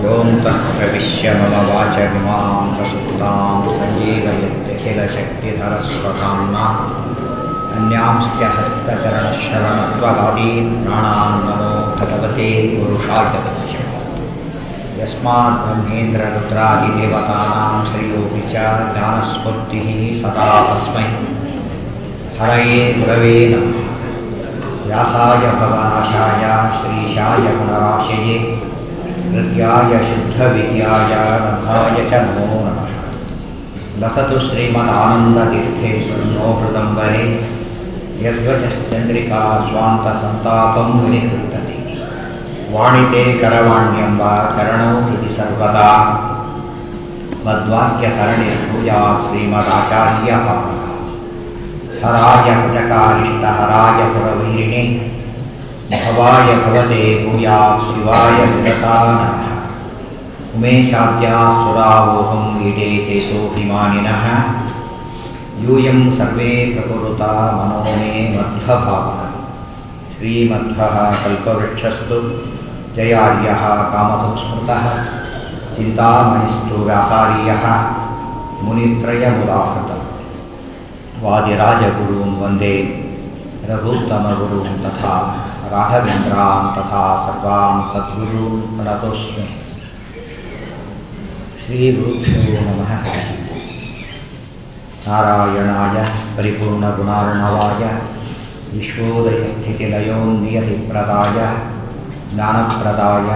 योऽन्तः प्रविश्य मम वाचमिमां प्रसुप्तां सञ्जीवयत्यखिलशक्तिधरस्वताम्ना अन्यांश्च हस्तचरणशरणत्वगादीन् प्राणान् नमो भगवते पुरुषाय यस्मात् ब्रह्मेन्द्ररुद्रादिदेवतानां श्रेयोऽपि च ज्ञानस्फूर्तिः सदा तस्मै हरये गुरवे नमः व्यासाय भवनाशाय श्रीशाय गुणराशये हृद्याय शुद्धविद्याय नभाय च नमो नमः लसतु श्रीमदानन्दतीर्थे शृण्णो हृदम्बरे यद्वचश्चन्द्रिका स्वान्तसन्तापं विनिकृन्तति वाणिते करवाण्यम्ब चरणौ हृदि सर्वदा मद्वाक्यसरणिर्भूयात् श्रीमदाचार्यः हराय भजकारिष्टहराय पुरवैरिणे भवाय भवते भूयात् शिवाय शिरसा नमः उमेशाद्याः सुरावोहं ईडे चेतोऽभिमानिनः यूयं सर्वे प्रकुरुता मनो मे मध्वभावः श्रीमध्वः कल्पवृक्षस्तु जयार्यः कामसंस्मृतः चिन्तामणिस्तु व्यासार्यः मुनित्रयमुदाहृतम् वादिराजगुरून् वन्दे रघुत्तमगुरून् तथा राघवेन्द्रान् तथा सर्वान् सद्गुरून् प्रणतोऽस्मि श्रीगुरुभ्यो नमः नारायणाय परिपूर्णगुणार्णवाय विश्वोदयस्थितिलयोन्नियतिप्रदाय ज्ञानप्रदाय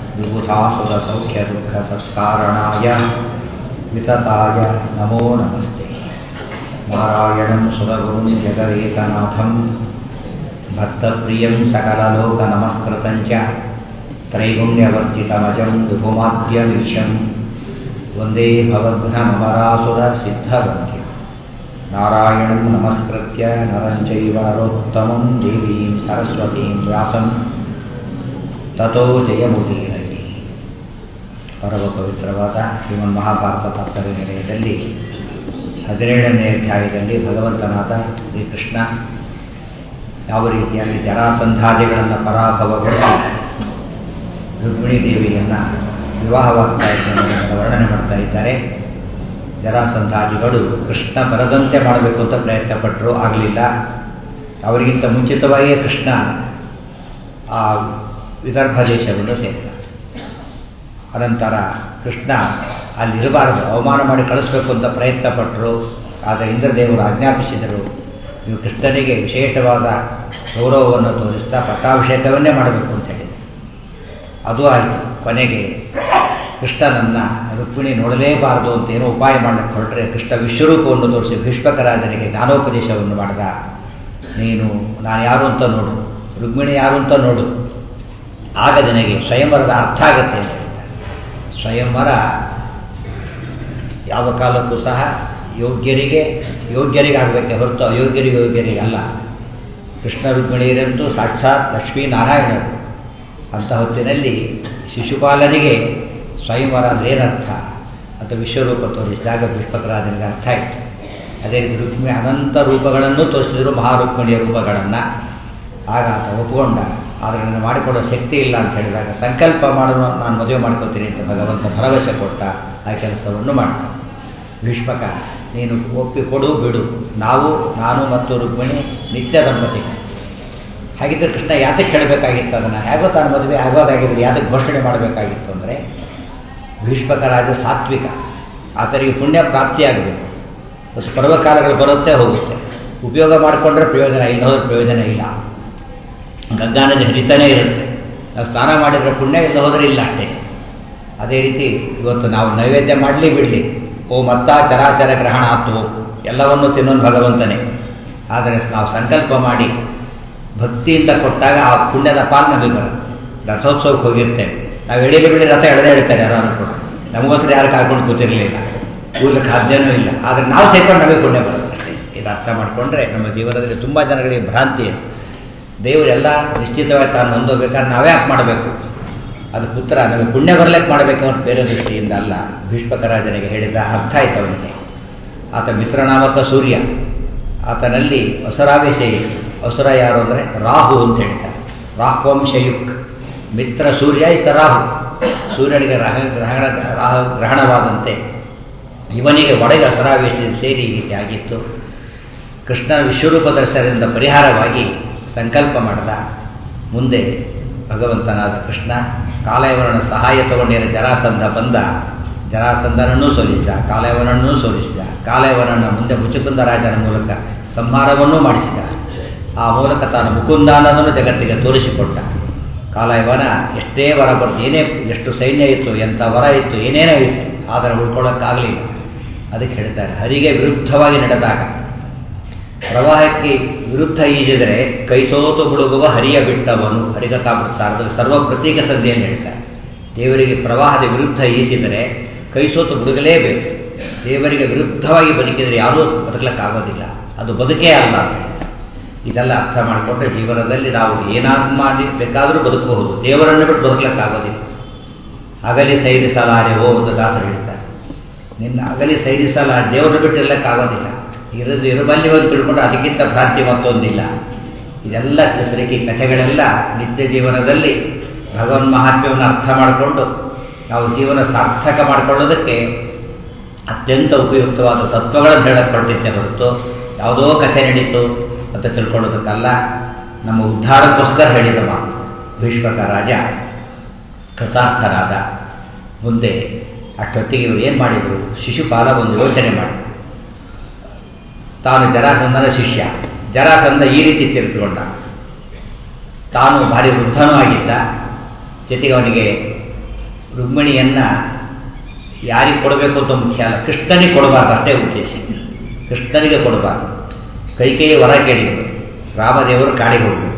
विबुधासुरसौख्यदुःखसत्कारणाय वितताय नमो नमस्ते नारायणं सुरगुरुं जगदेकनाथं भक्तप्रियं सकललोकनमस्कृतं च त्रैगुण्यवर्जितमजं विभुमाद्यमीशं वन्दे भवघ्नमरासुरसिद्धवन्ध्यं नारायणं नमस्कृत्य नरं चैव नरोत्तमं देवीं सरस्वतीं व्यासं ತಥೋ ಜಯಮುದೀರಲಿ ಪರಮ ಪವಿತ್ರವಾದ ಶ್ರೀಮನ್ ಮಹಾಭಾರತ ತಾತ್ಪರ್ಯ ನಿಲಯದಲ್ಲಿ ಹದಿನೇಳನೇ ಅಧ್ಯಾಯದಲ್ಲಿ ಭಗವಂತನಾದ ಶ್ರೀಕೃಷ್ಣ ಯಾವ ರೀತಿಯಾಗಿ ಜರಾಸಂಧಾದಿಗಳನ್ನು ಪರಾಭವಗೊಳಿಸಿ ರುಕ್ಮಿಣಿ ದೇವಿಯನ್ನು ವಿವಾಹವಾಗ್ತಾ ಇದ್ದನ್ನು ವರ್ಣನೆ ಮಾಡ್ತಾ ಇದ್ದಾರೆ ಜರಾಸಂಧಾದಿಗಳು ಕೃಷ್ಣ ಬರದಂತೆ ಮಾಡಬೇಕು ಅಂತ ಪ್ರಯತ್ನ ಪಟ್ಟರು ಆಗಲಿಲ್ಲ ಅವರಿಗಿಂತ ಮುಂಚಿತವಾಗಿಯೇ ಕೃಷ್ಣ ಆ ವಿದರ್ಭ ದೇಶವನ್ನು ಸೇರಿದ ಅನಂತರ ಕೃಷ್ಣ ಅಲ್ಲಿರಬಾರದು ಅವಮಾನ ಮಾಡಿ ಕಳಿಸ್ಬೇಕು ಅಂತ ಪ್ರಯತ್ನ ಪಟ್ಟರು ಆದರೆ ಇಂದ್ರದೇವರು ಆಜ್ಞಾಪಿಸಿದರು ನೀವು ಕೃಷ್ಣನಿಗೆ ವಿಶೇಷವಾದ ಗೌರವವನ್ನು ತೋರಿಸ್ತಾ ಪಟ್ಟಾಭಿಷೇಕವನ್ನೇ ಮಾಡಬೇಕು ಅಂತ ಹೇಳಿ ಅದು ಆಯಿತು ಕೊನೆಗೆ ಕೃಷ್ಣನನ್ನು ರುಕ್ಮಿಣಿ ನೋಡಲೇಬಾರದು ಅಂತ ಏನೋ ಉಪಾಯ ಮಾಡಲಿಕ್ಕೆ ಹೊರಟ್ರೆ ಕೃಷ್ಣ ವಿಶ್ವರೂಪವನ್ನು ತೋರಿಸಿ ಭೀಷ್ಮಕರಾಜನಿಗೆ ಜ್ಞಾನೋಪದೇಶವನ್ನು ಮಾಡಿದ ನೀನು ನಾನು ಯಾರು ಅಂತ ನೋಡು ರುಕ್ಮಿಣಿ ಯಾರು ಅಂತ ನೋಡು ಆಗ ನಿನಗೆ ಸ್ವಯಂವರದ ಅರ್ಥ ಆಗುತ್ತೆ ಅಂತ ಹೇಳ್ತಾರೆ ಸ್ವಯಂವರ ಯಾವ ಕಾಲಕ್ಕೂ ಸಹ ಯೋಗ್ಯರಿಗೆ ಯೋಗ್ಯರಿಗೆ ಆಗಬೇಕೆ ಹೊರತು ಅಯೋಗ್ಯರಿಗೆ ಯೋಗ್ಯರಿಗೆ ಅಲ್ಲ ಕೃಷ್ಣ ರುಕ್ಮಿಣಿಯರಂತೂ ಸಾಕ್ಷಾತ್ ಲಕ್ಷ್ಮೀನಾರಾಯಣರು ಅಂಥ ಹೊತ್ತಿನಲ್ಲಿ ಶಿಶುಪಾಲನಿಗೆ ಸ್ವಯಂವರ ಅಂದರೆ ಏನರ್ಥ ಅಂತ ವಿಶ್ವರೂಪ ತೋರಿಸಿದಾಗ ಪುಷ್ಪಕರಾಜನಿಗೆ ಅರ್ಥ ಆಯಿತು ಅದೇ ರೀತಿ ರುಕ್ಮಿಣಿ ಅನಂತ ರೂಪಗಳನ್ನು ತೋರಿಸಿದರು ಮಹಾರುಕ್ಮಿಣಿಯ ರೂಪಗಳನ್ನು ಆಗ ಆತ ಒಪ್ಪಿಕೊಂಡ ಆದರೆ ನನಗೆ ಮಾಡಿಕೊಡೋ ಶಕ್ತಿ ಇಲ್ಲ ಅಂತ ಹೇಳಿದಾಗ ಸಂಕಲ್ಪ ಮಾಡಲು ನಾನು ಮದುವೆ ಮಾಡ್ಕೋತೀನಿ ಅಂತ ಭಗವಂತ ಭರವಸೆ ಕೊಟ್ಟ ಆ ಕೆಲಸವನ್ನು ಮಾಡ್ತಾನೆ ಭೀಷ್ಮಕ ನೀನು ಒಪ್ಪಿ ಕೊಡು ಬಿಡು ನಾವು ನಾನು ಮತ್ತು ರುಕ್ಮಿಣಿ ನಿತ್ಯ ದಂಪತಿಗಳು ಹಾಗಿದ್ದರೆ ಕೃಷ್ಣ ಯಾತಕ್ಕೆ ಹೇಳಬೇಕಾಗಿತ್ತು ಅದನ್ನು ಹೇಗೋ ತಾನು ಮದುವೆ ಆಗೋದಾಗಿದ್ರೆ ಯಾತಕ್ಕೆ ಘೋಷಣೆ ಮಾಡಬೇಕಾಗಿತ್ತು ಅಂದರೆ ಭೀಷ್ಮಕ ರಾಜ ಸಾತ್ವಿಕ ಆತನಿಗೆ ಪುಣ್ಯ ಪ್ರಾಪ್ತಿಯಾಗಬೇಕು ಪರ್ವಕಾಲಗಳು ಬರುತ್ತೆ ಹೋಗುತ್ತೆ ಉಪಯೋಗ ಮಾಡಿಕೊಂಡ್ರೆ ಪ್ರಯೋಜನ ಇಲ್ಲ ಹೋದ್ರೆ ಪ್ರಯೋಜನ ಇಲ್ಲ ಗಂಗಾ ನದಿ ಹರಿತಾನೇ ಇರುತ್ತೆ ನಾವು ಸ್ನಾನ ಮಾಡಿದರೆ ಪುಣ್ಯ ಇಲ್ಲ ಹೋದರೆ ಇಲ್ಲ ಅಷ್ಟೇ ಅದೇ ರೀತಿ ಇವತ್ತು ನಾವು ನೈವೇದ್ಯ ಮಾಡಲಿ ಬಿಡಲಿ ಓ ಮತ್ತ ಚರಾಚರ ಗ್ರಹಣ ಆತು ಎಲ್ಲವನ್ನೂ ತಿನ್ನೋನು ಭಗವಂತನೇ ಆದರೆ ನಾವು ಸಂಕಲ್ಪ ಮಾಡಿ ಭಕ್ತಿಯಿಂದ ಕೊಟ್ಟಾಗ ಆ ಪುಣ್ಯದ ಪಾಲ್ ನಮಗೆ ಬರುತ್ತೆ ರಥೋತ್ಸವಕ್ಕೆ ಹೋಗಿರ್ತೇವೆ ನಾವು ಎಳೀಲಿ ಬಿಡಿ ರಥ ಎಳೆದೇ ಹೇಳ್ತಾರೆ ಯಾರು ಕೂಡ ನಮಗೋಸ್ಕರ ಯಾರು ಕಾಯ್ಕೊಂಡು ಕೂತಿರಲಿಲ್ಲ ಕೂದಲಿಕ್ಕೆ ಸಾಧ್ಯನೂ ಇಲ್ಲ ಆದರೆ ನಾವು ಸೇರ್ಕೊಂಡು ನಮಗೆ ಪುಣ್ಯ ಬರುತ್ತೆ ಇದು ಅರ್ಥ ಮಾಡಿಕೊಂಡ್ರೆ ನಮ್ಮ ಜೀವನದಲ್ಲಿ ತುಂಬ ಜನಗಳಿಗೆ ಭ್ರಾಂತಿ ಇದೆ ದೇವರೆಲ್ಲ ನಿಶ್ಚಿತವಾಗಿ ತಾನು ಹೊಂದೋಬೇಕಾದ್ರೆ ನಾವೇ ಯಾಕೆ ಮಾಡಬೇಕು ಅದು ಪುತ್ರ ನಮಗೆ ಪುಣ್ಯ ಬರಲಿಕ್ಕೆ ಮಾಡಬೇಕು ಅನ್ನೋ ಬೇರೆ ದೃಷ್ಟಿಯಿಂದ ಅಲ್ಲ ಭೀಷ್ಮಕರಾಜನಿಗೆ ಹೇಳಿದ ಅರ್ಥ ಆಯ್ತು ಅವನಿಗೆ ಆತ ಮಿತ್ರನಾಮಕ ಸೂರ್ಯ ಆತನಲ್ಲಿ ಅಸುರಾಭಿಷೇಯಿ ಅಸುರ ಯಾರು ಅಂದರೆ ರಾಹು ಅಂತ ಹೇಳ್ತಾರೆ ರಾಹ್ವಂಶಯುಕ್ ಮಿತ್ರ ಸೂರ್ಯ ಈತ ರಾಹು ಸೂರ್ಯನಿಗೆ ರಹ ಗ್ರಹಣ ರಾಹ ಗ್ರಹಣವಾದಂತೆ ಇವನಿಗೆ ಒಳಗೆ ಅಸರಾವೇಶ ಸೇರಿ ಈ ರೀತಿ ಆಗಿತ್ತು ಕೃಷ್ಣನ ವಿಶ್ವರೂಪ ದರ್ಶನದಿಂದ ಪರಿಹಾರವಾಗಿ ಸಂಕಲ್ಪ ಮಾಡಿದ ಮುಂದೆ ಭಗವಂತನಾದ ಕೃಷ್ಣ ಕಾಲಯವರನ ಸಹಾಯ ತಗೊಂಡಿರೋ ಜರಾಸಂಧ ಬಂದ ಜರಾಸಂಧನನ್ನೂ ಸೋಲಿಸಿದ ಕಾಲಯವನನ್ನೂ ಸೋಲಿಸಿದ ಕಾಲಯವನನ್ನು ಮುಂದೆ ಮುಚುಕುಂದ ರಾಜನ ಮೂಲಕ ಸಂಹಾರವನ್ನೂ ಮಾಡಿಸಿದ ಆ ಮೂಲಕ ತಾನು ಮುಕುಂದ ಅನ್ನೋದನ್ನು ಜಗತ್ತಿಗೆ ತೋರಿಸಿಕೊಟ್ಟ ಕಾಲಯವನ ಎಷ್ಟೇ ವರ ಬಂತು ಏನೇ ಎಷ್ಟು ಸೈನ್ಯ ಇತ್ತು ಎಂಥ ವರ ಇತ್ತು ಏನೇನೋ ಇತ್ತು ಆದರೆ ಉಳ್ಕೊಳ್ಳೋಕ್ಕಾಗಲಿಲ್ಲ ಅದಕ್ಕೆ ಹೇಳ್ತಾರೆ ಹರಿಗೆ ವಿರುದ್ಧವಾಗಿ ನಡೆದಾಗ ಪ್ರವಾಹಕ್ಕೆ ವಿರುದ್ಧ ಈಜಿದರೆ ಕೈಸೋತು ಮುಳುಗುವ ಹರಿಯ ಬಿಟ್ಟವನು ಹರಿಗತಾಮೃತಾರದಲ್ಲಿ ಸರ್ವ ಪ್ರತೀಕ ಸಂಧಿಯಲ್ಲಿ ಹೇಳ್ತಾರೆ ದೇವರಿಗೆ ಪ್ರವಾಹದ ವಿರುದ್ಧ ಈಸಿದರೆ ಕೈಸೋತು ಮುಳುಗಲೇಬೇಕು ದೇವರಿಗೆ ವಿರುದ್ಧವಾಗಿ ಬದುಕಿದರೆ ಯಾರೂ ಬದುಕಲಿಕ್ಕಾಗೋದಿಲ್ಲ ಅದು ಬದುಕೇ ಅಲ್ಲ ಅಂತ ಹೇಳ್ತಾರೆ ಇದೆಲ್ಲ ಅರ್ಥ ಮಾಡಿಕೊಂಡ್ರೆ ಜೀವನದಲ್ಲಿ ನಾವು ಏನಾದ್ರು ಮಾಡಿ ಬೇಕಾದರೂ ಬದುಕಬಹುದು ದೇವರನ್ನು ಬಿಟ್ಟು ಬದುಕಲಿಕ್ಕಾಗೋದಿಲ್ಲ ಅಗಲಿ ಸೈರಿಸಲಾರೆ ಓ ಅಂತ ದಾಸರು ಹೇಳ್ತಾರೆ ನಿನ್ನ ಅಗಲಿ ಸೈರಿಸಲಾರೆ ದೇವರನ್ನು ಬಿಟ್ಟು ಇರಲಿಕ್ಕಾಗೋದಿಲ್ಲ ಇರೋದು ಇರುವಲ್ಲಿ ಒಂದು ತಿಳ್ಕೊಂಡು ಅದಕ್ಕಿಂತ ಭ್ರಾಂತಿ ಮತ್ತೊಂದಿಲ್ಲ ಇದೆಲ್ಲ ಹೆಸರಿಗೆ ಕಥೆಗಳೆಲ್ಲ ನಿತ್ಯ ಜೀವನದಲ್ಲಿ ಭಗವನ್ ಮಹಾತ್ಮ್ಯವನ್ನು ಅರ್ಥ ಮಾಡಿಕೊಂಡು ನಾವು ಜೀವನ ಸಾರ್ಥಕ ಮಾಡಿಕೊಳ್ಳೋದಕ್ಕೆ ಅತ್ಯಂತ ಉಪಯುಕ್ತವಾದ ತತ್ವಗಳನ್ನು ಹೇಳಕ್ಕೆ ಹೊರಟಿದ್ದೆ ಹೊರತು ಯಾವುದೋ ಕಥೆ ನಡೀತು ಅಂತ ತಿಳ್ಕೊಳ್ಳೋದಕ್ಕಲ್ಲ ನಮ್ಮ ಉದ್ಧಾರಕ್ಕೋಸ್ಕರ ಹೇಳಿದ ಮಾತು ಭೀಷ್ಮಕ ರಾಜ ಕೃತಾರ್ಥರಾದ ಮುಂದೆ ಅಷ್ಟೊತ್ತಿಗೆ ಇವರು ಏನು ಮಾಡಿದರು ಶಿಶುಪಾಲ ಒಂದು ಯೋಚನೆ ಮಾಡಿದರು ತಾನು ಜರಾಸಂಧನ ಶಿಷ್ಯ ಜರಾಸಂಧ ಈ ರೀತಿ ತಿರುಗಿಕೊಂಡ ತಾನು ಭಾರಿ ವೃದ್ಧನೂ ಆಗಿದ್ದ ಜೊತೆಗೆ ಅವನಿಗೆ ರುಕ್ಮಿಣಿಯನ್ನು ಯಾರಿಗೆ ಕೊಡಬೇಕು ಅಂತ ಮುಖ್ಯ ಅಲ್ಲ ಕೃಷ್ಣನಿಗೆ ಕೊಡಬಾರ್ದು ಅಷ್ಟೇ ಉದ್ದೇಶ ಕೃಷ್ಣನಿಗೆ ಕೊಡಬಾರ್ದು ಕೈಕೇಯಿ ವರ ಕೇಳಿದರು ರಾಮದೇವರು ಕಾಡಿಗೆ ಹೋಗಬೇಕು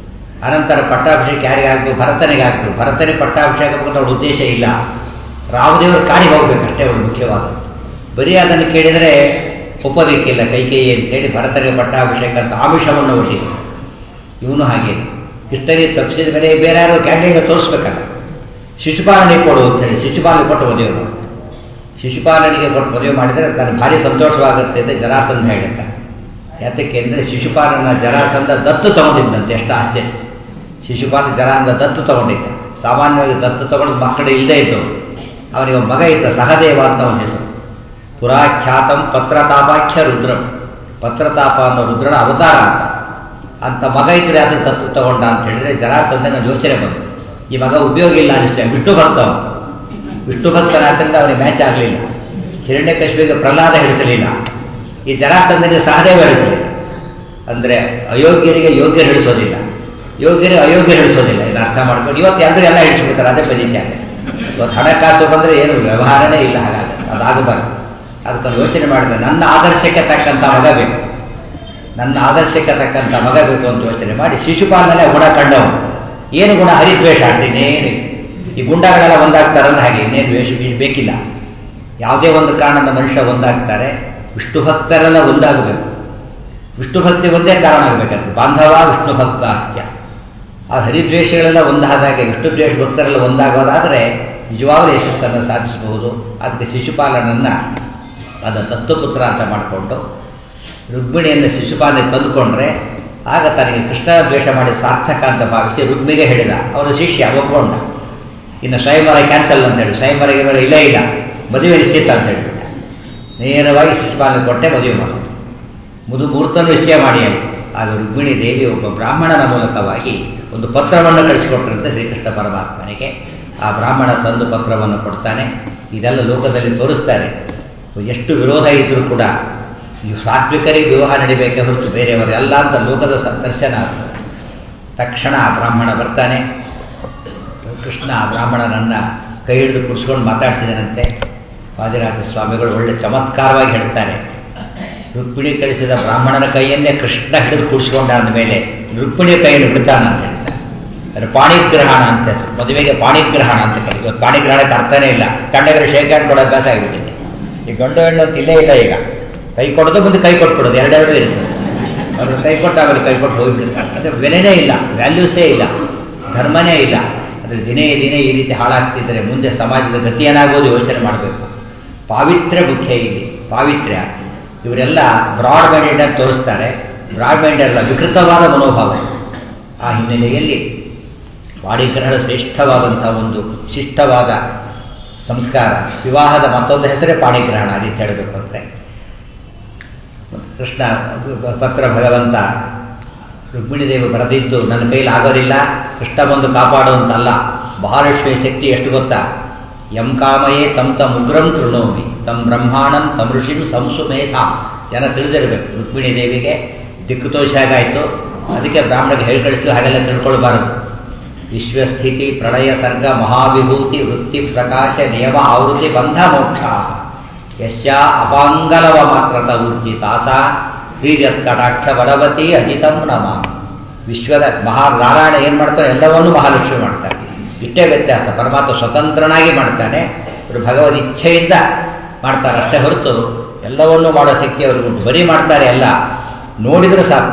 ಅನಂತರ ಪಟ್ಟಾಭಿಷೇಕ ಯಾರಿಗೆ ಆಗಬೇಕು ಭರತನಿಗೆ ಆಗಬೇಕು ಭರತನಿಗೆ ಪಟ್ಟಾಭಿಷೇಕ ಅಂತ ಅವಳ ಉದ್ದೇಶ ಇಲ್ಲ ರಾಮದೇವರು ಕಾಡಿಗೆ ಹೋಗ್ಬೇಕು ಅಷ್ಟೇ ಅವಳು ಮುಖ್ಯವಾದ ಬರೀ ಅದನ್ನು ಕೇಳಿದರೆ ಒಪ್ಪಬೇಕಿಲ್ಲ ಕೈಕೇಯಿ ಅಂತೇಳಿ ಭರತನಿಗೆ ಪಟ್ಟಾಭಿಷೇಕ ಅಂತ ಆಮಿಷವನ್ನು ಒಡ್ಡಿದ್ರು ಇವನು ಹಾಗೆ ಕೃಷ್ಣನಿಗೆ ತಪ್ಪಿಸಿದ ಮೇಲೆ ಬೇರೆ ಯಾರು ಕ್ಯಾಂಡಿಡೇಟ್ ತೋರಿಸ್ಬೇಕಲ್ಲ ಶಿಶುಪಾಲನಿಗೆ ಕೊಡು ಅಂತೇಳಿ ಶಿಶುಪಾಲನಿಗೆ ಕೊಟ್ಟು ಮದುವೆ ಮಾಡು ಶಿಶುಪಾಲನಿಗೆ ಕೊಟ್ಟು ಮದುವೆ ಮಾಡಿದರೆ ನನಗೆ ಭಾರಿ ಸಂತೋಷವಾಗುತ್ತೆ ಅಂತ ಜರಾಸಂಧ ಹೇಳುತ್ತೆ ಯಾತಕ್ಕೆ ಅಂದರೆ ಶಿಶುಪಾಲನ ಜರಾಸಂಧ ದತ್ತು ತಗೊಂಡಿದ್ದಂತೆ ಎಷ್ಟು ಆಶ್ಚರ್ಯ ಶಿಶುಪಾಲ ಜರಾಂಧ ದತ್ತು ತಗೊಂಡಿದ್ದ ಸಾಮಾನ್ಯವಾಗಿ ದತ್ತು ತಗೊಂಡು ಮಕ್ಕಳು ಇಲ್ಲದೇ ಇದ್ದವು ಅವನಿಗೆ ಮಗ ಇದ್ದ ಸಹದೇವ ಅಂತ ಅವನ ಹೆಸರು ಪುರಾಖ್ಯಾತಂ ಪತ್ರತಾಪಾಖ್ಯ ರುದ್ರ ಪತ್ರತಾಪ ಅನ್ನೋ ರುದ್ರನ ಅವತಾರ ಅಂತ ಅಂತ ಮಗ ಇದ್ರೆ ಅದನ್ನು ದತ್ತು ತಗೊಂಡ ಅಂತ ಹೇಳಿದ್ರೆ ಜರಾಸಂಧನ ಯೋಚನೆ ಬಂತು ಈ ಮಗ ಉಪಯೋಗ ಇಲ್ಲ ಅನಿಸ್ತೇ ವಿಷ್ಣು ಭಕ್ತ ಅವನು ವಿಷ್ಣು ಭಕ್ತನಾದ್ರಿಂದ ಅವನಿಗೆ ಮ್ಯಾಚ್ ಆಗಲಿಲ್ಲ ಹಿರಣ್ಯಕಶ್ಮಿಗೆ ಪ್ರಹ್ಲಾದ ಹಿಡಿಸಲಿಲ್ಲ ಈ ಜರಾಸಂಧನಿಗೆ ಸಹದೇವ ಹಿಡಿಸಲಿಲ್ಲ ಅಂದರೆ ಅಯೋಗ್ಯರಿಗೆ ಯೋಗ್ಯ ಹಿಡಿಸೋದಿಲ್ಲ ಯೋಗ್ಯರಿಗೆ ಅಯೋಗ್ಯ ಹಿಡಿಸೋದಿಲ್ಲ ಇದು ಅರ್ಥ ಮಾಡ್ಕೊಂಡು ಇವತ್ತು ಎಲ್ಲರೂ ಎಲ್ಲ ಹಿಡಿಸ್ಬಿಡ್ತಾರೆ ಅದೇ ಪದ್ಧತಿ ಆಗುತ್ತೆ ಇವತ್ತು ಹಣಕಾಸು ಬಂದರೆ ಏನು ವ್ಯವಹಾರನೇ ಇಲ್ಲ ಹಾಗಾಗುತ್ತೆ ಅದಾಗಬಾರ್ದು ಅದಕ್ಕೆ ಯೋಚನೆ ಮಾಡಿದೆ ನನ್ನ ಆದರ್ಶಕ್ಕೆ ತಕ್ಕಂಥ ಮಗ ಬೇಕು ನನ್ನ ಆದರ್ಶಕ್ಕೆ ತಕ್ಕಂಥ ಮಗ ಬೇಕು ಅಂತ ಯೋಚನೆ ಮಾಡಿ ಶಿಶುಪಾಲನೆ ಗುಣ ಕಂಡವನು ಏನು ಗುಣ ಹರಿದ್ವೇಷ ಅಂತ ಇನ್ನೇನು ಈ ಗುಂಡಗಳೆಲ್ಲ ಒಂದಾಗ್ತಾರಲ್ಲ ಹಾಗೆ ಇನ್ನೇನು ದ್ವೇಷ ಬೇಕಿಲ್ಲ ಯಾವುದೇ ಒಂದು ಕಾರಣದ ಮನುಷ್ಯ ಒಂದಾಗ್ತಾರೆ ವಿಷ್ಣು ಭಕ್ತರೆಲ್ಲ ಒಂದಾಗಬೇಕು ವಿಷ್ಣು ಭಕ್ತಿ ಒಂದೇ ಕಾರಣ ಆಗಬೇಕಂತ ಬಾಂಧವ ವಿಷ್ಣು ಭಕ್ತ ಅಸ್ತ್ಯ ಆ ಹರಿದ್ವೇಷಗಳೆಲ್ಲ ಒಂದಾದಾಗೆ ವಿಷ್ಣು ದ್ವೇಷ ಭಕ್ತರೆಲ್ಲ ಒಂದಾಗೋದಾದರೆ ನಿಜವಾಗಲೂ ಯಶಸ್ಸನ್ನು ಸಾಧಿಸಬಹುದು ಅದಕ್ಕೆ ಶಿಶುಪಾಲನನ್ನು ಅದ ತತ್ವಪುತ್ರ ಅಂತ ಮಾಡಿಕೊಂಡು ರುಕ್ಮಿಣಿಯನ್ನು ಶಿಶುಪಾಲನೆ ತಂದುಕೊಂಡ್ರೆ ಆಗ ತನಗೆ ಕೃಷ್ಣ ದ್ವೇಷ ಮಾಡಿ ಸಾರ್ಥಕ ಅಂತ ಭಾವಿಸಿ ರುಕ್ಮಿಗೆ ಹೇಳಿದ ಅವನು ಶಿಷ್ಯ ಒಪ್ಕೊಂಡ ಇನ್ನು ಸ್ವಯಂವರ ಕ್ಯಾನ್ಸಲ್ ಅಂತ ಹೇಳಿ ಸ್ವಯಂವರಗೆ ಮೇಲೆ ಇಲ್ಲೇ ಇಲ್ಲ ಮದುವೆ ನಿಶ್ಚಿತ ಅಂತ ಹೇಳಿಬಿಟ್ಟ ನೇರವಾಗಿ ಶಿಶುಪಾಲನೆ ಕೊಟ್ಟೆ ಮದುವೆ ಮಾಡೋದು ಮುದು ಮುಹೂರ್ತವನ್ನು ನಿಶ್ಚಯ ಮಾಡಿ ಅಂತ ಆಗ ರುಕ್ಮಿಣಿ ದೇವಿ ಒಬ್ಬ ಬ್ರಾಹ್ಮಣನ ಮೂಲಕವಾಗಿ ಒಂದು ಪತ್ರವನ್ನು ಕಳಿಸಿಕೊಟ್ರಂತೆ ಶ್ರೀಕೃಷ್ಣ ಪರಮಾತ್ಮನಿಗೆ ಆ ಬ್ರಾಹ್ಮಣ ತಂದು ಪತ್ರವನ್ನು ಕೊಡ್ತಾನೆ ಇದೆಲ್ಲ ಲೋಕದಲ್ಲಿ ತೋರಿಸ್ತಾರೆ ಎಷ್ಟು ವಿರೋಧ ಇದ್ದರೂ ಕೂಡ ಈ ಸಾತ್ವಿಕರಿಗೆ ವಿವಾಹ ನಡಿಬೇಕೆ ಹೊರತು ಬೇರೆಯವರೆಲ್ಲ ಅಂತ ಲೋಕದ ದರ್ಶನ ಆಗ್ತದೆ ತಕ್ಷಣ ಆ ಬ್ರಾಹ್ಮಣ ಬರ್ತಾನೆ ಕೃಷ್ಣ ಆ ಬ್ರಾಹ್ಮಣನನ್ನು ಕೈ ಹಿಡಿದು ಕುಡಿಸ್ಕೊಂಡು ಮಾತಾಡಿಸಿದನಂತೆ ವಾದಿರಾಜ ಸ್ವಾಮಿಗಳು ಒಳ್ಳೆ ಚಮತ್ಕಾರವಾಗಿ ಹೇಳ್ತಾರೆ ರುಕ್ಮಿಣಿ ಕಳಿಸಿದ ಬ್ರಾಹ್ಮಣನ ಕೈಯನ್ನೇ ಕೃಷ್ಣ ಹಿಡಿದು ಕೂಡಿಸ್ಕೊಂಡ ಮೇಲೆ ರುಕ್ಮಿಣಿ ಕೈಯನ್ನು ಬಿಡ್ತಾನ ಅಂತ ಹೇಳ್ತಾರೆ ಅದು ಪಾಣಿಗ್ರಹಣ ಅಂತ ಹೆಸರು ಮದುವೆಗೆ ಪಾಣಿಗ್ರಹಣ ಅಂತ ಕರೀ ಇವತ್ತು ಪಾಣಿಗ್ರಹಣಕ್ಕೆ ಅರ್ಥನೇ ಇಲ್ಲ ಕಂಡಗರ ಶೇಖ ಕೊಡೋ ಅಭ್ಯಾಸ ಆಗಿಬಿಟ್ಟಿದೆ ಈ ಗಂಡು ಹೆಣ್ಣು ಅಂತ ಇಲ್ಲೇ ಇಲ್ಲ ಈಗ ಕೈ ಕೊಡೋದು ಮುಂದೆ ಕೈ ಕೊಟ್ಬಿಡೋದು ಎರಡೆರಡು ಇರ್ತದೆ ಅವರು ಕೈ ಕೊಟ್ಟು ಆಮೇಲೆ ಕೈ ಕೊಟ್ಟು ಹೋಗಿಬಿಡ್ತಾರೆ ಅಂದರೆ ಬೆಲೆನೇ ಇಲ್ಲ ವ್ಯಾಲ್ಯೂಸೇ ಇಲ್ಲ ಧರ್ಮನೇ ಇಲ್ಲ ಆದರೆ ದಿನೇ ದಿನೇ ಈ ರೀತಿ ಹಾಳಾಗ್ತಿದ್ದರೆ ಮುಂದೆ ಸಮಾಜದ ಗತಿ ಏನಾಗೋದು ಯೋಚನೆ ಮಾಡಬೇಕು ಪಾವಿತ್ರ್ಯ ಮುಖ್ಯ ಇಲ್ಲಿ ಪಾವಿತ್ರ್ಯ ಇವರೆಲ್ಲ ಬ್ರಾಡ್ ಮೈಂಡೆಡ್ ಅಂತ ತೋರಿಸ್ತಾರೆ ಬ್ರಾಡ್ ಮೈಂಡೆಡ್ ಅಲ್ಲ ವಿಕೃತವಾದ ಮನೋಭಾವ ಆ ಹಿನ್ನೆಲೆಯಲ್ಲಿ ಪಾಣಿಗ್ರಹಣ ಶ್ರೇಷ್ಠವಾದಂಥ ಒಂದು ಶಿಷ್ಟವಾದ ಸಂಸ್ಕಾರ ವಿವಾಹದ ಮತ್ತೊಂದು ಹೆಸರೇ ಪಾಣಿಗ್ರಹಣ ಆ ರೀತಿ ಹೇಳಬೇಕು ಅಂದರೆ ಕೃಷ್ಣ ಪತ್ರ ಭಗವಂತ ರುಕ್ಮಿಣಿದೇವಿ ಬರೆದಿದ್ದು ನನ್ನ ಕೈಲಿ ಆಗೋದಿಲ್ಲ ಕೃಷ್ಣ ಬಂದು ಕಾಪಾಡುವಂತಲ್ಲ ಮಹಾಲಕ್ಷ್ಮಿ ಶಕ್ತಿ ಎಷ್ಟು ಗೊತ್ತಾ ಯಂ ಕಾಮಯೇ ತಂ ತಮ್ ಉಗ್ರಂ ಕೃಣೋಮಿ ತಂ ಬ್ರಹ್ಮಾಣಂ ತಂ ಋಷಿಂ ಸಂಸುಮೇಧ ಜನ ತಿಳಿದಿರಬೇಕು ರುಕ್ಮಿಣಿ ದೇವಿಗೆ ದಿಕ್ಕು ತೋಷಾಗಾಯಿತು ಅದಕ್ಕೆ ಬ್ರಾಹ್ಮಣಿಗೆ ಹೇಳಿ ಕಳಿಸಿದ್ರು ಹಾಗೆಲ್ಲ ತಿಳ್ಕೊಳ್ಬಾರದು ವಿಶ್ವಸ್ಥಿತಿ ಪ್ರಳಯ ಸರ್ಗ ಮಹಾವಿಭೂತಿ ವೃತ್ತಿ ಪ್ರಕಾಶ ನಿಯಮ ಆವೃತ್ತಿ ಬಂಧ ಮೋಕ್ಷ ಯಶ್ಯ ಅಪಾಂಗಲವ ಮಾತ್ರತ ಊರ್ಜಿ ತಾಸ ಶ್ರೀರತ್ಕಟಾಕ್ಷ ಬಲವತಿ ಅಹಿತಂ ನಮ ವಿಶ್ವದ ಮಹಾ ನಾರಾಯಣ ಏನು ಮಾಡ್ತಾರೆ ಎಲ್ಲವನ್ನೂ ಮಹಾಲಕ್ಷ್ಮಿ ಮಾಡ್ತಾರೆ ಇಷ್ಟೇ ವ್ಯತ್ಯಾಸ ಪರಮಾತ್ಮ ಸ್ವತಂತ್ರನಾಗಿ ಮಾಡ್ತಾನೆ ಇವರು ಭಗವದ್ ಇಚ್ಛೆಯಿಂದ ಮಾಡ್ತಾರೆ ಅಷ್ಟೇ ಹೊರತು ಎಲ್ಲವನ್ನೂ ಮಾಡೋ ಶಕ್ತಿ ಅವ್ರಿಗುಂಟು ಬರೀ ಮಾಡ್ತಾರೆ ಎಲ್ಲ ನೋಡಿದರೂ ಸಾಕು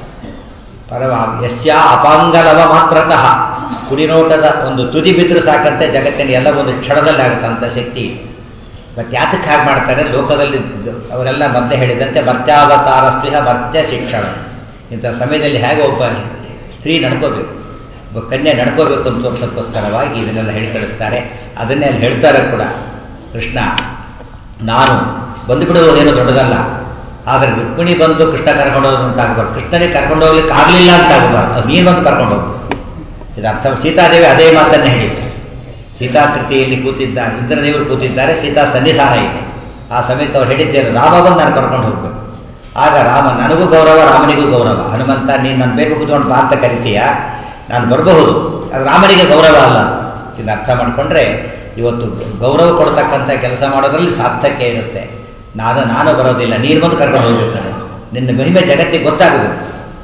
ಪರಮ ಯಸ್ಯ ಅಪಾಂಗಲವ ಮಾತ್ರತಃ ಕುಡಿನೋಟದ ಒಂದು ತುದಿ ಬಿದ್ದರೂ ಸಾಕಂತೆ ಜಗತ್ತಿನ ಎಲ್ಲ ಒಂದು ಕ್ಷಣದಲ್ಲಿ ಆಗುತ್ತಂಥ ಶಕ್ತಿ ಬಟ್ ಯಾತಕ್ಕೆ ಹಾಗೆ ಮಾಡ್ತಾರೆ ಲೋಕದಲ್ಲಿ ಅವರೆಲ್ಲ ಮೊದಲೇ ಹೇಳಿದಂತೆ ಮರ್ತ್ಯಾವತಾರ ಸ್ತ್ರೀಹ ಮರ್ತ್ಯ ಶಿಕ್ಷಣ ಇಂಥ ಸಮಯದಲ್ಲಿ ಹೇಗೆ ಒಬ್ಬ ಸ್ತ್ರೀ ನಡ್ಕೋಬೇಕು ಒಬ್ಬ ಕನ್ಯೆ ನಡ್ಕೋಬೇಕು ಅಂತ ತೋರ್ಸೋಕ್ಕೋಸ್ಕರವಾಗಿ ಇದನ್ನೆಲ್ಲ ಹೇಳಿ ಕಳಿಸ್ತಾರೆ ಅದನ್ನೇ ಅಲ್ಲಿ ಹೇಳ್ತಾರೆ ಕೂಡ ಕೃಷ್ಣ ನಾನು ಬಂದುಬಿಡುವುದೇನು ದೊಡ್ಡದಲ್ಲ ಆದರೆ ರುಕ್ಮಿಣಿ ಬಂದು ಕೃಷ್ಣ ಕರ್ಕೊಂಡು ಹೋಗೋದು ಅಂತ ಆಗಬಾರ್ದು ಕೃಷ್ಣನಿಗೆ ಕರ್ಕೊಂಡು ಹೋಗ್ಲಿಕ್ಕೆ ಆಗಲಿಲ್ಲ ಅಂತ ಆಗಬಾರ್ದು ಅದು ನೀನು ಬಂದು ಕರ್ಕೊಂಡು ಹೋಗು ಇದು ಅರ್ಥ ಸೀತಾದೇವಿ ಅದೇ ಮಾತನ್ನೇ ಹೇಳಿತ್ತು ಸೀತಾಕೃತಿಯಲ್ಲಿ ಕೂತಿದ್ದ ಇಂದ್ರದೇವರು ಕೂತಿದ್ದಾರೆ ಸೀತಾ ಸನ್ನಿಧಾನ ಇದೆ ಆ ಸಮಯಕ್ಕೆ ಅವ್ರು ಹೇಳಿದ್ದೇನೆ ರಾಮ ಬಂದು ನಾನು ಕರ್ಕೊಂಡು ಹೋಗ್ಬೇಕು ಆಗ ರಾಮ ನನಗೂ ಗೌರವ ರಾಮನಿಗೂ ಗೌರವ ಹನುಮಂತ ನೀನು ನನ್ನ ಬೇಕು ಕೂತ್ಕೊಂಡು ಬಾ ಅಂತ ಕರಿತೀಯ ನಾನು ಬರಬಹುದು ಅದು ರಾಮನಿಗೆ ಗೌರವ ಅಲ್ಲ ಇದು ಅರ್ಥ ಮಾಡಿಕೊಂಡ್ರೆ ಇವತ್ತು ಗೌರವ ಕೊಡ್ತಕ್ಕಂಥ ಕೆಲಸ ಮಾಡೋದ್ರಲ್ಲಿ ಸಾರ್ಥಕ್ಯ ಇರುತ್ತೆ ನಾನು ನಾನು ಬರೋದಿಲ್ಲ ನೀನು ಬಂದು ಕರ್ಕೊಂಡು ಹೋಗ್ಬೇಕು ನಿನ್ನ ಮಹಿಮೆ ಜಗತ್ತಿಗೆ ಗೊತ್ತಾಗಬೇಕು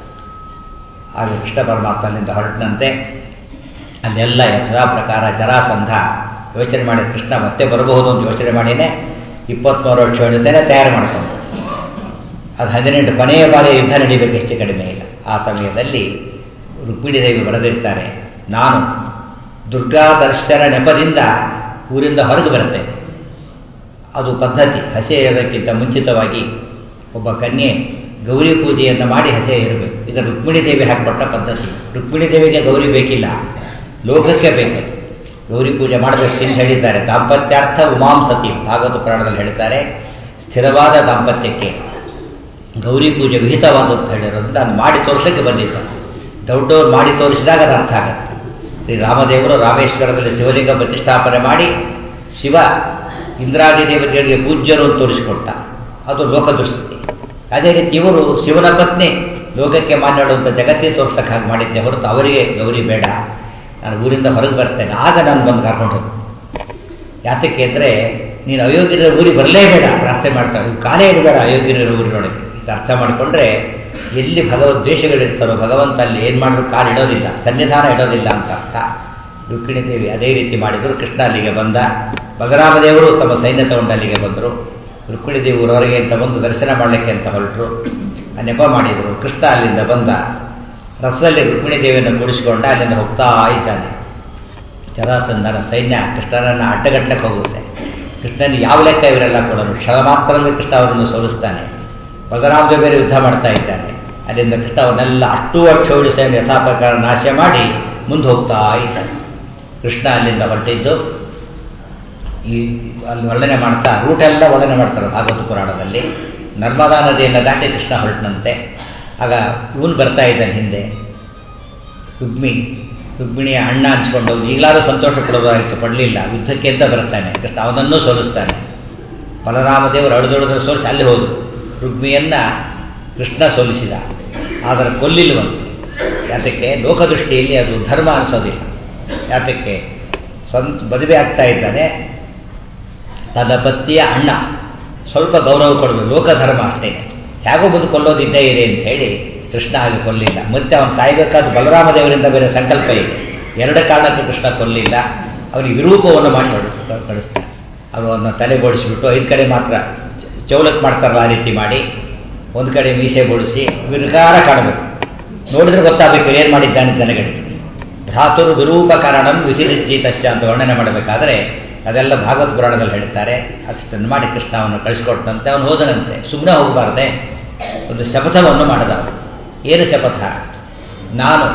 ಆಗ ಕೃಷ್ಣ ಪರಮಾತ್ಮನಿಂದ ಹೊರಟಿನಂತೆ ಅಲ್ಲೆಲ್ಲ ಯಥಾ ಪ್ರಕಾರ ಜರಾಸಂಧ ಯೋಚನೆ ಮಾಡಿದ ಕೃಷ್ಣ ಮತ್ತೆ ಬರಬಹುದು ಅಂತ ಯೋಚನೆ ಮಾಡಿನೇ ಇಪ್ಪತ್ತ್ಮೂರು ವರ್ಷ ಸೇನೆ ತಯಾರು ಮಾಡ್ಕೊಂಡು ಅದು ಹದಿನೆಂಟು ಕೊನೆಯ ಬಾರಿ ಯುದ್ಧ ನಡೀಬೇಕು ಹೆಚ್ಚು ಕಡಿಮೆ ಇಲ್ಲ ಆ ಸಮಯದಲ್ಲಿ ರುಕ್ಮಿಣಿ ದೇವಿ ಬರೆದಿರ್ತಾರೆ ನಾನು ದುರ್ಗಾ ದರ್ಶನ ನೆಪದಿಂದ ಊರಿಂದ ಹೊರಗೆ ಬರ್ತೇನೆ ಅದು ಪದ್ಧತಿ ಹಸೆ ಇರೋದಕ್ಕಿಂತ ಮುಂಚಿತವಾಗಿ ಒಬ್ಬ ಕನ್ಯೆ ಗೌರಿ ಪೂಜೆಯನ್ನು ಮಾಡಿ ಹಸೆ ಇರಬೇಕು ಇದು ರುಕ್ಮಿಣಿ ದೇವಿ ಹಾಕಿಕೊಟ್ಟ ಪದ್ಧತಿ ರುಕ್ಮಿಣಿ ದೇವಿಗೆ ಗೌರಿ ಬೇಕಿಲ್ಲ ಲೋಕಕ್ಕೆ ಬೇಕು ಗೌರಿ ಪೂಜೆ ಮಾಡಬೇಕು ಅಂತ ಹೇಳಿದ್ದಾರೆ ದಾಂಪತ್ಯಾರ್ಥ ಉಮಾಂ ಸತಿ ಭಾಗವತ ಪುರಾಣದಲ್ಲಿ ಹೇಳ್ತಾರೆ ಸ್ಥಿರವಾದ ದಾಂಪತ್ಯಕ್ಕೆ ಗೌರಿ ಪೂಜೆ ವಿಹಿತವಾದ ಅಂತ ಹೇಳಿರೋದ್ರಿಂದ ಅದು ಮಾಡಿ ತೋರಿಸೋಕ್ಕೆ ಬಂದಿದ್ದ ದೊಡ್ಡವ್ರು ಮಾಡಿ ತೋರಿಸಿದಾಗ ಅದು ಅರ್ಥ ಆಗುತ್ತೆ ಶ್ರೀ ರಾಮದೇವರು ರಾಮೇಶ್ವರದಲ್ಲಿ ಶಿವಲಿಂಗ ಪ್ರತಿಷ್ಠಾಪನೆ ಮಾಡಿ ಶಿವ ಇಂದ್ರಾದಿ ದೇವತೆಗಳಿಗೆ ಪೂಜ್ಯರು ಅಂತ ತೋರಿಸಿಕೊಟ್ಟ ಅದು ಲೋಕದುಸ್ಥಿತಿ ಅದೇ ರೀತಿ ಇವರು ಶಿವನ ಪತ್ನಿ ಲೋಕಕ್ಕೆ ಮಾನ್ಯಳು ಅಂತ ಜಗತ್ತಿಗೆ ತೋರ್ಸಕ್ಕೆ ಹಾಗೆ ಮಾಡಿದ್ದೆ ಹೊರತು ಅವರಿಗೆ ಗೌರಿ ಬೇಡ ನಾನು ಊರಿಂದ ಹೊರಗೆ ಬರ್ತೇನೆ ಆಗ ನಾನು ಬಂದು ಕರ್ಕೊಂಡು ಹೋಗು ಯಾತಕ್ಕೆ ಅಂದರೆ ನೀನು ಅಯೋಗ್ಯರ ಊರಿಗೆ ಬರಲೇಬೇಡ ಪ್ರಾರ್ಥನೆ ಮಾಡ್ತಾರೆ ಕಾಲೇ ಇಡಬೇಡ ಅಯೋಗ್ಯರ ಊರಿನೊಳಗೆ ಇದು ಅರ್ಥ ಮಾಡಿಕೊಂಡ್ರೆ ಎಲ್ಲಿ ಭಗವದ್ವೇಷಗಳಿರ್ತಾರೋ ಭಗವಂತ ಅಲ್ಲಿ ಏನು ಮಾಡಿದ್ರು ಕಾಲು ಇಡೋದಿಲ್ಲ ಸನ್ನಿಧಾನ ಇಡೋದಿಲ್ಲ ಅಂತ ಅರ್ಥ ರುಕ್ಮಿಣಿ ದೇವಿ ಅದೇ ರೀತಿ ಮಾಡಿದರು ಕೃಷ್ಣ ಅಲ್ಲಿಗೆ ಬಂದ ಬಲರಾಮದೇವರು ತಮ್ಮ ಸೈನ್ಯ ತಗೊಂಡು ಅಲ್ಲಿಗೆ ಬಂದರು ರುಕ್ಮಿಣಿ ದೇವಿ ಊರವರೆಗೆ ಅಂತ ಬಂದು ದರ್ಶನ ಮಾಡಲಿಕ್ಕೆ ಅಂತ ಹೊರಟರು ಆ ನೆಪ ಮಾಡಿದರು ಕೃಷ್ಣ ಅಲ್ಲಿಂದ ಬಂದ ರಥದಲ್ಲಿ ರುಕ್ಮಿಣಿ ದೇವಿಯನ್ನು ಕೂಡಿಸಿಕೊಂಡ ಅಲ್ಲಿಂದ ಹೋಗ್ತಾ ಇದ್ದಾನೆ ಜರಾಸಂಧನ ಸೈನ್ಯ ಕೃಷ್ಣನನ್ನು ಅಡ್ಡಗಟ್ಟಕ್ಕೆ ಹೋಗುತ್ತೆ ಕೃಷ್ಣನ ಯಾವ ಲೆಕ್ಕ ಇವರೆಲ್ಲ ಕೊಡೋರು ಕ್ಷಣ ಮಾತ್ರದಲ್ಲಿ ಕೃಷ್ಣ ಅವರನ್ನು ಸೋಲಿಸ್ತಾನೆ ಬಲರಾಮ ಬೇರೆ ಯುದ್ಧ ಮಾಡ್ತಾ ಇದ್ದಾನೆ ಅಲ್ಲಿಂದ ಕೃಷ್ಣ ಅವನ್ನೆಲ್ಲ ಅಟ್ಟು ಅಕ್ಷೋಡಿ ಸೈನ್ಯ ಯಥಾಪ್ರಕಾರ ನಾಶ ಮಾಡಿ ಮುಂದೆ ಹೋಗ್ತಾ ಇದ್ದಾನೆ ಕೃಷ್ಣ ಅಲ್ಲಿಂದ ಹೊರಟಿದ್ದು ಈ ಅಲ್ಲಿ ವರ್ಣನೆ ಮಾಡ್ತಾ ರೂಟ್ ಎಲ್ಲ ವರ್ಣನೆ ಮಾಡ್ತಾರೆ ಭಾಗವತ ಪುರಾಣದಲ್ಲಿ ನರ್ಮದಾ ನದಿಯನ್ನು ದಾಟಿ ಕೃಷ್ಣ ಹೊರಟನಂತೆ ಆಗ ಇವನು ಬರ್ತಾ ಇದ್ದಾನೆ ಹಿಂದೆ ರುಕ್ಮಿ ರುಕ್ಮಿಣಿಯ ಅಣ್ಣ ಅನ್ಸ್ಕೊಂಡು ಈಗಲಾದ್ರೂ ಸಂತೋಷ ಪಡೋದಾಯಿತು ಪಡಲಿಲ್ಲ ಯುದ್ಧಕ್ಕೆ ಅಂತ ಬರ್ತಾನೆ ಕೃಷ್ಣ ಅವನನ್ನೂ ಸೋಲಿಸ್ತಾನೆ ಬಲರಾಮದೇವರು ಅಳಿದೊಳದ್ರ ಸೋಲಿಸಿ ಅಲ್ಲಿ ಹೋದರು ರುಕ್ಮಿಯನ್ನ ಕೃಷ್ಣ ಸೋಲಿಸಿದ ಆದರೆ ಕೊಲ್ಲಿಲ್ವಂತೆ ಯಾತಕ್ಕೆ ಲೋಕದೃಷ್ಟಿಯಲ್ಲಿ ಅದು ಧರ್ಮ ಅನಿಸೋದಿಲ್ಲ ಯಾತಕ್ಕೆ ಸ್ವಂತ ಮದುವೆ ಆಗ್ತಾ ಇದ್ದಾನೆ ತನ್ನ ಪತ್ತಿಯ ಅಣ್ಣ ಸ್ವಲ್ಪ ಗೌರವ ಕೊಡಬೇಕು ಲೋಕಧರ್ಮ ಅಷ್ಟೇ ಹೇಗೋ ಬಂದು ಕೊಲ್ಲೋದಿದ್ದೇ ಇದೆ ಅಂತ ಹೇಳಿ ಕೃಷ್ಣ ಹಾಗೆ ಕೊಲ್ಲಿಲ್ಲ ಮತ್ತೆ ಅವನು ಸಾಯಬೇಕಾದ ಬಲರಾಮ ದೇವರಿಂದ ಬೇರೆ ಸಂಕಲ್ಪ ಇದೆ ಎರಡು ಕಾರಣಕ್ಕೆ ಕೃಷ್ಣ ಕೊಲ್ಲಿಲ್ಲ ಅವನಿಗೆ ವಿರೂಪವನ್ನು ಮಾಡಿ ಕಳಿಸ್ತಾನೆ ಅವನ್ನ ತಲೆಗೊಡಿಸಿಬಿಟ್ಟು ಐದು ಕಡೆ ಮಾತ್ರ ಚೌಲತ್ ಮಾಡ್ತಾರಲ್ಲ ಆ ರೀತಿ ಮಾಡಿ ಒಂದು ಕಡೆ ಮೀಸೆ ಬೋಡಿಸಿ ವಿರ್ಗಾರ ಕಾಣಬೇಕು ನೋಡಿದ್ರೆ ಗೊತ್ತಾಗಬೇಕು ಏನು ಮಾಡಿದ್ದಾನೆ ಜನಗಳಿಗೆ ಭ್ರಾತರು ವಿರೂಪ ಕಾರಣಂ ವಿಸಿರಿಜ್ಜಿತಶ್ಚ ಅಂತ ವರ್ಣನೆ ಮಾಡಬೇಕಾದ್ರೆ ಅದೆಲ್ಲ ಭಾಗವತ ಪುರಾಣದಲ್ಲಿ ಹೇಳ್ತಾರೆ ಅಷ್ಟನ್ನು ಮಾಡಿ ಕೃಷ್ಣ ಅವನು ಕಳಿಸ್ಕೊಟ್ಟಂತೆ ಅವನು ಹೋದನಂತೆ ಸುಮ್ಮನೆ ಹೋಗಬಾರ್ದೆ ಒಂದು ಶಪಥವನ್ನು ಮಾಡಿದ ಏನು ಶಪಥ ನಾನು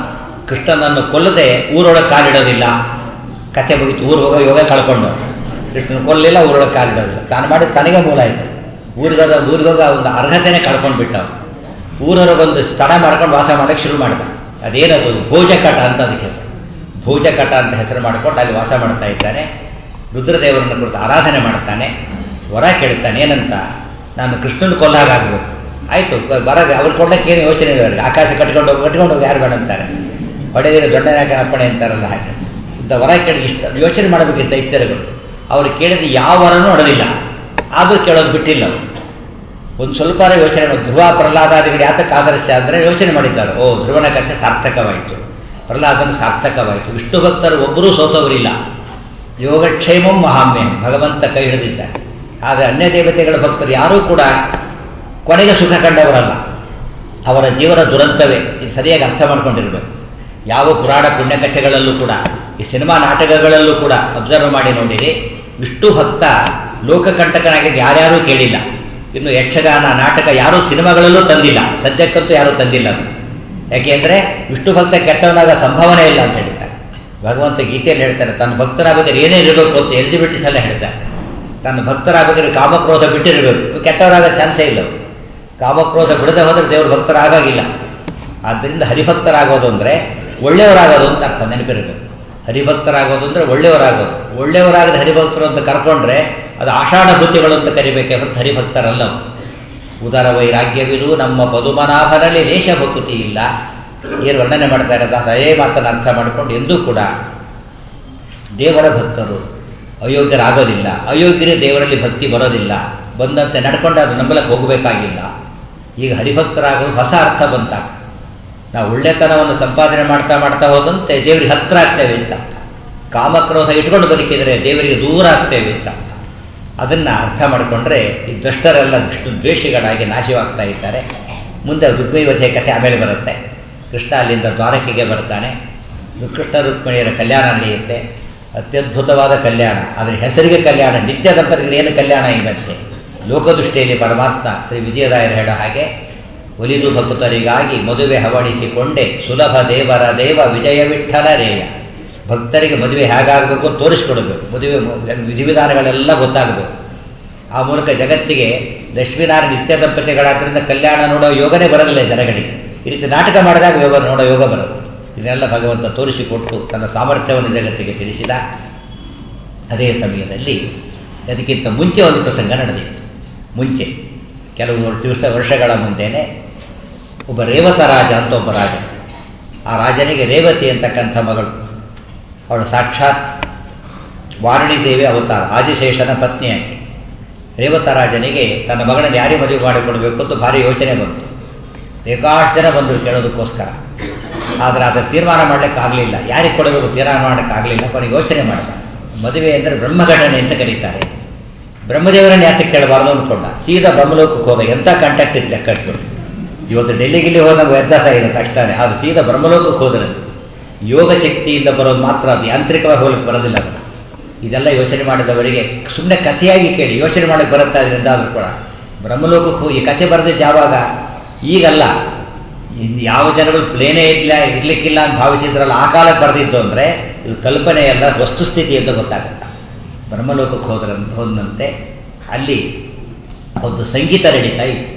ಕೃಷ್ಣನನ್ನು ಕೊಲ್ಲದೆ ಊರೊಳಗೆ ಕಾಲಿಡೋದಿಲ್ಲ ಕಥೆ ಮುಗಿತು ಊರು ಹೋಗೋ ಯೋಗ ಕಳ್ಕೊಂಡು ಕೃಷ್ಣನ ಕೊಲ್ಲಲಿಲ್ಲ ಊರೊಳಗೆ ಕಾಲಿಡೋದಿಲ್ಲ ತಾನು ಮಾಡಿದ ತನಗೆ ಮೂಲ ಆಯಿತು ಊರಿಗೋಗ ಊರಿಗೋಗ ಒಂದು ಅರ್ಹತೆನೇ ಕಳ್ಕೊಂಡು ಬಿಟ್ಟ ಊರೊಳಗೊಂದು ಸ್ಥಳ ಮಾಡ್ಕೊಂಡು ವಾಸ ಮಾಡೋಕ್ಕೆ ಶುರು ಮಾಡ್ದ ಅದೇನದು ಭೋಜಕಟ ಅಂತ ಅದಕ್ಕೆ ಹೆಸರು ಭೋಜಕಟ ಅಂತ ಹೆಸರು ಮಾಡ್ಕೊಂಡು ಅಲ್ಲಿ ವಾಸ ಮಾಡ್ತಾ ಇದ್ದಾನೆ ರುದ್ರದೇವರನ್ನು ಕುರಿತು ಆರಾಧನೆ ಮಾಡ್ತಾನೆ ವರ ಕೇಳ್ತಾನೆ ಏನಂತ ನಾನು ಕೃಷ್ಣನ ಕೊಲ್ಲಾಗಬೇಕು ಆಯಿತು ಬರ ಅವ್ರು ಕೊಡಕ್ಕೆ ಏನು ಯೋಚನೆ ಇಲ್ಲ ಅವ್ರಿಗೆ ಆಕಾಶ ಕಟ್ಕೊಂಡು ಹೋಗಿ ಕಟ್ಕೊಂಡು ಹೋಗಿ ಯಾರು ಬೇಡ ಅಂತಾರೆ ಹೊಡೆದಿರೋ ದೊಡ್ಡನಾಗ ಅರ್ಪಣೆ ಅಂತಾರಲ್ಲ ಹಾಗೆ ಇಂಥ ವರ ಕೇಳಿ ಇಷ್ಟ ಯೋಚನೆ ಮಾಡಬೇಕಿದ್ದ ಇತ್ತರಗಳು ಅವ್ರು ಕೇಳಿದ ಯಾವ ವರನೂ ಹೊಡೆದಿಲ್ಲ ಆದರೂ ಕೇಳೋದು ಬಿಟ್ಟಿಲ್ಲ ಅವರು ಒಂದು ಸ್ವಲ್ಪ ಯೋಚನೆ ಮಾಡಿ ಧ್ರುವ ಪ್ರಹ್ಲಾದಾದಿಗಳು ಯಾತಕ್ಕೆ ಆದರ್ಶ ಅಂದರೆ ಯೋಚನೆ ಮಾಡಿದ್ದಾರೆ ಓ ಧ್ರುವನ ಕಥೆ ಸಾರ್ಥಕವಾಯಿತು ಪ್ರಹ್ಲಾದನ ಸಾರ್ಥಕವಾಯಿತು ವಿಷ್ಣು ಭಕ್ತರು ಒಬ್ಬರೂ ಸೋತವರಿಲ್ಲ ಯೋಗಕ್ಷೇಮಂ ಮಹಾಮ್ಯಂ ಭಗವಂತ ಕೈ ಹಿಡಿದಿದ್ದಾರೆ ಆದರೆ ಅನ್ಯ ದೇವತೆಗಳ ಭಕ್ತರು ಯಾರೂ ಕೂಡ ಕೊನೆಗೆ ಸುಖ ಕಂಡವರಲ್ಲ ಅವರ ಜೀವನ ದುರಂತವೇ ಇದು ಸರಿಯಾಗಿ ಅರ್ಥ ಮಾಡ್ಕೊಂಡಿರಬೇಕು ಯಾವ ಪುರಾಣ ಪುಣ್ಯಕಥೆಗಳಲ್ಲೂ ಕೂಡ ಈ ಸಿನಿಮಾ ನಾಟಕಗಳಲ್ಲೂ ಕೂಡ ಅಬ್ಸರ್ವ್ ಮಾಡಿ ನೋಡಿರಿ ವಿಷ್ಣು ಭಕ್ತ ಲೋಕಕಂಟಕನಾಗಿದ್ದು ಯಾರ್ಯಾರೂ ಕೇಳಿಲ್ಲ ಇನ್ನು ಯಕ್ಷಗಾನ ನಾಟಕ ಯಾರೂ ಸಿನಿಮಾಗಳಲ್ಲೂ ತಂದಿಲ್ಲ ಸದ್ಯಕ್ಕಂತೂ ಯಾರೂ ತಂದಿಲ್ಲ ಯಾಕೆಂದರೆ ವಿಷ್ಣು ಭಕ್ತ ಕೆಟ್ಟವನಾಗ ಸಂಭಾವನೆ ಇಲ್ಲ ಅಂತ ಹೇಳ್ತಾರೆ ಭಗವಂತ ಗೀತೆಯಲ್ಲಿ ಹೇಳ್ತಾರೆ ತನ್ನ ಭಕ್ತರಾಗಬೇಕಾದ್ರೆ ಏನೇ ಇರಬೇಕು ಅಂತ ಎಲಿಜಿಬಿಲಿಟೀಸ್ ಎಲ್ಲ ಹೇಳ್ತಾರೆ ತನ್ನ ಭಕ್ತರಾಗಬೇಕಾದ್ರೆ ಕಾಮಕ್ರೋಧ ಬಿಟ್ಟಿರಬೇಕು ಕೆಟ್ಟವರಾಗ ಚಾನ್ಸೇ ಇಲ್ಲ ಕಾಮಕ್ರೋಧ ಬಿಡದೆ ಹೋದರೆ ದೇವ್ರ ಭಕ್ತರಾಗಿಲ್ಲ ಆದ್ದರಿಂದ ಹರಿಭಕ್ತರಾಗೋದು ಅಂದರೆ ಒಳ್ಳೆಯವರಾಗೋದು ಅಂತ ಅರ್ಥ ನೆನಪಿರಬೇಕು ಹರಿಭಕ್ತರಾಗೋದು ಅಂದರೆ ಒಳ್ಳೆಯವರಾಗೋದು ಒಳ್ಳೆಯವರಾಗದ ಹರಿಭಕ್ತರು ಅಂತ ಕರ್ಕೊಂಡ್ರೆ ಅದು ಆಷಾಢ ಬುದ್ಧಿಗಳು ಅಂತ ಕರಿಬೇಕೆ ಹೊರತು ಹರಿಭಕ್ತರಲ್ಲ ಉದರ ವೈರಾಗ್ಯವಿರು ನಮ್ಮ ಪದುಮನಾಭನಲ್ಲಿ ದೇಶ ಭಕ್ತಿ ಇಲ್ಲ ಏನು ವರ್ಣನೆ ಮಾಡ್ತಾ ಇರೋದು ಅದೇ ಮಾತನ್ನು ಅರ್ಥ ಮಾಡಿಕೊಂಡು ಎಂದೂ ಕೂಡ ದೇವರ ಭಕ್ತರು ಅಯೋಗ್ಯರಾಗೋದಿಲ್ಲ ಅಯೋಗ್ಯರೇ ದೇವರಲ್ಲಿ ಭಕ್ತಿ ಬರೋದಿಲ್ಲ ಬಂದಂತೆ ನಡ್ಕೊಂಡು ಅದು ನಂಬಲಕ್ಕೆ ಹೋಗಬೇಕಾಗಿಲ್ಲ ಈಗ ಹರಿಭಕ್ತರಾಗೋದು ಹೊಸ ಅರ್ಥ ಬಂತ ನಾವು ಒಳ್ಳೆತನವನ್ನು ಸಂಪಾದನೆ ಮಾಡ್ತಾ ಮಾಡ್ತಾ ಹೋದಂತೆ ದೇವರಿಗೆ ಹತ್ರ ಆಗ್ತೇವೆ ಅಂತ ಕಾಮಕ್ರೋಧ ಇಟ್ಕೊಂಡು ಬದುಕಿದರೆ ದೇವರಿಗೆ ದೂರ ಆಗ್ತೇವೆ ಅಂತ ಅದನ್ನು ಅರ್ಥ ಮಾಡಿಕೊಂಡ್ರೆ ಈ ದುಷ್ಟರೆಲ್ಲ ವಿಷ್ಣು ದ್ವೇಷಿಗಳಾಗಿ ನಾಶವಾಗ್ತಾ ಇದ್ದಾರೆ ಮುಂದೆ ರುಕ್ಮಿವಧೆ ಕಥೆ ಆಮೇಲೆ ಬರುತ್ತೆ ಕೃಷ್ಣ ಅಲ್ಲಿಂದ ದ್ವಾರಕೆಗೆ ಬರ್ತಾನೆ ಕೃಷ್ಣ ರುಕ್ಮಿಣಿಯರ ಕಲ್ಯಾಣ ನಡೆಯುತ್ತೆ ಅತ್ಯದ್ಭುತವಾದ ಕಲ್ಯಾಣ ಆದರೆ ಹೆಸರಿಗೆ ಕಲ್ಯಾಣ ನಿತ್ಯ ದಂಪತಿಗಳು ಏನು ಕಲ್ಯಾಣ ಇವತ್ತೆ ಲೋಕದೃಷ್ಟಿಯಲ್ಲಿ ಪರಮಾತ್ಮ ಶ್ರೀ ವಿಜಯರಾಯರು ಹೇಳೋ ಹಾಗೆ ಒಲಿದು ಭಕ್ತರಿಗಾಗಿ ಮದುವೆ ಹವಣಿಸಿಕೊಂಡೆ ಸುಲಭ ದೇವರ ದೇವ ವಿಜಯ ವಿಠಲ ರೇಯ ಭಕ್ತರಿಗೆ ಮದುವೆ ಹೇಗಾಗಬೇಕು ತೋರಿಸ್ಕೊಡ್ಬೇಕು ಮದುವೆ ವಿಧಿವಿಧಾನಗಳೆಲ್ಲ ಗೊತ್ತಾಗಬೇಕು ಆ ಮೂಲಕ ಜಗತ್ತಿಗೆ ಲಕ್ಷ್ಮೀನಾರಾಯಣ ನಿತ್ಯ ದಂಪತಿಗಳಾದ್ರಿಂದ ಕಲ್ಯಾಣ ನೋಡೋ ಯೋಗನೇ ಬರಲಿಲ್ಲ ಜನಗಳಿಗೆ ಈ ರೀತಿ ನಾಟಕ ಮಾಡಿದಾಗ ಯೋಗ ನೋಡೋ ಯೋಗ ಬರೋದು ಇದನ್ನೆಲ್ಲ ಭಗವಂತ ತೋರಿಸಿಕೊಟ್ಟು ತನ್ನ ಸಾಮರ್ಥ್ಯವನ್ನು ಜಗತ್ತಿಗೆ ತಿಳಿಸಿದ ಅದೇ ಸಮಯದಲ್ಲಿ ಅದಕ್ಕಿಂತ ಮುಂಚೆ ಒಂದು ಪ್ರಸಂಗ ನಡೆದಿತ್ತು ಮುಂಚೆ ಕೆಲವು ದಿವಸ ವರ್ಷಗಳ ಮುಂದೆನೆ ಒಬ್ಬ ರೇವತ ರಾಜ ಅಂತ ಒಬ್ಬ ರಾಜ ಆ ರಾಜನಿಗೆ ರೇವತಿ ಅಂತಕ್ಕಂಥ ಮಗಳು ಅವಳು ಸಾಕ್ಷಾತ್ ವಾರಣಿ ದೇವಿ ಅವತಾರ ಆದಿಶೇಷನ ಪತ್ನಿಯಾಗಿ ರೇವತ ರಾಜನಿಗೆ ತನ್ನ ಮಗಳನ್ನು ಯಾರಿಗೆ ಮದುವೆ ಮಾಡಿಕೊಡ್ಬೇಕು ಅಂತ ಭಾರಿ ಯೋಚನೆ ಬಂತು ಬೇಕಾಷ್ಟು ಜನ ಬಂದರು ಕೇಳೋದಕ್ಕೋಸ್ಕರ ಆದರೆ ಅದರ ತೀರ್ಮಾನ ಮಾಡಲಿಕ್ಕೆ ಆಗಲಿಲ್ಲ ಯಾರಿಗೆ ಕೊಡಬೇಕು ತೀರ್ಮಾನ ಮಾಡೋಕ್ಕಾಗಲಿಲ್ಲ ಕೊನೆಗೆ ಯೋಚನೆ ಮಾಡಿದ ಮದುವೆ ಅಂದರೆ ಬ್ರಹ್ಮಘಟನೆ ಅಂತ ಕರೀತಾರೆ ಬ್ರಹ್ಮದೇವರನ್ನು ಯಾತಕ್ಕೆ ಕೇಳಬಾರ್ದು ಅಂದ್ಕೊಂಡ ಸೀದಾ ಬ್ರಹ್ಮಲೋಕಕ್ಕೆ ಹೋದ ಎಂಥ ಕಾಂಟ್ಯಾಕ್ಟ್ ಇದೆ ಕಟ್ಬಿಟ್ಟು ಇವತ್ತು ಡೆಲ್ಲಿಗಿಲ್ಲಿ ಹೋದಾಗ ವ್ಯತ್ಯಾಸ ಇದೆ ಕಷ್ಟನೇ ಅದು ಸೀದಾ ಬ್ರಹ್ಮಲೋಕಕ್ಕೆ ಹೋದರೆ ಯೋಗ ಶಕ್ತಿಯಿಂದ ಬರೋದು ಮಾತ್ರ ಅದು ಯಾಂತ್ರಿಕವಾಗಿ ಹೋಗಲಿಕ್ಕೆ ಬರೋದಿಲ್ಲ ಅದು ಇದೆಲ್ಲ ಯೋಚನೆ ಮಾಡಿದವರಿಗೆ ಸುಮ್ಮನೆ ಕಥೆಯಾಗಿ ಕೇಳಿ ಯೋಚನೆ ಮಾಡಕ್ಕೆ ಬರುತ್ತಾ ಇದರಿಂದ ಆದರೂ ಕೂಡ ಬ್ರಹ್ಮಲೋಕಕ್ಕೆ ಹೋಗಿ ಕಥೆ ಬರೆದಿದ್ದು ಯಾವಾಗ ಈಗಲ್ಲ ಇನ್ನು ಯಾವ ಜನಗಳು ಪ್ಲೇನೇ ಇಲ್ಲ ಇರ್ಲಿಕ್ಕಿಲ್ಲ ಅಂತ ಭಾವಿಸಿದ್ರಲ್ಲ ಆ ಕಾಲಕ್ಕೆ ಬರೆದಿದ್ದು ಅಂದರೆ ಇದು ಕಲ್ಪನೆ ಎಲ್ಲ ವಸ್ತುಸ್ಥಿತಿ ಅಂತ ಗೊತ್ತಾಗುತ್ತೆ ಬ್ರಹ್ಮಲೋಕಕ್ಕೆ ಹೋದ್ರಂತ ಹೋದಂತೆ ಅಲ್ಲಿ ಒಂದು ಸಂಗೀತ ನಡೀತಾ ಇತ್ತು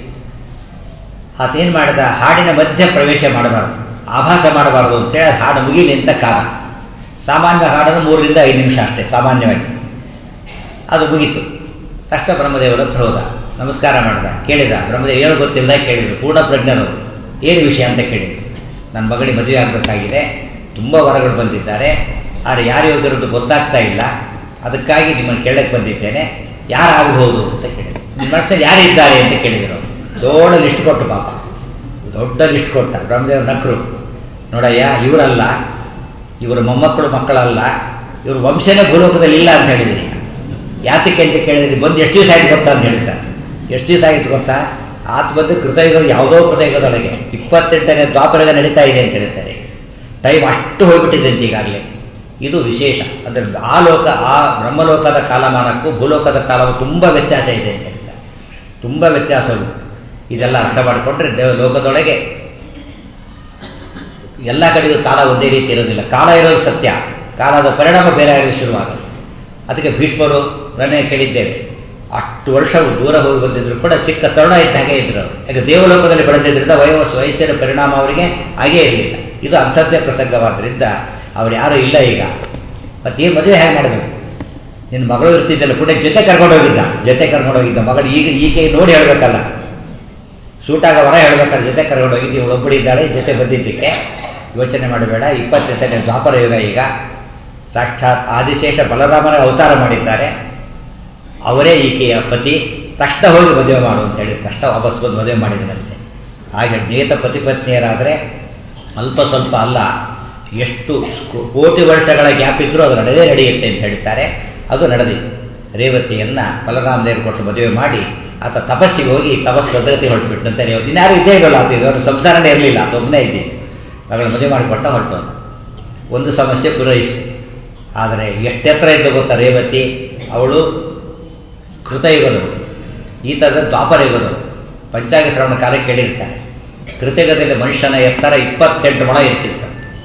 ಆತೇನು ಮಾಡಿದ ಹಾಡಿನ ಮಧ್ಯೆ ಪ್ರವೇಶ ಮಾಡಬಾರ್ದು ಆಭಾಸ ಮಾಡಬಾರ್ದು ಅಂತೇಳಿ ಹಾಡು ಮುಗಿಲಿ ಅಂತ ಕಾಲ ಸಾಮಾನ್ಯ ಹಾಡನ್ನು ಮೂರರಿಂದ ಐದು ನಿಮಿಷ ಅಷ್ಟೇ ಸಾಮಾನ್ಯವಾಗಿ ಅದು ಮುಗೀತು ತಕ್ಷಣ ಬ್ರಹ್ಮದೇವರ ಹತ್ರ ಹೋದ ನಮಸ್ಕಾರ ಮಾಡಿದ ಕೇಳಿದ ಬ್ರಹ್ಮದೇವ ಏನು ಗೊತ್ತಿಲ್ಲ ಕೇಳಿದ್ರು ಪೂರ್ಣ ಪ್ರಜ್ಞರವರು ಏನು ವಿಷಯ ಅಂತ ಕೇಳಿದ್ರು ನನ್ನ ಮಗಳಿಗೆ ಮದುವೆ ಆಗಬೇಕಾಗಿದೆ ತುಂಬ ವರಗಳು ಬಂದಿದ್ದಾರೆ ಆದರೆ ಯಾರು ಯೋಗ್ಯರದ್ದು ಗೊತ್ತಾಗ್ತಾ ಇಲ್ಲ ಅದಕ್ಕಾಗಿ ನಿಮ್ಮನ್ನು ಕೇಳಕ್ಕೆ ಬಂದಿದ್ದೇನೆ ಯಾರು ಆಗಬಹುದು ಅಂತ ಕೇಳಿದ್ರು ನಿಮ್ಮ ಮನಸ್ಸಲ್ಲಿ ಯಾರಿದ್ದಾರೆ ಅಂತ ಕೇಳಿದರು ದೊಡ್ಡ ಲಿಸ್ಟ್ ಕೊಟ್ಟು ಪಾಪ ದೊಡ್ಡ ಲಿಸ್ಟ್ ಕೊಟ್ಟ ಬ್ರಹ್ಮದೇವ ನಕರು ನೋಡಯ್ಯ ಇವರಲ್ಲ ಇವರು ಮೊಮ್ಮಕ್ಕಳು ಮಕ್ಕಳಲ್ಲ ಇವರು ವಂಶನೇ ಭೂಲೋಕದಲ್ಲಿ ಇಲ್ಲ ಅಂತ ಹೇಳಿದ್ರಿ ಯಾತಕ್ಕೆ ಅಂತ ಕೇಳಿದ್ರಿ ಬಂದು ಎಷ್ಟು ದಿವಸ ಆಯ್ತು ಗೊತ್ತಾ ಅಂತ ಹೇಳ್ತಾರೆ ಎಷ್ಟು ದಿವಸ ಆಯ್ತು ಗೊತ್ತಾ ಆತ ಬಂದು ಕೃತಯುಗ ಯಾವುದೋ ಕೃತಯುಗದೊಳಗೆ ಇಪ್ಪತ್ತೆಂಟನೇ ದ್ವಾಪರಗ ನಡೀತಾ ಇದೆ ಅಂತ ಹೇಳ್ತಾರೆ ಟೈಮ್ ಅಷ್ಟು ಹೋಗ್ಬಿಟ್ಟಿದೆ ಅಂತ ಈಗಾಗಲೇ ಇದು ವಿಶೇಷ ಅಂದರೆ ಆ ಲೋಕ ಆ ಬ್ರಹ್ಮಲೋಕದ ಕಾಲಮಾನಕ್ಕೂ ಭೂಲೋಕದ ಕಾಲವು ತುಂಬ ವ್ಯತ್ಯಾಸ ಇದೆ ಅಂತ ಹೇಳ್ತಾರೆ ತುಂಬ ವ್ಯತ್ಯಾಸವು ಇದೆಲ್ಲ ಅರ್ಥ ಮಾಡಿಕೊಂಡ್ರೆ ದೇವ ಲೋಕದೊಳಗೆ ಎಲ್ಲ ಕಡೆಗೂ ಕಾಲ ಒಂದೇ ರೀತಿ ಇರೋದಿಲ್ಲ ಕಾಲ ಇರೋದು ಸತ್ಯ ಕಾಲದ ಪರಿಣಾಮ ಬೇರೆ ಆಗಲು ಶುರುವಾಗುತ್ತೆ ಅದಕ್ಕೆ ಭೀಷ್ಮರು ರನ್ನೇ ಕೇಳಿದ್ದೇವೆ ಅಷ್ಟು ವರ್ಷ ದೂರ ಹೋಗಿ ಬಂದಿದ್ರು ಕೂಡ ಚಿಕ್ಕ ತರುಣ ಇದ್ದ ಹಾಗೆ ಇದ್ರು ಅವರು ಯಾಕೆ ದೇವಲೋಕದಲ್ಲಿ ಬೆಳೆದಿದ್ದರಿಂದ ವಯೋವಸ್ ವಯಸ್ಸಿನ ಪರಿಣಾಮ ಅವರಿಗೆ ಹಾಗೇ ಇರಲಿಲ್ಲ ಇದು ಅಂಥದ್ದೇ ಪ್ರಸಂಗವಾದ್ದರಿಂದ ಅವ್ರು ಯಾರೂ ಇಲ್ಲ ಈಗ ಮತ್ತೇನು ಮದುವೆ ಹೇಗೆ ಮಾಡಬೇಕು ನಿನ್ನ ಮಗಳು ಇರ್ತಿದ್ದಲ್ಲ ಕೂಡ ಜೊತೆ ಕರ್ಕೊಂಡು ಹೋಗಿದ್ದ ಜೊತೆ ಕರ್ಕೊಂಡು ಹೋಗಿದ್ದ ಮಗಳು ಈಗ ಈಕೆ ನೋಡಿ ಹೇಳಬೇಕಲ್ಲ ಸೂಟಾಗ ಹೊರ ಹೇಳ್ಬೇಕಾದ್ರೆ ಜೊತೆ ಕರ್ಕೊಂಡು ಹೋಗಿದ್ದು ಇವಳು ಒಬ್ಬಳಿದ್ದಾಳೆ ಜೊತೆ ಬಂದಿದ್ದಕ್ಕೆ ಯೋಚನೆ ಮಾಡಬೇಡ ಇಪ್ಪತ್ತೆಂಟನೇ ದ್ವಾಪರ ಯುಗ ಈಗ ಸಾಕ್ಷಾತ್ ಆದಿಶೇಷ ಬಲರಾಮನ ಅವತಾರ ಮಾಡಿದ್ದಾರೆ ಅವರೇ ಈಕೆಯ ಪತಿ ತಕ್ಷಣ ಹೋಗಿ ಮದುವೆ ಮಾಡು ಅಂತ ಹೇಳಿ ತಕ್ಷಣ ವಾಪಸ್ ಬಂದು ಮದುವೆ ಮಾಡಿದನಂತೆ ಹಾಗೆ ನಿಯತ ಪತಿಪತ್ನಿಯರಾದರೆ ಅಲ್ಪ ಸ್ವಲ್ಪ ಅಲ್ಲ ಎಷ್ಟು ಕೋಟಿ ವರ್ಷಗಳ ಗ್ಯಾಪ್ ಇದ್ದರೂ ಅದು ನಡೆದೇ ನಡೆಯುತ್ತೆ ಅಂತ ಹೇಳ್ತಾರೆ ಅದು ನಡೆದಿತ್ತು ರೇವತಿಯನ್ನು ಬಲರಾಮದೇವರು ಕೊಟ್ಟು ಮದುವೆ ಮಾಡಿ ಆತ ತಪಸ್ಸಿಗೆ ಹೋಗಿ ತಪಸ್ಸು ಭದ್ರತೆ ಹೊರಟುಬಿಟ್ಟಂತೆ ಇನ್ಯಾರು ಇದ್ದೇ ಇರೋಲ್ಲ ಅದು ಇವರು ಸಂಸಾರನೇ ಇರಲಿಲ್ಲ ಅದು ಒಬ್ಬನೇ ಇದ್ದಿದ್ದು ಮಗಳ ಮದುವೆ ಮಾಡಿಕೊಟ್ಟ ಹೊರಟು ಒಂದು ಸಮಸ್ಯೆ ಪೂರೈಸಿ ಆದರೆ ಎಷ್ಟೆತ್ರ ಇದ್ದು ಗೊತ್ತಾ ರೇವತಿ ಅವಳು ಕೃತಯುಗದವರು ಈ ಥರದ ದ್ವಾಪರ ಯುಗದವರು ಪಂಚಾಂಗ ಶ್ರವಣ ಕಾಲ ಕೇಳಿರ್ತಾರೆ ಕೃತಯುಗದಲ್ಲಿ ಮನುಷ್ಯನ ಎತ್ತರ ಇಪ್ಪತ್ತೆಂಟು ಮೊಳ ಇರ್ತಿತ್ತು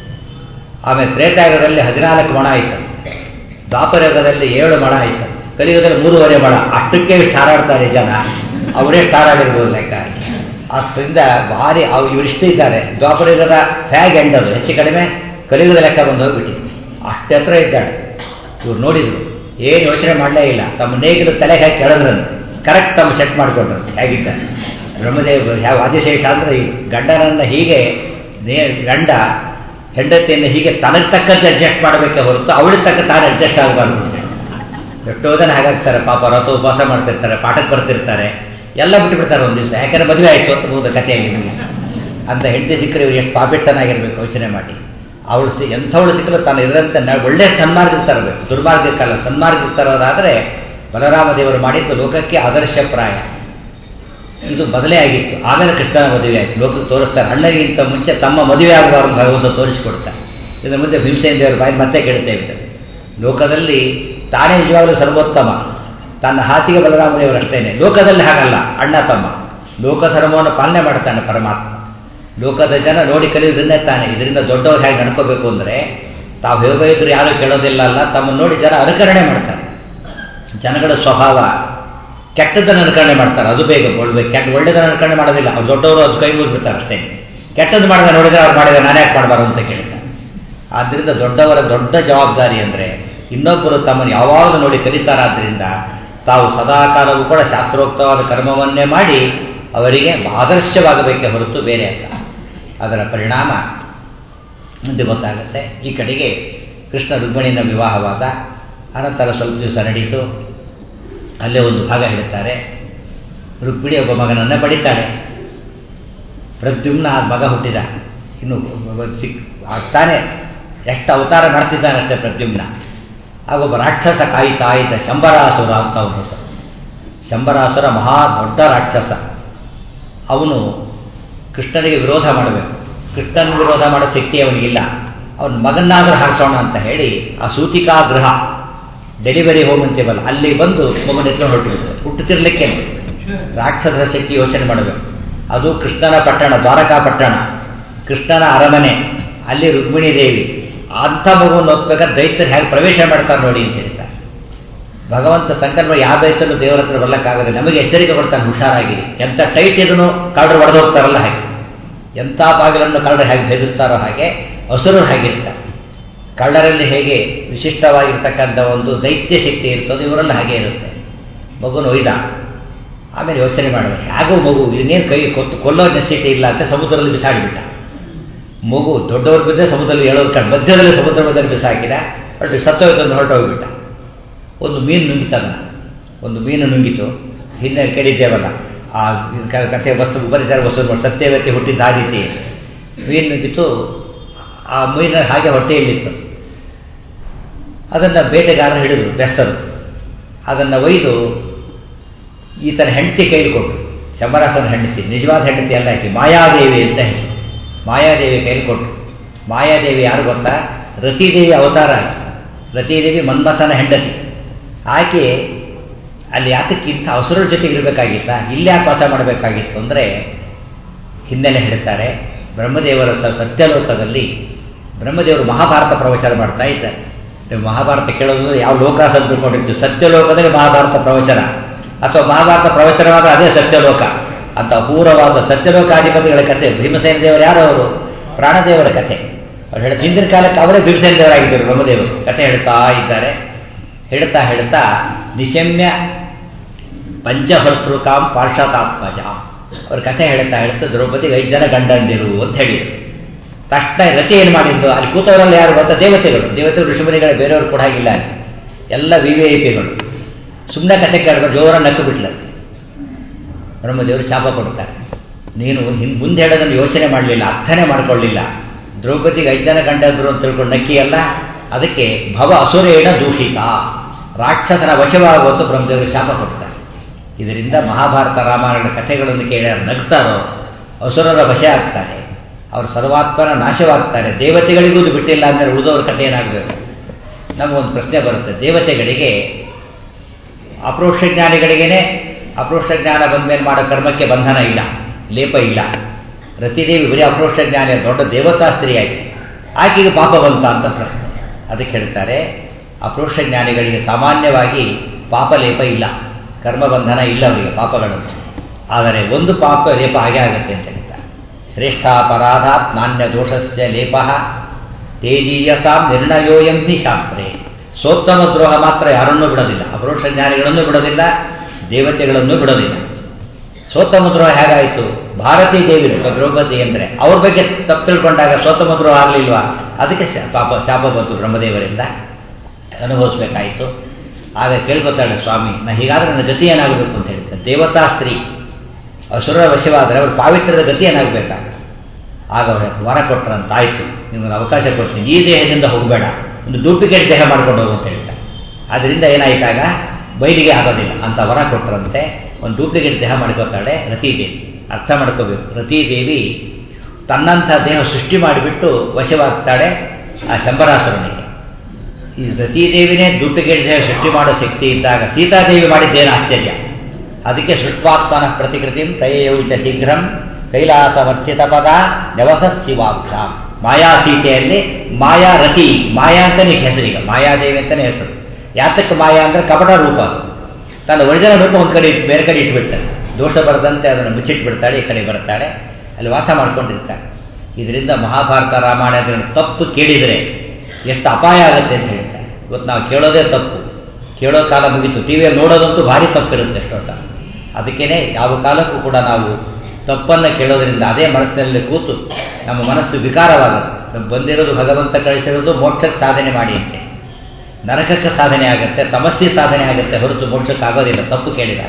ಆಮೇಲೆ ತ್ರೇತಾಯುಗದಲ್ಲಿ ಹದಿನಾಲ್ಕು ಮೊಳ ಆಯ್ತಂತೆ ದ್ವಾಪರ ಯುಗದಲ್ಲಿ ಏಳು ಮೊಳ ಆಯ್ತಂತೆ ಕಲಿಯುಗದಲ್ಲಿ ಮೂರುವರೆ ಮೊಳ ಅಷ್ಟಕ್ಕೆ ಇಷ್ಟು ಹಾರಾಡ್ತಾರೆ ಜನ ಅವರೇ ಹಾರಾಡಿರ್ಬೋದು ಲೆಕ್ಕ ಅಷ್ಟರಿಂದ ಭಾರಿ ಅವು ಇವರಿಷ್ಟು ಇದ್ದಾರೆ ದ್ವಾಪರ ಯುಗದ ಫ್ಯಾಗ್ ಎಂಡದು ಹೆಚ್ಚು ಕಡಿಮೆ ಕಲಿಯುಗದ ಲೆಕ್ಕ ಬಂದು ಹೋಗ್ಬಿಟ್ಟಿದೆ ಅಷ್ಟು ಹತ್ರ ಇದ್ದಾಳೆ ಇವ್ರು ನೋಡಿದ್ರು ಏನು ಯೋಚನೆ ಮಾಡಲೇ ಇಲ್ಲ ತಮ್ಮ ನೇಗಿಲು ತಲೆಗೆ ಹಾಕಿ ಕೆಳದ್ರಂತೆ ಕರೆಕ್ಟ್ ತಮ್ಮ ಸೆಟ್ ಮಾಡ್ಕೊಂಡ್ರಂತೆ ಹೇಗಿದ್ದಾರೆ ಬ್ರಹ್ಮದೇವ ಯಾವ ಆದಿಶೇಷ ಅಂದರೆ ಈ ಗಂಡನನ್ನು ಹೀಗೆ ನೇ ಗಂಡ ಹೆಂಡತಿಯನ್ನು ಹೀಗೆ ತನಗೆ ತಕ್ಕಂತೆ ಅಡ್ಜಸ್ಟ್ ಮಾಡಬೇಕೆ ಹೊರತು ಅವಳಿಗೆ ತಕ್ಕ ತಾನು ಅಡ್ಜಸ್ಟ್ ಆಗಬಾರ್ದು ಎಷ್ಟೋ ಜನ ಹಾಗಾಗ್ತಾರೆ ಪಾಪ ರಥ ಉಪವಾಸ ಮಾಡ್ತಿರ್ತಾರೆ ಪಾಠಕ್ಕೆ ಬರ್ತಿರ್ತಾರೆ ಎಲ್ಲ ಬಿಟ್ಟು ಬಿಡ್ತಾರೆ ಒಂದು ದಿವಸ ಯಾಕಂದ್ರೆ ಮದುವೆ ಆಯಿತು ಅಂತ ಹೋದ ಕಥೆಯಾಗಿ ನಿಮಗೆ ಅಂತ ಹೆಂಡತಿ ಸಿಕ್ಕರೆ ಇವ್ರು ಎಷ್ಟು ಪಾಪಿಟ್ಟನಾಗಿರ್ಬೇಕು ಯೋಚನೆ ಮಾಡಿ ಅವಳು ಸಿ ಎಂಥವಳು ಸಿಕ್ಕಲು ತಾನು ಇರೋಂಥ ಒಳ್ಳೆಯ ಸನ್ಮಾರ್ಗಕ್ಕೆ ತರಬೇಕು ದುರ್ಮಾರ್ಗಕ್ಕಲ್ಲ ಸನ್ಮಾರ್ಗಕ್ಕೆ ತರೋದಾದರೆ ಬಲರಾಮ ದೇವರು ಮಾಡಿದ್ದು ಲೋಕಕ್ಕೆ ಆದರ್ಶಪ್ರಾಯ ಇದು ಬದಲೇ ಆಗಿತ್ತು ಆಮೇಲೆ ಕೃಷ್ಣನ ಮದುವೆ ಆಯಿತು ಲೋಕಕ್ಕೆ ತೋರಿಸ್ತಾರೆ ಅಣ್ಣಗಿಂತ ಮುಂಚೆ ತಮ್ಮ ಮದುವೆ ಆಗುವವರು ಭಗವಂತ ತೋರಿಸಿಕೊಡ್ತಾರೆ ಇದರ ಮುಂದೆ ಭೀಮಸೇನ ದೇವರ ಬಾಯಿ ಮತ್ತೆ ಕೇಳ್ತಾ ಇದ್ದಾರೆ ಲೋಕದಲ್ಲಿ ತಾನೇ ನಿಜವಾಗಲೂ ಸರ್ವೋತ್ತಮ ತನ್ನ ಹಾಸಿಗೆ ಬಲರಾಮದೇವರು ಅಷ್ಟೇನೆ ಲೋಕದಲ್ಲಿ ಹಾಗಲ್ಲ ಅಣ್ಣ ತಮ್ಮ ಲೋಕಧರ್ಮವನ್ನು ಪಾಲನೆ ಮಾಡ್ತಾನೆ ಪರಮಾತ್ಮ ಲೋಕದ ಜನ ನೋಡಿ ಕಲಿಯೋದನ್ನೇ ತಾನೆ ಇದರಿಂದ ದೊಡ್ಡವ್ರು ಹೇಗೆ ನಡ್ಕೋಬೇಕು ಅಂದರೆ ತಾವು ಹೇಗೋ ಯಾರೂ ಕೇಳೋದಿಲ್ಲ ಅಲ್ಲ ತಮ್ಮನ್ನು ನೋಡಿ ಜನ ಅನುಕರಣೆ ಮಾಡ್ತಾರೆ ಜನಗಳ ಸ್ವಭಾವ ಕೆಟ್ಟದ್ದನ್ನು ಅನುಕರಣೆ ಮಾಡ್ತಾರೆ ಅದು ಬೇಗ ಒಳ್ಳೆ ಕೆಟ್ಟ ಒಳ್ಳೆದನ್ನು ಅನುಕರಣೆ ಮಾಡೋದಿಲ್ಲ ಅವ್ರು ದೊಡ್ಡವರು ಅದು ಕೈ ಮುಗಿಬಿಡ್ತಾರೆ ಅಷ್ಟೇ ಕೆಟ್ಟದ್ದು ಮಾಡಿದ ನೋಡಿದ್ರೆ ಅವ್ರು ಮಾಡಿದ ನಾನೇ ಯಾಕೆ ಮಾಡಬಾರ್ದು ಅಂತ ಕೇಳ್ತಾರೆ ಆದ್ದರಿಂದ ದೊಡ್ಡವರ ದೊಡ್ಡ ಜವಾಬ್ದಾರಿ ಅಂದರೆ ಇನ್ನೊಬ್ಬರು ತಮ್ಮನ್ನು ಯಾವಾಗಲೂ ನೋಡಿ ಕಲಿತಾರಾದ್ದರಿಂದ ತಾವು ಸದಾಕಾಲವೂ ಕೂಡ ಶಾಸ್ತ್ರೋಕ್ತವಾದ ಕರ್ಮವನ್ನೇ ಮಾಡಿ ಅವರಿಗೆ ಆದರ್ಶವಾಗಬೇಕೇ ಹೊರತು ಬೇರೆ ಅಲ್ಲ ಅದರ ಪರಿಣಾಮ ಮುಂದೆ ಗೊತ್ತಾಗುತ್ತೆ ಈ ಕಡೆಗೆ ಕೃಷ್ಣ ರುಕ್ಮಿಣಿನ ವಿವಾಹವಾದ ಅನಂತರ ಸ್ವಲ್ಪ ದಿವಸ ನಡೀತು ಅಲ್ಲೇ ಒಂದು ಭಾಗ ಹೇಳ್ತಾರೆ ರುಕ್ಮಿಣಿ ಒಬ್ಬ ಮಗನನ್ನು ಪಡಿತಾಳೆ ಪ್ರದ್ಯುಮ್ನ ಆ ಮಗ ಹುಟ್ಟಿದ ಇನ್ನು ಸಿಕ್ ಆಗ್ತಾನೆ ಎಷ್ಟು ಅವತಾರ ಮಾಡ್ತಿದ್ದಾನಷ್ಟೇ ಪ್ರದ್ಯುಮ್ನ ಆಗ ಒಬ್ಬ ರಾಕ್ಷಸ ಕಾಯ್ತಾ ಇದ್ದ ಶಂಬರಾಸುರ ಅಂತ ಅವನ ಹೆಸರು ಶಂಬರಾಸುರ ಮಹಾ ದೊಡ್ಡ ರಾಕ್ಷಸ ಅವನು ಕೃಷ್ಣನಿಗೆ ವಿರೋಧ ಮಾಡಬೇಕು ಕೃಷ್ಣನ ವಿರೋಧ ಮಾಡೋ ಶಕ್ತಿ ಅವನಿಗಿಲ್ಲ ಅವನ ಮಗನ್ನಾದರೂ ಹಾರಿಸೋಣ ಅಂತ ಹೇಳಿ ಆ ಸೂತಿಕಾ ಗೃಹ ಡೆಲಿವರಿ ಹೋಮ್ ಅಂತೀವಲ್ಲ ಅಲ್ಲಿ ಬಂದು ಮಗನ ಎತ್ಕೊಂಡು ಹೊರಟುಬಿಟ್ಟು ಹುಟ್ಟುತ್ತಿರ್ಲಿಕ್ಕೆ ರಾಕ್ಷಸರ ಶಕ್ತಿ ಯೋಚನೆ ಮಾಡಬೇಕು ಅದು ಕೃಷ್ಣನ ಪಟ್ಟಣ ದ್ವಾರಕಾ ಪಟ್ಟಣ ಕೃಷ್ಣನ ಅರಮನೆ ಅಲ್ಲಿ ರುಕ್ಮಿಣಿ ದೇವಿ ಅಂಥ ಮಗುವನ್ನು ಒಪ್ಬೇಕಾದ್ರೆ ದೈತ್ಯರು ಹೇಗೆ ಪ್ರವೇಶ ಮಾಡ್ತಾರೆ ನೋಡಿ ಅಂತ ಹೇಳ್ತಾರೆ ಭಗವಂತ ಸಂಕಲ್ಪ ಯಾವ ದೈತ್ಯನು ದೇವರ ಹತ್ರ ಬರ್ಲಕ್ಕಾಗದೆ ನಮಗೆ ಎಚ್ಚರಿಕೆ ಕೊಡ್ತಾನೆ ಹುಷಾರಾಗಿರಿ ಎಂಥ ಟೈಟ್ ಇದನ್ನು ಕಳ್ಳರು ಹೊಡೆದು ಹೋಗ್ತಾರಲ್ಲ ಹಾಗೆ ಎಂಥ ಬಾಗಿಲನ್ನು ಕಳ್ಳರು ಹೇಗೆ ಭೇದಿಸ್ತಾರೋ ಹಾಗೆ ಹಸುರರು ಹಾಗಿರ್ತಾರೆ ಕಳ್ಳರಲ್ಲಿ ಹೇಗೆ ವಿಶಿಷ್ಟವಾಗಿರ್ತಕ್ಕಂಥ ಒಂದು ದೈತ್ಯ ಶಕ್ತಿ ಇರ್ತದೆ ಇವರಲ್ಲಿ ಹಾಗೆ ಇರುತ್ತೆ ಮಗುನ ಒಯ್ದ ಆಮೇಲೆ ಯೋಚನೆ ಮಾಡಿದೆ ಹೇಗೋ ಮಗು ಇನ್ನೇನು ಕೈ ಕೊತ್ತು ಕೊಲ್ಲೋ ನೆಸಿಟಿ ಇಲ್ಲ ಅಂತ ಸಮುದ್ರದಲ್ಲಿ ಬಿಸಾಡಿಬಿಟ್ಟ ಮಗು ದೊಡ್ಡವ್ರ ಬಿದ್ದರೆ ಸಮುದ್ರದಲ್ಲಿ ಹೇಳೋದು ಕಂಡು ಮಧ್ಯದಲ್ಲಿ ಸಮುದ್ರ ಮಧ್ಯದಲ್ಲಿ ಬಿಸಾಕಿದ ಹೊರಟು ಸತ್ತೋಯ್ತಂದು ಹೊರಟೋಗ್ಬಿಟ್ಟ ಒಂದು ಮೀನು ನುಂಗಿತದ ಒಂದು ಮೀನು ನುಂಗಿತು ಹಿಂದೆ ಕೇಳಿದ್ದೇವಲ್ಲ ಆ ಕಥೆ ವಸ್ತು ಪರಿಸರ ವಸ್ತು ಸತ್ಯವತಿ ಹುಟ್ಟಿದ್ದ ಆ ರೀತಿ ಮೀನು ನುಂಗಿತು ಆ ಮೀನ ಹಾಗೆ ಹೊಟ್ಟೆಯಲ್ಲಿತ್ತು ಅದನ್ನು ಬೇಟೆಗಾರರು ಹಿಡಿದು ಬೆಸ್ತರು ಅದನ್ನು ಒಯ್ದು ಈತನ ಹೆಂಡತಿ ಕೈಲಿ ಕೊಟ್ಟು ಶಂಬರಾಸನ ಹೆಂಡತಿ ನಿಜವಾದ ಹೆಂಡತಿ ಅಲ್ಲ ಆಕೆ ಮಾಯಾದೇವಿ ಅಂತ ಹೆಸರು ಮಾಯಾದೇವಿ ಕೈಲಿ ಕೊಟ್ಟು ಮಾಯಾದೇವಿ ಯಾರು ಗೊತ್ತಾ ರತಿದೇವಿ ಅವತಾರ ಆಕೆ ರತಿದೇವಿ ಮನ್ಮಥನ ಹೆಂಡತಿ ಆಕೆ ಅಲ್ಲಿ ಯಾತಕ್ಕೆ ಇಂಥ ಅವಸರದ ಜೊತೆಗೆ ಇರಬೇಕಾಗಿತ್ತ ಇಲ್ಲಿ ಯಾಕೆ ವಾಸ ಮಾಡಬೇಕಾಗಿತ್ತು ಅಂದರೆ ಹಿನ್ನೆಲೆ ಹೇಳ್ತಾರೆ ಬ್ರಹ್ಮದೇವರ ಸ- ಸತ್ಯಲೋಕದಲ್ಲಿ ಬ್ರಹ್ಮದೇವರು ಮಹಾಭಾರತ ಪ್ರವಚನ ಮಾಡ್ತಾ ಇದ್ದಾರೆ ನೀವು ಮಹಾಭಾರತ ಕೇಳೋದು ಯಾವ ಲೋಕಾಸ ಅಂತ ತಿಳ್ಕೊಂಡಿರ್ತೀವಿ ಸತ್ಯಲೋಕದಲ್ಲಿ ಮಹಾಭಾರತ ಪ್ರವಚನ ಅಥವಾ ಮಹಾಭಾರತ ಪ್ರವಚನವಾದ ಅದೇ ಸತ್ಯಲೋಕ ಅಂತ ಅಪೂರ್ವವಾದ ಸತ್ಯಲೋಕಾಧಿಪತಿಗಳ ಕಥೆ ಭೀಮಸೇನ ದೇವರು ಯಾರು ಅವರು ಪ್ರಾಣದೇವರ ಕಥೆ ಅವ್ರು ಹೇಳ ಹಿಂದಿನ ಕಾಲಕ್ಕೆ ಅವರೇ ಭೀಮಸೇನ ದೇವರಾಗಿದ್ದರು ಬ್ರಹ್ಮದೇವರು ಕಥೆ ಹೇಳ್ತಾ ಇದ್ದಾರೆ ಹೇಳ್ತಾ ಹೇಳ್ತಾ ನಿಶಮ್ಯ ಪಂಚಭರ್ತೃಕಾಂ ಪಾರ್ಷತಾತ್ಮಜ ಅವ್ರ ಕಥೆ ಹೇಳ್ತಾ ಹೇಳ್ತಾ ದ್ರೌಪದಿಗೆ ಐದು ಜನ ಗಂಡಂದಿರು ಅಂತ ಹೇಳಿದರು ತಕ್ಷಣ ರತಿ ಏನು ಮಾಡಿದ್ದು ಅಲ್ಲಿ ಕೂತವರಲ್ಲಿ ಯಾರು ಗೊತ್ತಾ ದೇವತೆಗಳು ದೇವತೆಗಳು ಋಷಿಮುನಿಗಳ ಬೇರೆಯವರು ಕೂಡ ಹಾಗಿಲ್ಲ ಅಲ್ಲಿ. ಎಲ್ಲ ವಿ ವಿ ಐ ಪಿಗಳು ಸುಮ್ಮನೆ ಕತೆ ಕೇಳ್ಬೇಕು ಜೋರ ನಕ್ಕು ಬಿಟ್ಲಂತೆ ಬ್ರಹ್ಮದೇವರು ಶಾಪ ಕೊಡ್ತಾರೆ ನೀನು ಹಿಂದೆ ಮುಂದೆ ಹೇಳೋದನ್ನು ಯೋಚನೆ ಮಾಡಲಿಲ್ಲ ಅರ್ಥನೇ ಮಾಡ್ಕೊಳ್ಳಿಲ್ಲ ದ್ರೌಪದಿಗೆ ಐದು ಜನ ಗಂಡಂದ್ರು ಅಂತ ತಿಳ್ಕೊಂಡು ನಕ್ಕಿಯಲ್ಲ ಅದಕ್ಕೆ ಭವ ಅಸುರೇಣ ದೂಷಿತ ರಾಕ್ಷಸನ ವಶವಾಗುವಂತ ಬ್ರಹ್ಮದೇವರು ಶಾಪ ಕೊಡ್ತಾರೆ ಇದರಿಂದ ಮಹಾಭಾರತ ರಾಮಾಯಣ ಕಥೆಗಳನ್ನು ಕೇಳಿ ಯಾರು ನಗ್ತಾರೋ ಅಸುರರ ವಶ ಆಗ್ತಾರೆ ಅವರು ಸರ್ವಾತ್ಮನ ನಾಶವಾಗ್ತಾರೆ ದೇವತೆಗಳಿಗೂ ಇದು ಬಿಟ್ಟಿಲ್ಲ ಅಂದರೆ ಉಳಿದವ್ರ ಕಥೆ ಏನಾಗಬೇಕು ನಮಗೊಂದು ಪ್ರಶ್ನೆ ಬರುತ್ತೆ ದೇವತೆಗಳಿಗೆ ಅಪ್ರೋಕ್ಷ ಜ್ಞಾನಿಗಳಿಗೇನೆ ಅಪ್ರೋಕ್ಷ ಜ್ಞಾನ ಬಂದ ಮೇಲೆ ಮಾಡೋ ಕರ್ಮಕ್ಕೆ ಬಂಧನ ಇಲ್ಲ ಲೇಪ ಇಲ್ಲ ರತಿದೇವಿ ಬರೀ ಅಪ್ರೋಕ್ಷ ಜ್ಞಾನಿ ದೊಡ್ಡ ದೇವತಾ ಸ್ತ್ರೀಯಾಗಿ ಆಕೆಗೆ ಪಾಪ ಬಂತ ಅಂತ ಪ್ರಶ್ನೆ ಅದಕ್ಕೆ ಹೇಳ್ತಾರೆ ಅಪ್ರೋಕ್ಷ ಜ್ಞಾನಿಗಳಿಗೆ ಸಾಮಾನ್ಯವಾಗಿ ಪಾಪ ಲೇಪ ಇಲ್ಲ ಕರ್ಮ ಬಂಧನ ಇಲ್ಲ ಅವರಿಗೆ ಪಾಪಗಳನ್ನು ಆದರೆ ಒಂದು ಪಾಪ ಲೇಪ ಹಾಗೆ ಆಗುತ್ತೆ ಅಂತ ಹೇಳ್ತಾರೆ ಶ್ರೇಷ್ಠಾಪರಾಧಾತ್ ನಾಣ್ಯ ದೋಷಸ್ಯ ಲೇಪ ತೇಜೀಯಸಾಂ ನಿರ್ಣಯೋಯಂ ಹಿ ಶಾಸ್ತ್ರೇ ಸೋತ್ತಮ ದ್ರೋಹ ಮಾತ್ರ ಯಾರನ್ನೂ ಬಿಡೋದಿಲ್ಲ ಅಪರೋಕ್ಷ ಜ್ಞಾನಿಗಳನ್ನೂ ಬಿಡೋದಿಲ್ಲ ದೇವತೆಗಳನ್ನೂ ಬಿಡೋದಿಲ್ಲ ಸೋತ್ತಮ ದ್ರೋಹ ಹೇಗಾಯಿತು ಭಾರತೀ ದೇವಿ ದ್ರೌಪದಿ ಅಂದರೆ ಅವ್ರ ಬಗ್ಗೆ ತಪ್ಪು ತಿಳ್ಕೊಂಡಾಗ ಸೋತ್ತಮ ದ್ರೋಹ ಆಗಲಿಲ್ವಾ ಅದಕ್ಕೆ ಶ- ಪಾಪ ಶಾಪ ಬಂತು ಬ್ರಹ್ಮದೇವರಿಂದ ಅನುಭವಿಸ್ಬೇಕಾಯಿತು ಆಗ ಕೇಳ್ಕೊತಾಳೆ ಸ್ವಾಮಿ ನಾ ಹೀಗಾದ್ರೆ ನನ್ನ ಗತಿ ಏನಾಗಬೇಕು ಅಂತ ಹೇಳ್ತಾರೆ ದೇವತಾ ಸ್ತ್ರೀ ಅಸುರರ ವಶವಾದರೆ ಅವ್ರ ಪಾವಿತ್ರ್ಯದ ಗತಿ ಏನಾಗಬೇಕಾಗ ಆಗ ಅವ್ರ ವರ ಕೊಟ್ಟರಂತಾಯ್ತು ನಿಮಗೆ ಅವಕಾಶ ಕೊಡ್ತೀನಿ ಈ ದೇಹದಿಂದ ಹೋಗಬೇಡ ಒಂದು ಡೂಪ್ಲಿಕೇಟ್ ದೇಹ ಮಾಡ್ಕೊಂಡು ಹೋಗು ಅಂತ ಹೇಳ್ತಾರೆ ಅದರಿಂದ ಏನಾಯ್ತಾಗ ಬಯಲಿಗೆ ಆಗೋದಿಲ್ಲ ಅಂತ ವರ ಕೊಟ್ಟರಂತೆ ಒಂದು ಡೂಪ್ಲಿಕೇಟ್ ದೇಹ ಮಾಡ್ಕೋತಾಳೆ ರತಿದೇವಿ ಅರ್ಥ ಮಾಡ್ಕೋಬೇಕು ರತಿದೇವಿ ತನ್ನಂಥ ದೇಹ ಸೃಷ್ಟಿ ಮಾಡಿಬಿಟ್ಟು ವಶವಾಗ್ತಾಳೆ ಆ ಶಂಬರಾಸುರನಿಗೆ ಈ ರತಿದೇವಿನೇ ಡೂಪ್ಲಿಕೇಟ್ ದೇಹ ಸೃಷ್ಟಿ ಮಾಡೋ ಶಕ್ತಿ ಇದ್ದಾಗ ಸೀತಾದೇವಿ ಮಾಡಿದ್ದೇನು ಆಶ್ಚರ್ಯ ಅದಕ್ಕೆ ಸೃಷ್ಟ್ವಾತ್ಮನ ಪ್ರತಿಕೃತಿಂ ತಯೌಚ ಶೀಘ್ರಂ ಕೈಲಾಸವರ್ಚಿತ ಪದ ನವಸತ್ ಶಿವಾಕ್ಷ ಮಾಯಾ ಸೀತೆಯಲ್ಲಿ ಮಾಯಾ ರತಿ ಮಾಯಾ ಅಂತಾನೆ ಹೆಸರೀಗ ಮಾಯಾದೇವಿ ಅಂತಾನೆ ಹೆಸರು ಯಾತಕ್ಕೆ ಮಾಯಾ ಅಂದ್ರೆ ಕಪಟ ರೂಪ ಅದು ತನ್ನ ಒರಿಜಿನಲ್ ರೂಪ ಒಂದು ಕಡೆ ಇಟ್ಟು- ಬೇರೆ ಕಡೆ ಇಟ್ಬಿಡ್ತಾಳೆ ದೋಷ ಬರದಂತೆ ಅದನ್ನು ಮುಚ್ಚಿಟ್ಬಿಡ್ತಾಳೆ ಈ ಕಡೆ ಬರ್ತಾಳೆ ಅಲ್ಲಿ ವಾಸ ಮಾಡ್ಕೊಂಡಿರ್ತಾಳೆ ಇದರಿಂದ ಮಹಾಭಾರತ ರಾಮಾಯಣಗಳನ್ನು ತಪ್ಪು ಕೇಳಿದರೆ ಎಷ್ಟು ಅಪಾಯ ಆಗುತ್ತೆ ಅಂತ ಹೇಳ್ತಾರೆ ಇವತ್ತು ನಾವು ಕೇಳೋದೇ ತಪ್ಪು ಕೇಳೋ ಕಾಲ ಮುಗೀತು ಟಿ ವಿಯಲ್ಲಿ ನೋಡೋದಂತೂ ಭಾರಿ ತಪ್ಪಿರುತ್ತೆ ಎಷ್ಟೋ ಸಲ ಅದಕ್ಕೇನೆ ಯಾವ ಕಾಲಕ್ಕೂ ಕೂಡ ನಾವು ತಪ್ಪನ್ನು ಕೇಳೋದ್ರಿಂದ ಅದೇ ಮನಸ್ಸಿನಲ್ಲಿ ಕೂತು ನಮ್ಮ ಮನಸ್ಸು ವಿಕಾರವಾಗುತ್ತೆ ನಮ್ಗೆ ಬಂದಿರೋದು ಭಗವಂತ ಕಳಿಸಿರೋದು ಮೋಕ್ಷಕ್ಕೆ ಸಾಧನೆ ಮಾಡಿ ಅಂತೆ ನರಕಕ್ಕೆ ಸಾಧನೆ ಆಗುತ್ತೆ ತಮಸ್ಸಿ ಸಾಧನೆ ಆಗುತ್ತೆ ಹೊರತು ಮೋಕ್ಷಕ್ಕೆ ಆಗೋದಿಲ್ಲ ತಪ್ಪು ಕೇಳಿದಾಗ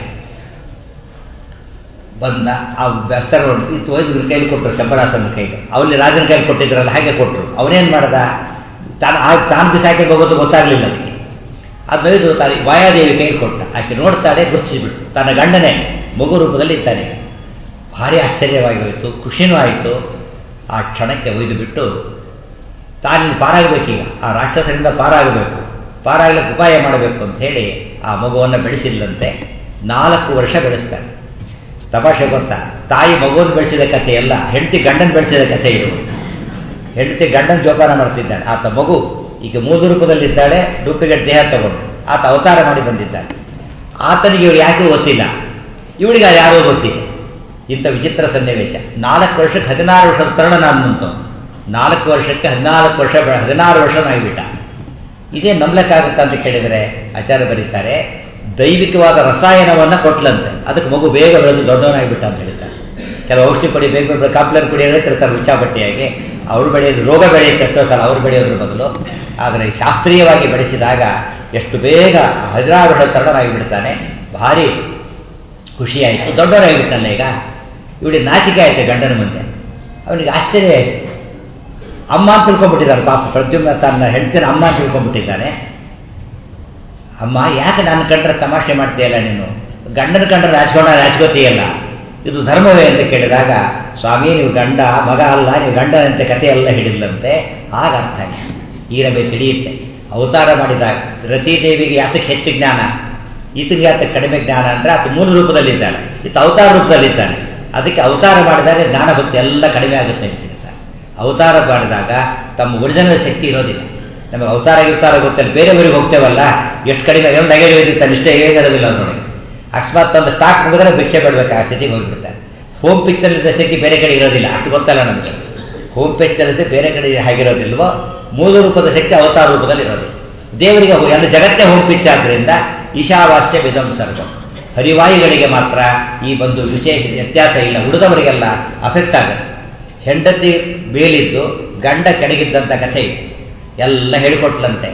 ಬಂದ ಆ ಬೆಸ್ತರ ಇತ್ತು ಹೋಗಿ ಇವ್ರ ಕೈಲಿ ಕೊಟ್ಟರು ಶಂಬರಾಸನ ಕೈಗೆ ಅವಲ್ಲಿ ರಾಜನ ಕೈಲಿ ಕೊಟ್ಟಿದ್ರಲ್ಲ ಹಾಗೆ ಕೊಟ್ಟರು ಅವನೇನು ಮಾಡ್ದ ತಾನು ಆ ತಾನು ಬಿಸಾಕಿ ಹೋಗೋದು ಗೊತ್ತಾಗಲಿಲ್ಲ ಅದಕ್ಕೆ ಅದೊಯ್ದು ತಾನು ವಾಯಾದೇವಿ ಕೈಗೆ ಕೊಟ್ಟ ಆಕೆ ನೋಡ್ತಾಳೆ ಗುರುತಿಸಿಬಿಟ್ಟು ತನ್ನ ಗಂಡನೇ ಮಗು ರೂಪದಲ್ಲಿ ಇದ್ದಾನೆ ಭಾರಿ ಆಶ್ಚರ್ಯವಾಗಿ ಹೋಯಿತು ಖುಷಿನೂ ಆಯಿತು ಆ ಕ್ಷಣಕ್ಕೆ ಒಯ್ದು ಬಿಟ್ಟು ತಾನಿಲ್ಲಿ ಪಾರಾಗಬೇಕೀಗ ಆ ರಾಕ್ಷಸರಿಂದ ಪಾರಾಗಬೇಕು ಪಾರಾಗಲಿಕ್ಕೆ ಉಪಾಯ ಮಾಡಬೇಕು ಅಂತ ಹೇಳಿ ಆ ಮಗುವನ್ನು ಬೆಳೆಸಿಲ್ಲಂತೆ ನಾಲ್ಕು ವರ್ಷ ಬೆಳೆಸ್ತಾನೆ ತಮಾಷೆ ಗೊತ್ತಾ ತಾಯಿ ಮಗುವನ್ನು ಬೆಳೆಸಿದ ಕಥೆ ಅಲ್ಲ ಹೆಂಡತಿ ಗಂಡನ ಬೆಳೆಸಿದ ಕಥೆ ಇದು ಹೆಂಡತಿ ಗಂಡನ ಜೋಪಾನ ಮಾಡ್ತಿದ್ದಾಳೆ ಆತ ಮಗು ಈಗ ಮೂದು ರೂಪದಲ್ಲಿದ್ದಾಳೆ ಡೂಪ್ಲಿಕೇಟ್ ದೇಹ ತಗೊಂಡು ಆತ ಅವತಾರ ಮಾಡಿ ಬಂದಿದ್ದಾಳೆ ಆತನಿಗೆ ಇವ್ರು ಯಾಕೆ ಗೊತ್ತಿಲ್ಲ ಇವಳಿಗೆ ಅದು ಯಾರೋ ಗೊತ್ತಿಲ್ಲ ಇಂಥ ವಿಚಿತ್ರ ಸನ್ನಿವೇಶ ನಾಲ್ಕು ವರ್ಷಕ್ಕೆ ಹದಿನಾರು ವರ್ಷದ ತರುಣ ನಾನಂತು ನಾಲ್ಕು ವರ್ಷಕ್ಕೆ ಹದಿನಾಲ್ಕು ವರ್ಷ ಬೆ- ಹದಿನಾರು ವರ್ಷನಾಗಿಬಿಟ್ಟ ಇದೇ ನಂಬಲಕ್ಕಾಗುತ್ತಾ ಅಂತ ಕೇಳಿದರೆ ಆಚಾರ್ಯ ಬರೀತಾರೆ ದೈವಿಕವಾದ ರಸಾಯನವನ್ನು ಕೊಟ್ಲಂತೆ ಅದಕ್ಕೆ ಮಗು ಬೇಗ ಬೆಳೆದು ದೊಡ್ಡವನಾಗಿಬಿಟ್ಟ ಅಂತ ಹೇಳ್ತಾರೆ ಕೆಲವು ಔಷಧಿ ಪಡಿ ಬೇಗ ಬೇಗ ಕಾಪ್ಲರ್ ಕುಡಿ ಹೇಳ್ತಿರ್ತಾರೆ ಉಚ್ಚಾಪಟ್ಟಿಯಾಗಿ ಅವ್ರು ಬೆಳೆಯೋದು ರೋಗ ಬೆಳೆಯುತ್ತೆ ಎಷ್ಟೋ ಸಲ ಅವ್ರು ಬೆಳೆಯೋದ್ರ ಬದಲು ಆದರೆ ಶಾಸ್ತ್ರೀಯವಾಗಿ ಬೆಳೆಸಿದಾಗ ಎಷ್ಟು ಬೇಗ ಹದಿನಾರು ವರ್ಷ ತರುಣನಾಗಿ ಬಿಡ್ತಾನೆ ಭಾರಿ ಖುಷಿಯಾಯಿತು ದೊಡ್ಡವರಾಗಿಬಿಟ್ಟಲ್ಲ ಈಗ ಇವಳಿಗೆ ನಾಚಿಕೆ ಆಯಿತು ಗಂಡನ ಮುಂದೆ ಅವನಿಗೆ ಆಶ್ಚರ್ಯ ಆಯಿತು ಅಮ್ಮ ಅಂತ ತಿಳ್ಕೊಂಡ್ಬಿಟ್ಟಿದ್ದಾರೆ ಪಾಪ ಪ್ರದ್ಯುಮ್ನ ತನ್ನ ಹೆಂಡತಿನ ಅಮ್ಮ ಅಂತ ತಿಳ್ಕೊಂಡ್ಬಿಟ್ಟಿದ್ದಾನೆ ಅಮ್ಮ ಯಾಕೆ ನನ್ನ ಕಂಡ್ರೆ ತಮಾಷೆ ಮಾಡ್ತೀಯಲ್ಲ ನೀನು ಗಂಡನ ಕಂಡ್ರೆ ರಾಜ್ಕೋಣ ರಾಜ್ಕೋತೀಯಲ್ಲ ಇದು ಧರ್ಮವೇ ಅಂತ ಕೇಳಿದಾಗ ಸ್ವಾಮಿ ನೀವು ಗಂಡ ಮಗ ಅಲ್ಲ ನೀವು ಗಂಡನಂತೆ ಕಥೆ ಎಲ್ಲ ಹಿಡಿಲ್ಲಂತೆ ಆಗ ಅರ್ಥ ಆಗಿದೆ. ಈ ರವೆ ತಿಳಿಯುತ್ತೆ ಅವತಾರ ಮಾಡಿದಾಗ ರತಿದೇವಿಗೆ ಯಾತಕ್ಕೆ ಹೆಚ್ಚು ಜ್ಞಾನ ಈತನಿಗೆ ಯಾತಕ್ಕೆ ಕಡಿಮೆ ಜ್ಞಾನ ಅಂದರೆ ಆತ ಮೂಲ ರೂಪದಲ್ಲಿದ್ದಾಳೆ ಈತ ಅವತಾರ ರೂಪದಲ್ಲಿದ್ದಾನೆ ಅದಕ್ಕೆ ಅವತಾರ ಮಾಡಿದಾಗ ಜ್ಞಾನ ಭಕ್ತಿ ಎಲ್ಲ ಕಡಿಮೆ ಆಗುತ್ತೆ ಅಂತ ಹೇಳ್ತಾರೆ ಅವತಾರ ಮಾಡಿದಾಗ ತಮ್ಮ ಒರಿಜಿನಲ್ ಶಕ್ತಿ ಇರೋದಿಲ್ಲ ನಮಗೆ ಅವತಾರ ಗಿವತಾರ ಗೊತ್ತಿಲ್ಲ ಬೇರೆಯವರಿಗೆ ಹೋಗ್ತೇವಲ್ಲ ಎಷ್ಟು ಕಡಿಮೆ ಒಂದು ನೆಗೆಟಿವ್ ಇರುತ್ತೆ ಇಷ್ಟೇ ಏನಿರೋದಿಲ್ಲ ನೋಡಿ ಅಕಸ್ಮಾತ್ ಒಂದು ಸ್ಟಾಕ್ ಮುಗಿದ್ರೆ ಭಿಕ್ಷೆ ಬಿಡ್ಬೇಕು ಆ ಸ್ಥಿತಿಗೆ ಹೋಗ್ಬಿಡ್ತಾರೆ ಹೋಮ್ ಪಿಕ್ಚರ್ ಶಕ್ತಿ ಬೇರೆ ಕಡೆ ಇರೋದಿಲ್ಲ ಅಷ್ಟು ಗೊತ್ತಲ್ಲ ನಮಗೆ ಹೋಮ್ ಪಿಕ್ಚರ್ ಬೇರೆ ಕಡೆ ಹೇಗಿರೋದಿಲ್ವೋ ಮೂಲ ರೂಪದ ಶಕ್ತಿ ಅವತಾರ ರೂಪದಲ್ಲಿ ಇರೋದು ದೇವರಿಗೆ ಎಲ್ಲ ಜಗತ್ತೇ ಹೋಮ್ ಪಿಚ್ ಆದ್ದರಿಂದ ಈಶಾವಾಸ್ಯ ವಿಧಂ ಸರ್ವಂ ಹರಿವಾಯುಗಳಿಗೆ ಮಾತ್ರ ಈ ಒಂದು ವಿಷಯ ವ್ಯತ್ಯಾಸ ಇಲ್ಲ ಉಳಿದವರಿಗೆಲ್ಲ ಅಫೆಕ್ಟ್ ಆಗುತ್ತೆ ಹೆಂಡತಿ ಬೇಲಿದ್ದು ಗಂಡ ಕೆಳಗಿದ್ದಂಥ ಕಥೆ ಇತ್ತು ಎಲ್ಲ ಹೇಳಿಕೊಟ್ಲಂತೆ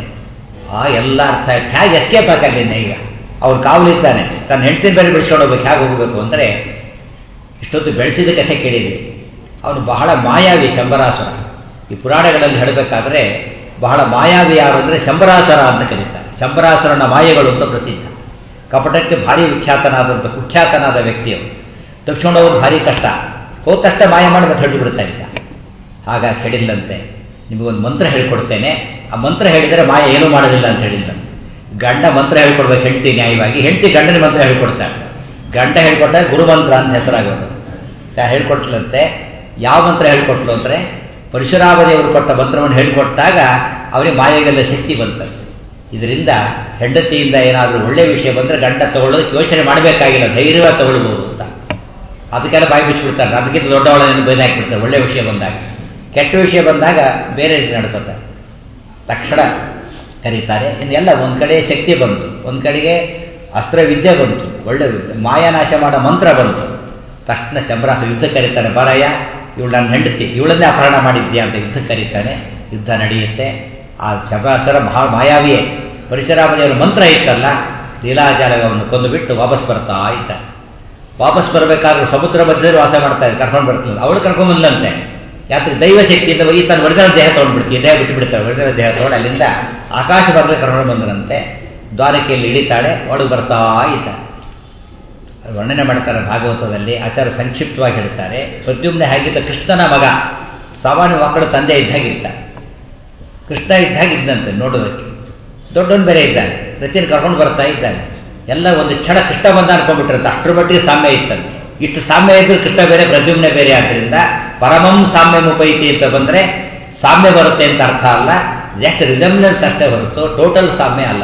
ಆ ಎಲ್ಲ ಅರ್ಥ ಆಯ್ತು ಹೇಗೆ ಎಸ್ಕೇಪ್ ಆಗಲಿಲ್ಲ ಈಗ ಅವ್ರು ಕಾವಲಿದ್ದಾನೆ ತನ್ನ ಹೆಂಡತಿನ ಬೇರೆ ಬಿಡಿಸ್ಕೊಂಡು ಹೋಗ್ಬೇಕು ಹೇಗೆ ಹೋಗಬೇಕು ಅಂದರೆ ಇಷ್ಟೊತ್ತು ಬೆಳೆಸಿದ ಕಥೆ ಕೇಳಿದ್ವಿ ಅವನು ಬಹಳ ಮಾಯಾವಿ ಶಂಬರಾಸುರ ಈ ಪುರಾಣಗಳಲ್ಲಿ ಹೇಳಬೇಕಾದ್ರೆ ಬಹಳ ಮಾಯಾವಿ ಯಾರು ಅಂದರೆ ಶಂಬರಾಸುರ ಅಂತ ಕರೀತಾರೆ ಶಂಬರಾಸುರನ ಮಾಯೆಗಳು ಅಂತ ಪ್ರಸಿದ್ಧ ಕಪಟಕ್ಕೆ ಭಾರಿ ವಿಖ್ಯಾತನಾದಂಥ ಕುಖ್ಯಾತನಾದ ವ್ಯಕ್ತಿಯವರು ತಪ್ಪಿಸ್ಕೊಂಡವರು ಭಾರಿ ಕಷ್ಟ ಹೋದ ತಕ್ಷಣ ಮಾಯ ಮಾಡಿ ಮತ್ತೆ ಹಿಡಿದು ಬಿಡ್ತಾ ಇದ್ದ ಹಾಗಾಗಿ ಹೇಳಿಲ್ಲಂತೆ ನಿಮಗೊಂದು ಮಂತ್ರ ಹೇಳ್ಕೊಡ್ತೇನೆ ಆ ಮಂತ್ರ ಹೇಳಿದರೆ ಮಾಯ ಏನೂ ಮಾಡೋದಿಲ್ಲ ಅಂತ ಹೇಳಿಲ್ಲಂತೆ ಗಂಡ ಮಂತ್ರ ಹೇಳ್ಕೊಡ್ಬೇಕು ಹೆಂಡತಿ ನ್ಯಾಯವಾಗಿ ಹೆಂಡತಿ ಗಂಡನ ಮಂತ್ರ ಹೇಳ್ಕೊಡ್ತಾಳೆ ಗಂಡ ಹೇಳ್ಕೊಟ್ಟಾಗ ಗುರುಮಂತ್ರ ಅಂತ ಹೆಸರಾಗೋದು ಹೇಳ್ಕೊಟ್ಲಂತೆ ಯಾವ ಮಂತ್ರ ಹೇಳ್ಕೊಟ್ಲು ಅಂದರೆ ಪರಶುರಾಮದೇವರು ಕೊಟ್ಟ ಮಂತ್ರವನ್ನು ಹೇಳಿಕೊಟ್ಟಾಗ ಅವರಿಗೆ ಮಾಯೆಗೆಲ್ಲ ಶಕ್ತಿ ಬಂತಂತೆ ಇದರಿಂದ ಹೆಂಡತಿಯಿಂದ ಏನಾದರೂ ಒಳ್ಳೆಯ ವಿಷಯ ಬಂದರೆ ಗಂಡ ತಗೊಳ್ಳೋದಕ್ಕೆ ಯೋಚನೆ ಮಾಡಬೇಕಾಗಿಲ್ಲ ಧೈರ್ಯವಾಗಿ ತಗೊಳ್ಬೋದು ಅಂತ ಅದಕ್ಕೆಲ್ಲ ಬಾಯಿ ಬಿಚ್ಚಿಬಿಡ್ತಾರೆ ಅದಕ್ಕಿಂತ ದೊಡ್ಡವಳನ್ನು ಬೈದು ಹಾಕಿಬಿಡ್ತಾರೆ ಒಳ್ಳೆಯ ವಿಷಯ ಬಂದಾಗ ಕೆಟ್ಟ ವಿಷಯ ಬಂದಾಗ ಬೇರೆ ರೀತಿ ನಡ್ಕೋತಾರೆ ತಕ್ಷಣ ಕರೀತಾರೆ ಇನ್ನೆಲ್ಲ ಒಂದು ಕಡೆ ಶಕ್ತಿ ಬಂತು ಒಂದು ಕಡೆಗೆ ಅಸ್ತ್ರವಿದ್ಯೆ ಬಂತು ಒಳ್ಳೆ ಮಾಯಾನಾಶ ಮಾಡೋ ಮಂತ್ರ ಬಂತು ತಕ್ಷಣ ಶಂಬರಾಸ ಯುದ್ಧ ಕರೀತಾನೆ ಬರಯ್ಯ ಇವಳು ನನ್ನ ಹೆಂಡತಿ ಇವಳನ್ನೇ ಅಪಹರಣ ಮಾಡಿದ್ಯಾ ಅಂತ ಯುದ್ಧ ಕರೀತಾನೆ ಯುದ್ಧ ನಡೆಯುತ್ತೆ ಆ ಶಂಬರಾಸರ ಮಹಾ ಮಾಯಾವಿಯೇ ಪರಶುರಾಮದೇವರ ಮಂತ್ರ ಇತ್ತಲ್ಲ ಲೀಲಾಜಾಲವನ್ನು ಕೊಂದು ಬಿಟ್ಟು ವಾಪಸ್ ಬರ್ತಾ ಇದ್ದಾನೆ ವಾಪಸ್ ಬರಬೇಕಾದ್ರೆ ಸಮುದ್ರ ಮಧ್ಯದಲ್ಲಿ ವಾಸ ಮಾಡ್ತಾ ಇದ್ದ ಕರ್ಕೊಂಡು ಬರ್ತಿಲ್ಲ ಅವಳು ಕರ್ಕೊಂಡ್ಬಂದ್ಲಂತೆ ಯಾತ್ರೆ ದೈವ ಶಕ್ತಿಯಿಂದ ಹೋಗಿ ತನ್ನ ಒರಿಜಿನಲ್ ದೇಹ ತೊಗೊಂಡ್ಬಿಡ್ತೀವಿ ದೇಹ ಬಿಟ್ಟು ಬಿಡ್ತಾಳೆ ಒರಿಜಿನಲ್ ದೇಹ ತೊಗೊಂಡು ಅಲ್ಲಿಂದ ಆಕಾಶ ಬರಲಿ ಕರ್ಕೊಂಡು ಬಂದರಂತೆ ದ್ವಾರಕೆಯಲ್ಲಿ ಇಳಿತಾಳೆ ಒಳಗೆ ಬರ್ತಾ ಇದ್ದಾಳೆ ವರ್ಣನೆ ಮಾಡ್ತಾರೆ ಭಾಗವತದಲ್ಲಿ ಆಚಾರ ಸಂಕ್ಷಿಪ್ತವಾಗಿ ಹೇಳ್ತಾರೆ ಪ್ರದ್ಯುಮ್ನೆ ಹಾಗಿದ್ದ ಕೃಷ್ಣನ ಮಗ ಸಾಮಾನ್ಯ ಮಕ್ಕಳು ತಂದೆ ಇದ್ದಾಗಿರ್ತಾರೆ ಕೃಷ್ಣ ಇದ್ದಾಗಿದ್ದಂತೆ ನೋಡೋದಕ್ಕೆ ದೊಡ್ಡವನು ಬೇರೆ ಇದ್ದಾನೆ ಪ್ರತಿಯನ್ನು ಕರ್ಕೊಂಡು ಬರ್ತಾ ಇದ್ದಾನೆ ಎಲ್ಲ ಒಂದು ಕ್ಷಣ ಕೃಷ್ಣ ಬಂದ ಅನ್ಕೊಂಡ್ಬಿಟ್ಟಿರುತ್ತೆ ಅಷ್ಟರ ಮಟ್ಟಿಗೆ ಸಾಮ್ಯ ಇತ್ತಂತೆ ಇಷ್ಟು ಸಾಮ್ಯ ಇದ್ದರೂ ಕೃಷ್ಣ ಬೇರೆ ಪ್ರದ್ಯುಮ್ನೆ ಬೇರೆ ಆದ್ದರಿಂದ ಪರಮಂ ಸಾಮ್ಯ ಮುಪೈತಿ ಅಂತ ಬಂದರೆ ಸಾಮ್ಯ ಬರುತ್ತೆ ಅಂತ ಅರ್ಥ ಅಲ್ಲ ಜಸ್ಟ್ ರಿಸೆಂಬ್ಲೆನ್ಸ್ ಅಷ್ಟೇ ಹೊರತು ಟೋಟಲ್ ಸಾಮ್ಯ ಅಲ್ಲ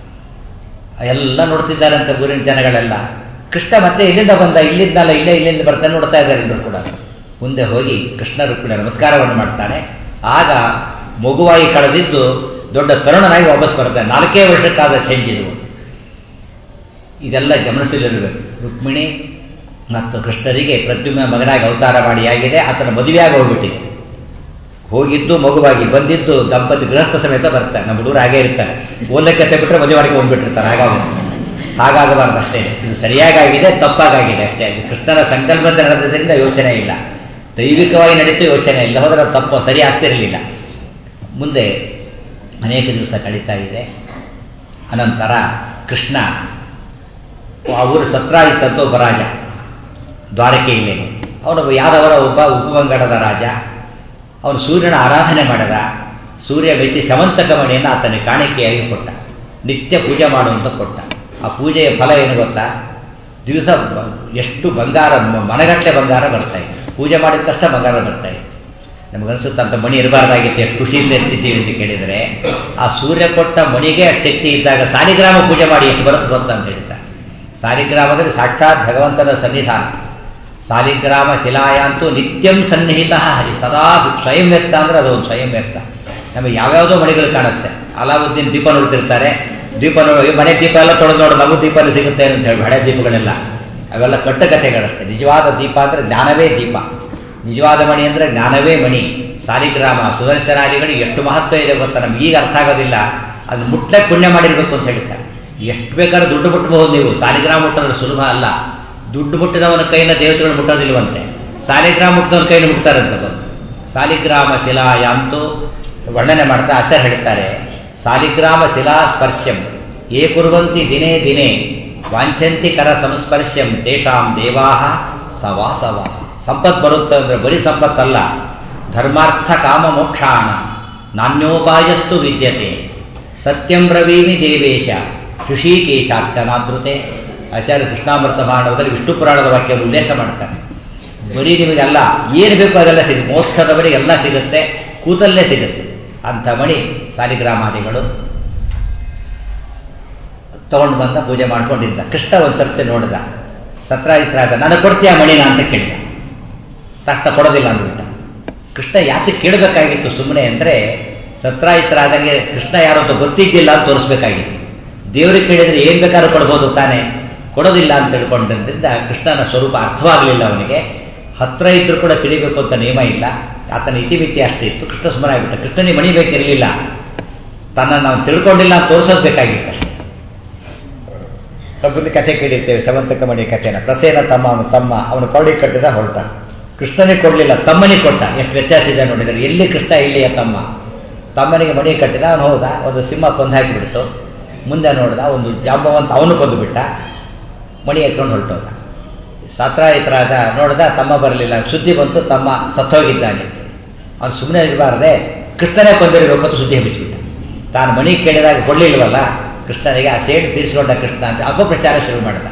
ಎಲ್ಲ ನೋಡ್ತಿದ್ದಾರಂತೆ ಊರಿನ ಜನಗಳೆಲ್ಲ ಕೃಷ್ಣ ಮತ್ತೆ ಇಲ್ಲಿಂದ ಬಂದ ಇಲ್ಲಿಂದಲ್ಲ ಇಲ್ಲೇ ಇಲ್ಲಿಂದ ಬರ್ತಾನೆ ನೋಡ್ತಾ ಇದ್ದಾರೆ ಎಲ್ಲರೂ ಕೂಡ ಮುಂದೆ ಹೋಗಿ ಕೃಷ್ಣ ರುಕ್ಮಿಣ ನಮಸ್ಕಾರವನ್ನು ಮಾಡ್ತಾನೆ ಆಗ ಮಗುವಾಗಿ ಕಳೆದಿದ್ದು ದೊಡ್ಡ ತರುಣನಾಗಿ ವಾಪಸ್ ಬರ್ತಾನೆ ನಾಲ್ಕೇ ವರ್ಷಕ್ಕಾದ ಚೇಂಜ್ ಇದು ಇದೆಲ್ಲ ಗಮನಿಸಲಿರಬೇಕು ರುಕ್ಮಿಣಿ ಮತ್ತು ಕೃಷ್ಣರಿಗೆ ಪ್ರದ್ಯುಮ್ನ ಮಗನಾಗಿ ಅವತಾರ ಮಾಡಿ ಆಗಿದೆ ಆತನ ಮದುವೆಯಾಗಿ ಹೋಗ್ಬಿಟ್ಟಿದೆ ಹೋಗಿದ್ದು ಮಗುವಾಗಿ ಬಂದಿದ್ದು ದಂಪತಿ ಗೃಹಸ್ಥ ಸಮೇತ ಬರ್ತಾರೆ ನಮ್ಮ ಹುಡುಗರು ಹಾಗೇ ಇರ್ತಾರೆ ಓದಕ್ಕೆ ಬಿಟ್ಟರೆ ಮದುವೆ ಮಾಡಿ ಹೋಗ್ಬಿಟ್ಟಿರ್ತಾರೆ ಹಾಗಾಗಿ ಹಾಗಾಗಬಾರ್ದು ಅಷ್ಟೇ ಇದು ಸರಿಯಾಗಿದೆ ತಪ್ಪಾಗಿದೆ ಅಷ್ಟೇ ಅದು ಕೃಷ್ಣನ ಸಂಕಲ್ಪದ ನಡೆದ್ರಿಂದ ಯೋಚನೆ ಇಲ್ಲ ದೈವಿಕವಾಗಿ ನಡೀತು ಯೋಚನೆ ಇಲ್ಲ ಹೋದರೆ ತಪ್ಪು ಸರಿ ಆಗ್ತಿರಲಿಲ್ಲ ಮುಂದೆ ಅನೇಕ ದಿವಸ ಕಳೀತಾ ಇದೆ ಅನಂತರ ಕೃಷ್ಣ ಆ ಊರು ಸತ್ರಾಳಿತ್ತಂತ ಒಬ್ಬ ರಾಜ ದ್ವಾರಕೆಯಲ್ಲೇನು ಅವನೊಬ್ಬ ಯಾದವರ ಒಬ್ಬ ಉಪವಂಗಡದ ರಾಜ ಅವನು ಸೂರ್ಯನ ಆರಾಧನೆ ಮಾಡಿದ ಸೂರ್ಯ ಮೆಚ್ಚಿ ಸಮಂತಕ ಮಣಿಯನ್ನು ಆತನಿಗೆ ಕಾಣಿಕೆಯಾಗಿ ಕೊಟ್ಟ ನಿತ್ಯ ಪೂಜೆ ಮಾಡುವಂತ ಕೊಟ್ಟ ಆ ಪೂಜೆಯ ಫಲ ಏನು ಗೊತ್ತಾ ದಿವಸ ಎಷ್ಟು ಬಂಗಾರ ಮನಗಟ್ಟಲೆ ಬಂಗಾರ ಬರ್ತಾ ಇದೆ ಪೂಜೆ ಮಾಡಿದ ತಕ್ಷಣ ಬಂಗಾರ ಬರ್ತಾ ಇದೆ ನಮಗನ್ಸುತ್ತೆ ಅಂತ ಮಣಿ ಇರಬಾರ್ದಾಗಿತ್ತು ಎಷ್ಟು ಖುಷಿಯಿಂದ ಇರ್ತಿದ್ದೀವಿ ಅಂತ ಕೇಳಿದರೆ ಆ ಸೂರ್ಯ ಕೊಟ್ಟ ಮಣಿಗೆ ಶಕ್ತಿ ಇದ್ದಾಗ ಸಾಲಿಗ್ರಾಮ ಪೂಜೆ ಮಾಡಿ ಎಷ್ಟು ಬರುತ್ತೆ ಗೊತ್ತಾ ಅಂತ ಹೇಳ್ತಾರೆ ಸಾಲಿಗ್ರಾಮದಲ್ಲಿ ಸಾಕ್ಷಾತ್ ಭಗವಂತನ ಸನ್ನಿಧಾನ ಸಾಲಿಗ್ರಾಮ ಶಿಲಾಯಾಂತೂ ನಿತ್ಯಂ ಸನ್ನಿಹಿತ ಹರಿ ಸದಾ ಸ್ವಯಂ ವ್ಯಕ್ತ ಅಂದ್ರೆ ಅದು ಒಂದು ಸ್ವಯಂ ವ್ಯಕ್ತ ನಮಗೆ ಯಾವ್ಯಾವುದೋ ಮಣಿಗಳು ಕಾಣುತ್ತೆ ಅಲಾವುದ್ದೀನ್ ದೀಪ ನೋಡ್ತಿರ್ತಾರೆ ದೀಪ ನೋಡಿ ಮನೆ ದೀಪ ಎಲ್ಲ ತೊಳೆದು ನೋಡು ನಮಗೂ ದೀಪನೇ ಸಿಗುತ್ತೆ ಅಂತ ಹೇಳಿ ಹಳೆ ದೀಪಗಳೆಲ್ಲ ಅವೆಲ್ಲ ಕಟ್ಟುಕಥೆಗಳಷ್ಟೇ ನಿಜವಾದ ದೀಪ ಅಂದರೆ ಜ್ಞಾನವೇ ದೀಪ ನಿಜವಾದ ಮಣಿ ಅಂದರೆ ಜ್ಞಾನವೇ ಮಣಿ ಸಾಲಿಗ್ರಾಮ ಸುದರ್ಶನಾದಿಗಳಿಗೆ ಎಷ್ಟು ಮಹತ್ವ ಇದೆ ಗೊತ್ತಾ ನಮ್ಗೆ ಈಗ ಅರ್ಥ ಆಗೋದಿಲ್ಲ ಅದು ಮುಟ್ಲಕ್ಕೆ ಪುಣ್ಯ ಮಾಡಿರಬೇಕು ಅಂತ ಹೇಳ್ತಾರೆ ಎಷ್ಟು ಬೇಕಾದ್ರೂ ದುಡ್ಡು ಮುಟ್ಟಬಹುದು ನೀವು ಸಾಲಿಗ್ರಾಮ ಮುಟ್ಟೋದ್ರೆ ಸುಲಭ ಅಲ್ಲ ದುಡ್ಡು ಮುಟ್ಟಿದವನ ಕೈನ ದೇವತೆಗಳು ಮುಟ್ಟೋದಿಲ್ವಂತೆ ಸಾಲಿಗ್ರಾಮ ಮುಟ್ಟಿದವನ ಕೈನ ಮುಟ್ತಾರಂತೆ ಬಂತು ಸಾಲಿಗ್ರಾಮ ಶಿಲಾಯಾಂತೂ ವರ್ಣನೆ ಮಾಡ್ತಾ ಆಚಾರ್ಯ ಹೇಳ್ತಾರೆ ಸಾಲಿಗ್ರಾಮ ಶಿಲಾ ಸ್ಪರ್ಶಂ ಏ ಕುರುವಂತಿ ದಿನೇ ದಿನೇ ವಾಂಛಂತಿ ಕರ ಸಂಸ್ಪರ್ಶ್ಯಂ ತೇಷಾಂ ದೇವಾಹ ಸವಾಸವ ಸಂಪತ್ ಬರುತ್ತೆ ಅಂದ್ರೆ ಬರೀ ಸಂಪತ್ತಲ್ಲ ಧರ್ಮಾರ್ಥ ಕಾಮ ಮೋಕ್ಷಾಣ ನಾಣ್ಯೋಪಾಯಸ್ತು ವಿದ್ಯತೆ ಸತ್ಯಂ ಬ್ರವೀಮಿ ದೇವೇಶ ಋಷಿಕೇಶಾರ್ಚನಾದೃತೆ ಆಚಾರ್ಯ ಕೃಷ್ಣಾಮೃತ ಮಾನವದಲ್ಲಿ ವಿಷ್ಣು ಪುರಾಣದ ವಾಕ್ಯವನ್ನು ಉಲ್ಲೇಖ ಮಾಡ್ತಾರೆ ಬರೀ ನಿಮಗೆಲ್ಲ ಏನು ಬೇಕೋ ಅದೆಲ್ಲ ಸಿಗುತ್ತೆ ಮೋಕ್ಷದ ಬಳಿ ಎಲ್ಲ ಸಿಗುತ್ತೆ ಕೂತಲ್ಲೇ ಸಿಗುತ್ತೆ ಅಂಥ ಮಣಿ ಸಾಲಿಗ್ರಾಮಾದಿಗಳು ತಗೊಂಡು ಬಂದ ಪೂಜೆ ಮಾಡ್ಕೊಂಡಿದ್ದ ಕೃಷ್ಣ ಒಂದು ಸರ್ತಿ ನೋಡಿದ ಸತ್ರಾಯಿತ್ರಾಗ ನನಗೆ ಕೊಡ್ತೀಯ ಮಣಿನ ಅಂತ ಕೇಳಿದ ತಕ್ಷಣ ಕೊಡೋದಿಲ್ಲ ಅಂದ್ಬಿಟ್ಟ ಕೃಷ್ಣ ಯಾಕೆ ಕೇಳಬೇಕಾಗಿತ್ತು ಸುಮ್ಮನೆ ಅಂದರೆ ಸತ್ರಾಯಿತರಾದಂಗೆ ಕೃಷ್ಣ ಯಾರು ಅಂತ ಗೊತ್ತಿದ್ದಿಲ್ಲ ಅಂತ ತೋರಿಸ್ಬೇಕಾಗಿತ್ತು ದೇವರಿಗೆ ಕೇಳಿದರೆ ಏನು ಬೇಕಾದ್ರೂ ಕೊಡ್ಬೋದು ತಾನೇ ಕೊಡೋದಿಲ್ಲ ಅಂತ ತಿಳ್ಕೊಂಡಿದ್ದರಿಂದ ಕೃಷ್ಣನ ಸ್ವರೂಪ ಅರ್ಥವಾಗಲಿಲ್ಲ ಅವನಿಗೆ ಹತ್ರ ಇದ್ರೂ ಕೂಡ ತಿಳಿಬೇಕು ಅಂತ ನಿಯಮ ಇಲ್ಲ ಆತನ ಇತಿಮಿತಿ ಅಷ್ಟೇ ಇತ್ತು ಕೃಷ್ಣ ಸ್ಮರ ಆಗಿಬಿಟ್ಟ ಕೃಷ್ಣನಿಗೆ ಮಣಿ ಬೇಕಿರಲಿಲ್ಲ ತನ್ನ ನಾವು ತಿಳ್ಕೊಂಡಿಲ್ಲ ಅಂತ ತೋರಿಸೋದು ಬೇಕಾಗಿತ್ತು ಅಷ್ಟೇ ತಪ್ಪದ ಕಥೆ ಕೇಳಿರ್ತೇವೆ ಸವಂತಕ ಮಣಿ ಕಥೆನ ಪ್ರಸೇನ ತಮ್ಮ ಅವನು ತಮ್ಮ ಅವನು ಕೌಡಿ ಕಟ್ಟಿದ ಹೊರಟ ಕೃಷ್ಣನಿಗೆ ಕೊಡಲಿಲ್ಲ ತಮ್ಮನಿಗೆ ಕೊಟ್ಟ ಎಷ್ಟು ವ್ಯತ್ಯಾಸ ಇದೆ ನೋಡಿದರೆ ಎಲ್ಲಿ ಕೃಷ್ಣ ಇಲ್ಲಿಯ ತಮ್ಮ ತಮ್ಮನಿಗೆ ಮಣಿ ಕಟ್ಟಿದ ಅವನು ಹೋದ ಒಂದು ಸಿಂಹ ಕೊಂದು ಹಾಕಿಬಿಡ್ತು ಮುಂದೆ ನೋಡಿದ ಒಂದು ಜಾಂಬವಂತ ಅವನು ಕೊಂದು ಬಿಟ್ಟ ಮಣಿ ಎತ್ಕೊಂಡು ಹೊರಟೋದ ಸತ್ರಾಯಿತರಾದ ನೋಡಿದ ತಮ್ಮ ಬರಲಿಲ್ಲ ಸುದ್ದಿ ಬಂತು ತಮ್ಮ ಸತ್ತೋಗಿದ್ದಾನೆ ಅವನು ಸುಮ್ಮನೆ ಇರಬಾರ್ದೆ ಕೃಷ್ಣನೇ ಕೊಂದಿರಬೇಕು ಅಂತ ಸುದ್ದಿ ಹಬ್ಬಿಸಿಬಿಟ್ಟ ತಾನು ಮಣಿ ಕೇಳಿದಾಗ ಕೊಡಲಿಲ್ವಲ್ಲ ಕೃಷ್ಣನಿಗೆ ಆ ಸೇಡು ತೀರಿಸಿಕೊಂಡ ಕೃಷ್ಣ ಅಂತ ಅಪಪ್ರಚಾರ ಶುರು ಮಾಡಿದ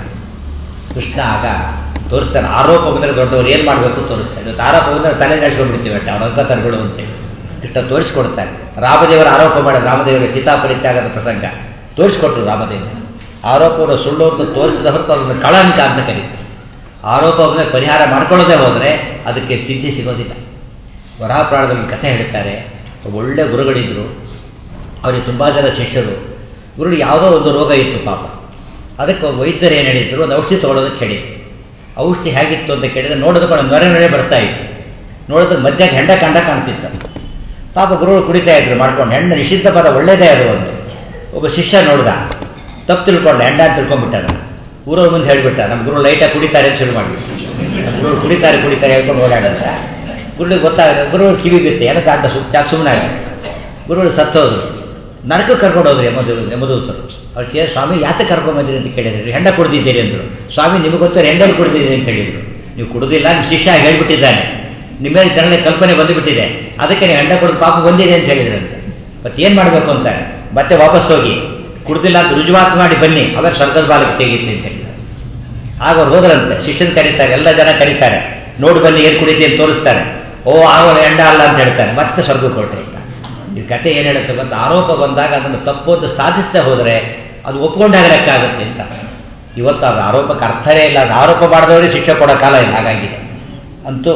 ಕೃಷ್ಣ ಆಗ ತೋರಿಸ್ತಾನೆ ಆರೋಪ ಬಂದರೆ ದೊಡ್ಡವರು ಏನು ಮಾಡಬೇಕು ತೋರಿಸ್ತಾನೆ ಇವತ್ತು ಆರೋಪ ಬಂದರೆ ತಲೆ ನಡೆಸ್ಕೊಂಡ್ಬಿಡ್ತೀವಿ ಅಷ್ಟೇ ಅವನ ಅಂಕ ತರಗಳು ಅಂತೇಳಿ ಕೃಷ್ಣ ತೋರಿಸ್ಕೊಡ್ತಾನೆ ರಾಮದೇವರ ಆರೋಪ ಮಾಡಿದ ರಾಮದೇವರ ಸೀತಾಪರಿತ್ಯಾಗದ ಪ್ರಸಂಗ ತೋರಿಸ್ಕೊಟ್ರು ರಾಮದೇವರು ಆರೋಪವನ್ನು ಸುಳ್ಳು ಅಂತ ತೋರಿಸಿದ ಹೊರತು ಅದನ್ನು ಕಳಂಕ ಅಂತ ಕರೀತಾರೆ ಆರೋಪವನ್ನು ಪರಿಹಾರ ಮಾಡ್ಕೊಳ್ಳೋದೇ ಹೋದರೆ ಅದಕ್ಕೆ ಸಿದ್ಧಿ ಸಿಗೋದಿಲ್ಲ ವರಾಪ್ರಾಣದಲ್ಲಿ ಕಥೆ ಹೇಳ್ತಾರೆ ಒಳ್ಳೆ ಗುರುಗಳಿದ್ರು ಅವರಿಗೆ ತುಂಬ ಜನ ಶಿಷ್ಯರು ಗುರುಳಿಗೆ ಯಾವುದೋ ಒಂದು ರೋಗ ಇತ್ತು ಪಾಪ ಅದಕ್ಕೆ ವೈದ್ಯರು ಏನು ಹೇಳಿದ್ರು ಒಂದು ಔಷಧಿ ತೊಗೊಳೋದಕ್ಕೆ ಹೇಳಿದ್ರು ಔಷಧಿ ಹೇಗಿತ್ತು ಅಂತ ಕೇಳಿದ್ರೆ ನೋಡೋದಕ್ಕೆ ನೊರೆ ನೊರೆ ಬರ್ತಾ ಇತ್ತು ನೋಡೋದಕ್ಕೆ ಮಧ್ಯಕ್ಕೆ ಹೆಂಡ ಕಂಡ ಕಾಣ್ತಿತ್ತು ಪಾಪ ಗುರುಗಳು ಕುಡಿತಾ ಇದ್ರು ಮಾಡ್ಕೊಂಡು ಹೆಣ್ಣು ನಿಷಿದ್ಧ ಪದ ಒಳ್ಳೇದೇ ಅದು ಒಂದು ಒಬ್ಬ ಶಿಷ್ಯ ನೋಡ್ದ ತಪ್ಪು ತಿಳ್ಕೊಂಡ ಹೆಂಡ ಅಂತ ತಿಳ್ಕೊಂಡ್ಬಿಟ್ಟಾನ ಊರವ್ರ ಮುಂದೆ ಹೇಳ್ಬಿಟ್ಟ ನಮ್ಮ ಗುರು ಲೈಟಾಗಿ ಕುಡಿತಾರೆ ಅಂತ ಶುರು ಮಾಡಿಬಿಟ್ಟು ನಮ್ಮ ಗುರು ಕುಡಿತಾರೆ ಕುಡಿತಾರೆ ಹೇಳ್ಕೊಂಡು ಓಡಾಡಂತ ಗುರುಳಿಗೆ ಗೊತ್ತಾಗ ಗುರುಗಳು ಕಿವಿ ಬಿತ್ತೆ ಏನೋ ಕಾಟ ಸು ಚಾಕ್ ಸುಮ್ಮನೆ ಆಗ ಗುರುಗಳು ಸತ್ತೋದ್ರು ನರಕ ಕರ್ಕೊಂಡು ಹೋದ್ರಿ ಯಮದು ಯಮದೂತರು ಅವ್ರು ಕೇಳಿ ಸ್ವಾಮಿ ಯಾಕೆ ಕರ್ಕೊಂಡು ಬಂದಿರಿ ಅಂತ ಕೇಳಿದ್ರಿ ಹೆಂಡ ಕುಡ್ದಿದ್ದೀರಿ ಅಂದರು ಸ್ವಾಮಿ ನಿಮಗೆ ಗೊತ್ತಾರೆ ಹೆಂಡಲ್ಲಿ ಕುಡ್ದಿದ್ದೀರಿ ಅಂತ ಹೇಳಿದ್ರು ನೀವು ಕುಡುದಿಲ್ಲ ನಿಮ್ಮ ಶಿಷ್ಯ ಹೇಳ್ಬಿಟ್ಟಿದ್ದಾನೆ ನಿಮ್ಮ ಮೇಲೆ ಕನ್ನಡ ಕಲ್ಪನೆ ಬಂದುಬಿಟ್ಟಿದೆ ಅದಕ್ಕೆ ನೀವು ಹೆಂಡ ಕುಡಿದು ಪಾಪ ಬಂದಿದೆ ಅಂತ ಹೇಳಿದ್ರಂತೆ ಮತ್ತೆ ಏನು ಮಾಡಬೇಕು ಅಂತ ಮತ್ತೆ ವಾಪಸ್ ಹೋಗಿ ಕುಡ್ದಿಲ್ಲ ಅಂತ ರುಜುವಾತು ಮಾಡಿ ಬನ್ನಿ ಅವಾಗ ಸ್ವರ್ಗದ ಬಾಲಕ್ಕೆ ತೆಗೀತಿ ಅಂತ ಹೇಳಿದ್ದಾರೆ ಆಗ ಅವ್ರು ಹೋದ್ರಂತೆ ಶಿಷ್ಯನ್ ಕರೀತಾರೆ ಎಲ್ಲ ಜನ ಕರೀತಾರೆ ನೋಡಿ ಬನ್ನಿ ಏನು ಕುಡಿತಿ ಅಂತ ತೋರಿಸ್ತಾರೆ ಓ ಆಗ ಎಂಡ ಅಲ್ಲ ಅಂತ ಹೇಳ್ತಾರೆ ಮತ್ತೆ ಸ್ವರ್ಗ ಕೊಟ್ಟೆ ಅಂತ ಈ ಕತೆ ಏನು ಹೇಳುತ್ತೆ ಗೊತ್ತಾ ಆರೋಪ ಬಂದಾಗ ಅದನ್ನು ತಪ್ಪು ಅಂತ ಸಾಧಿಸ್ತಾ ಹೋದರೆ ಅದು ಒಪ್ಕೊಂಡಾಗ ಲೆಕ್ಕ ಆಗುತ್ತೆ ಅಂತ ಇವತ್ತು ಅದು ಆರೋಪಕ್ಕೆ ಅರ್ಥನೇ ಇಲ್ಲ ಅದು ಆರೋಪ ಮಾಡಿದವರಿಗೆ ಶಿಕ್ಷೆ ಕೊಡೋ ಕಾಲ ಇಲ್ಲ ಹಾಗಾಗಿದೆ ಅಂತೂ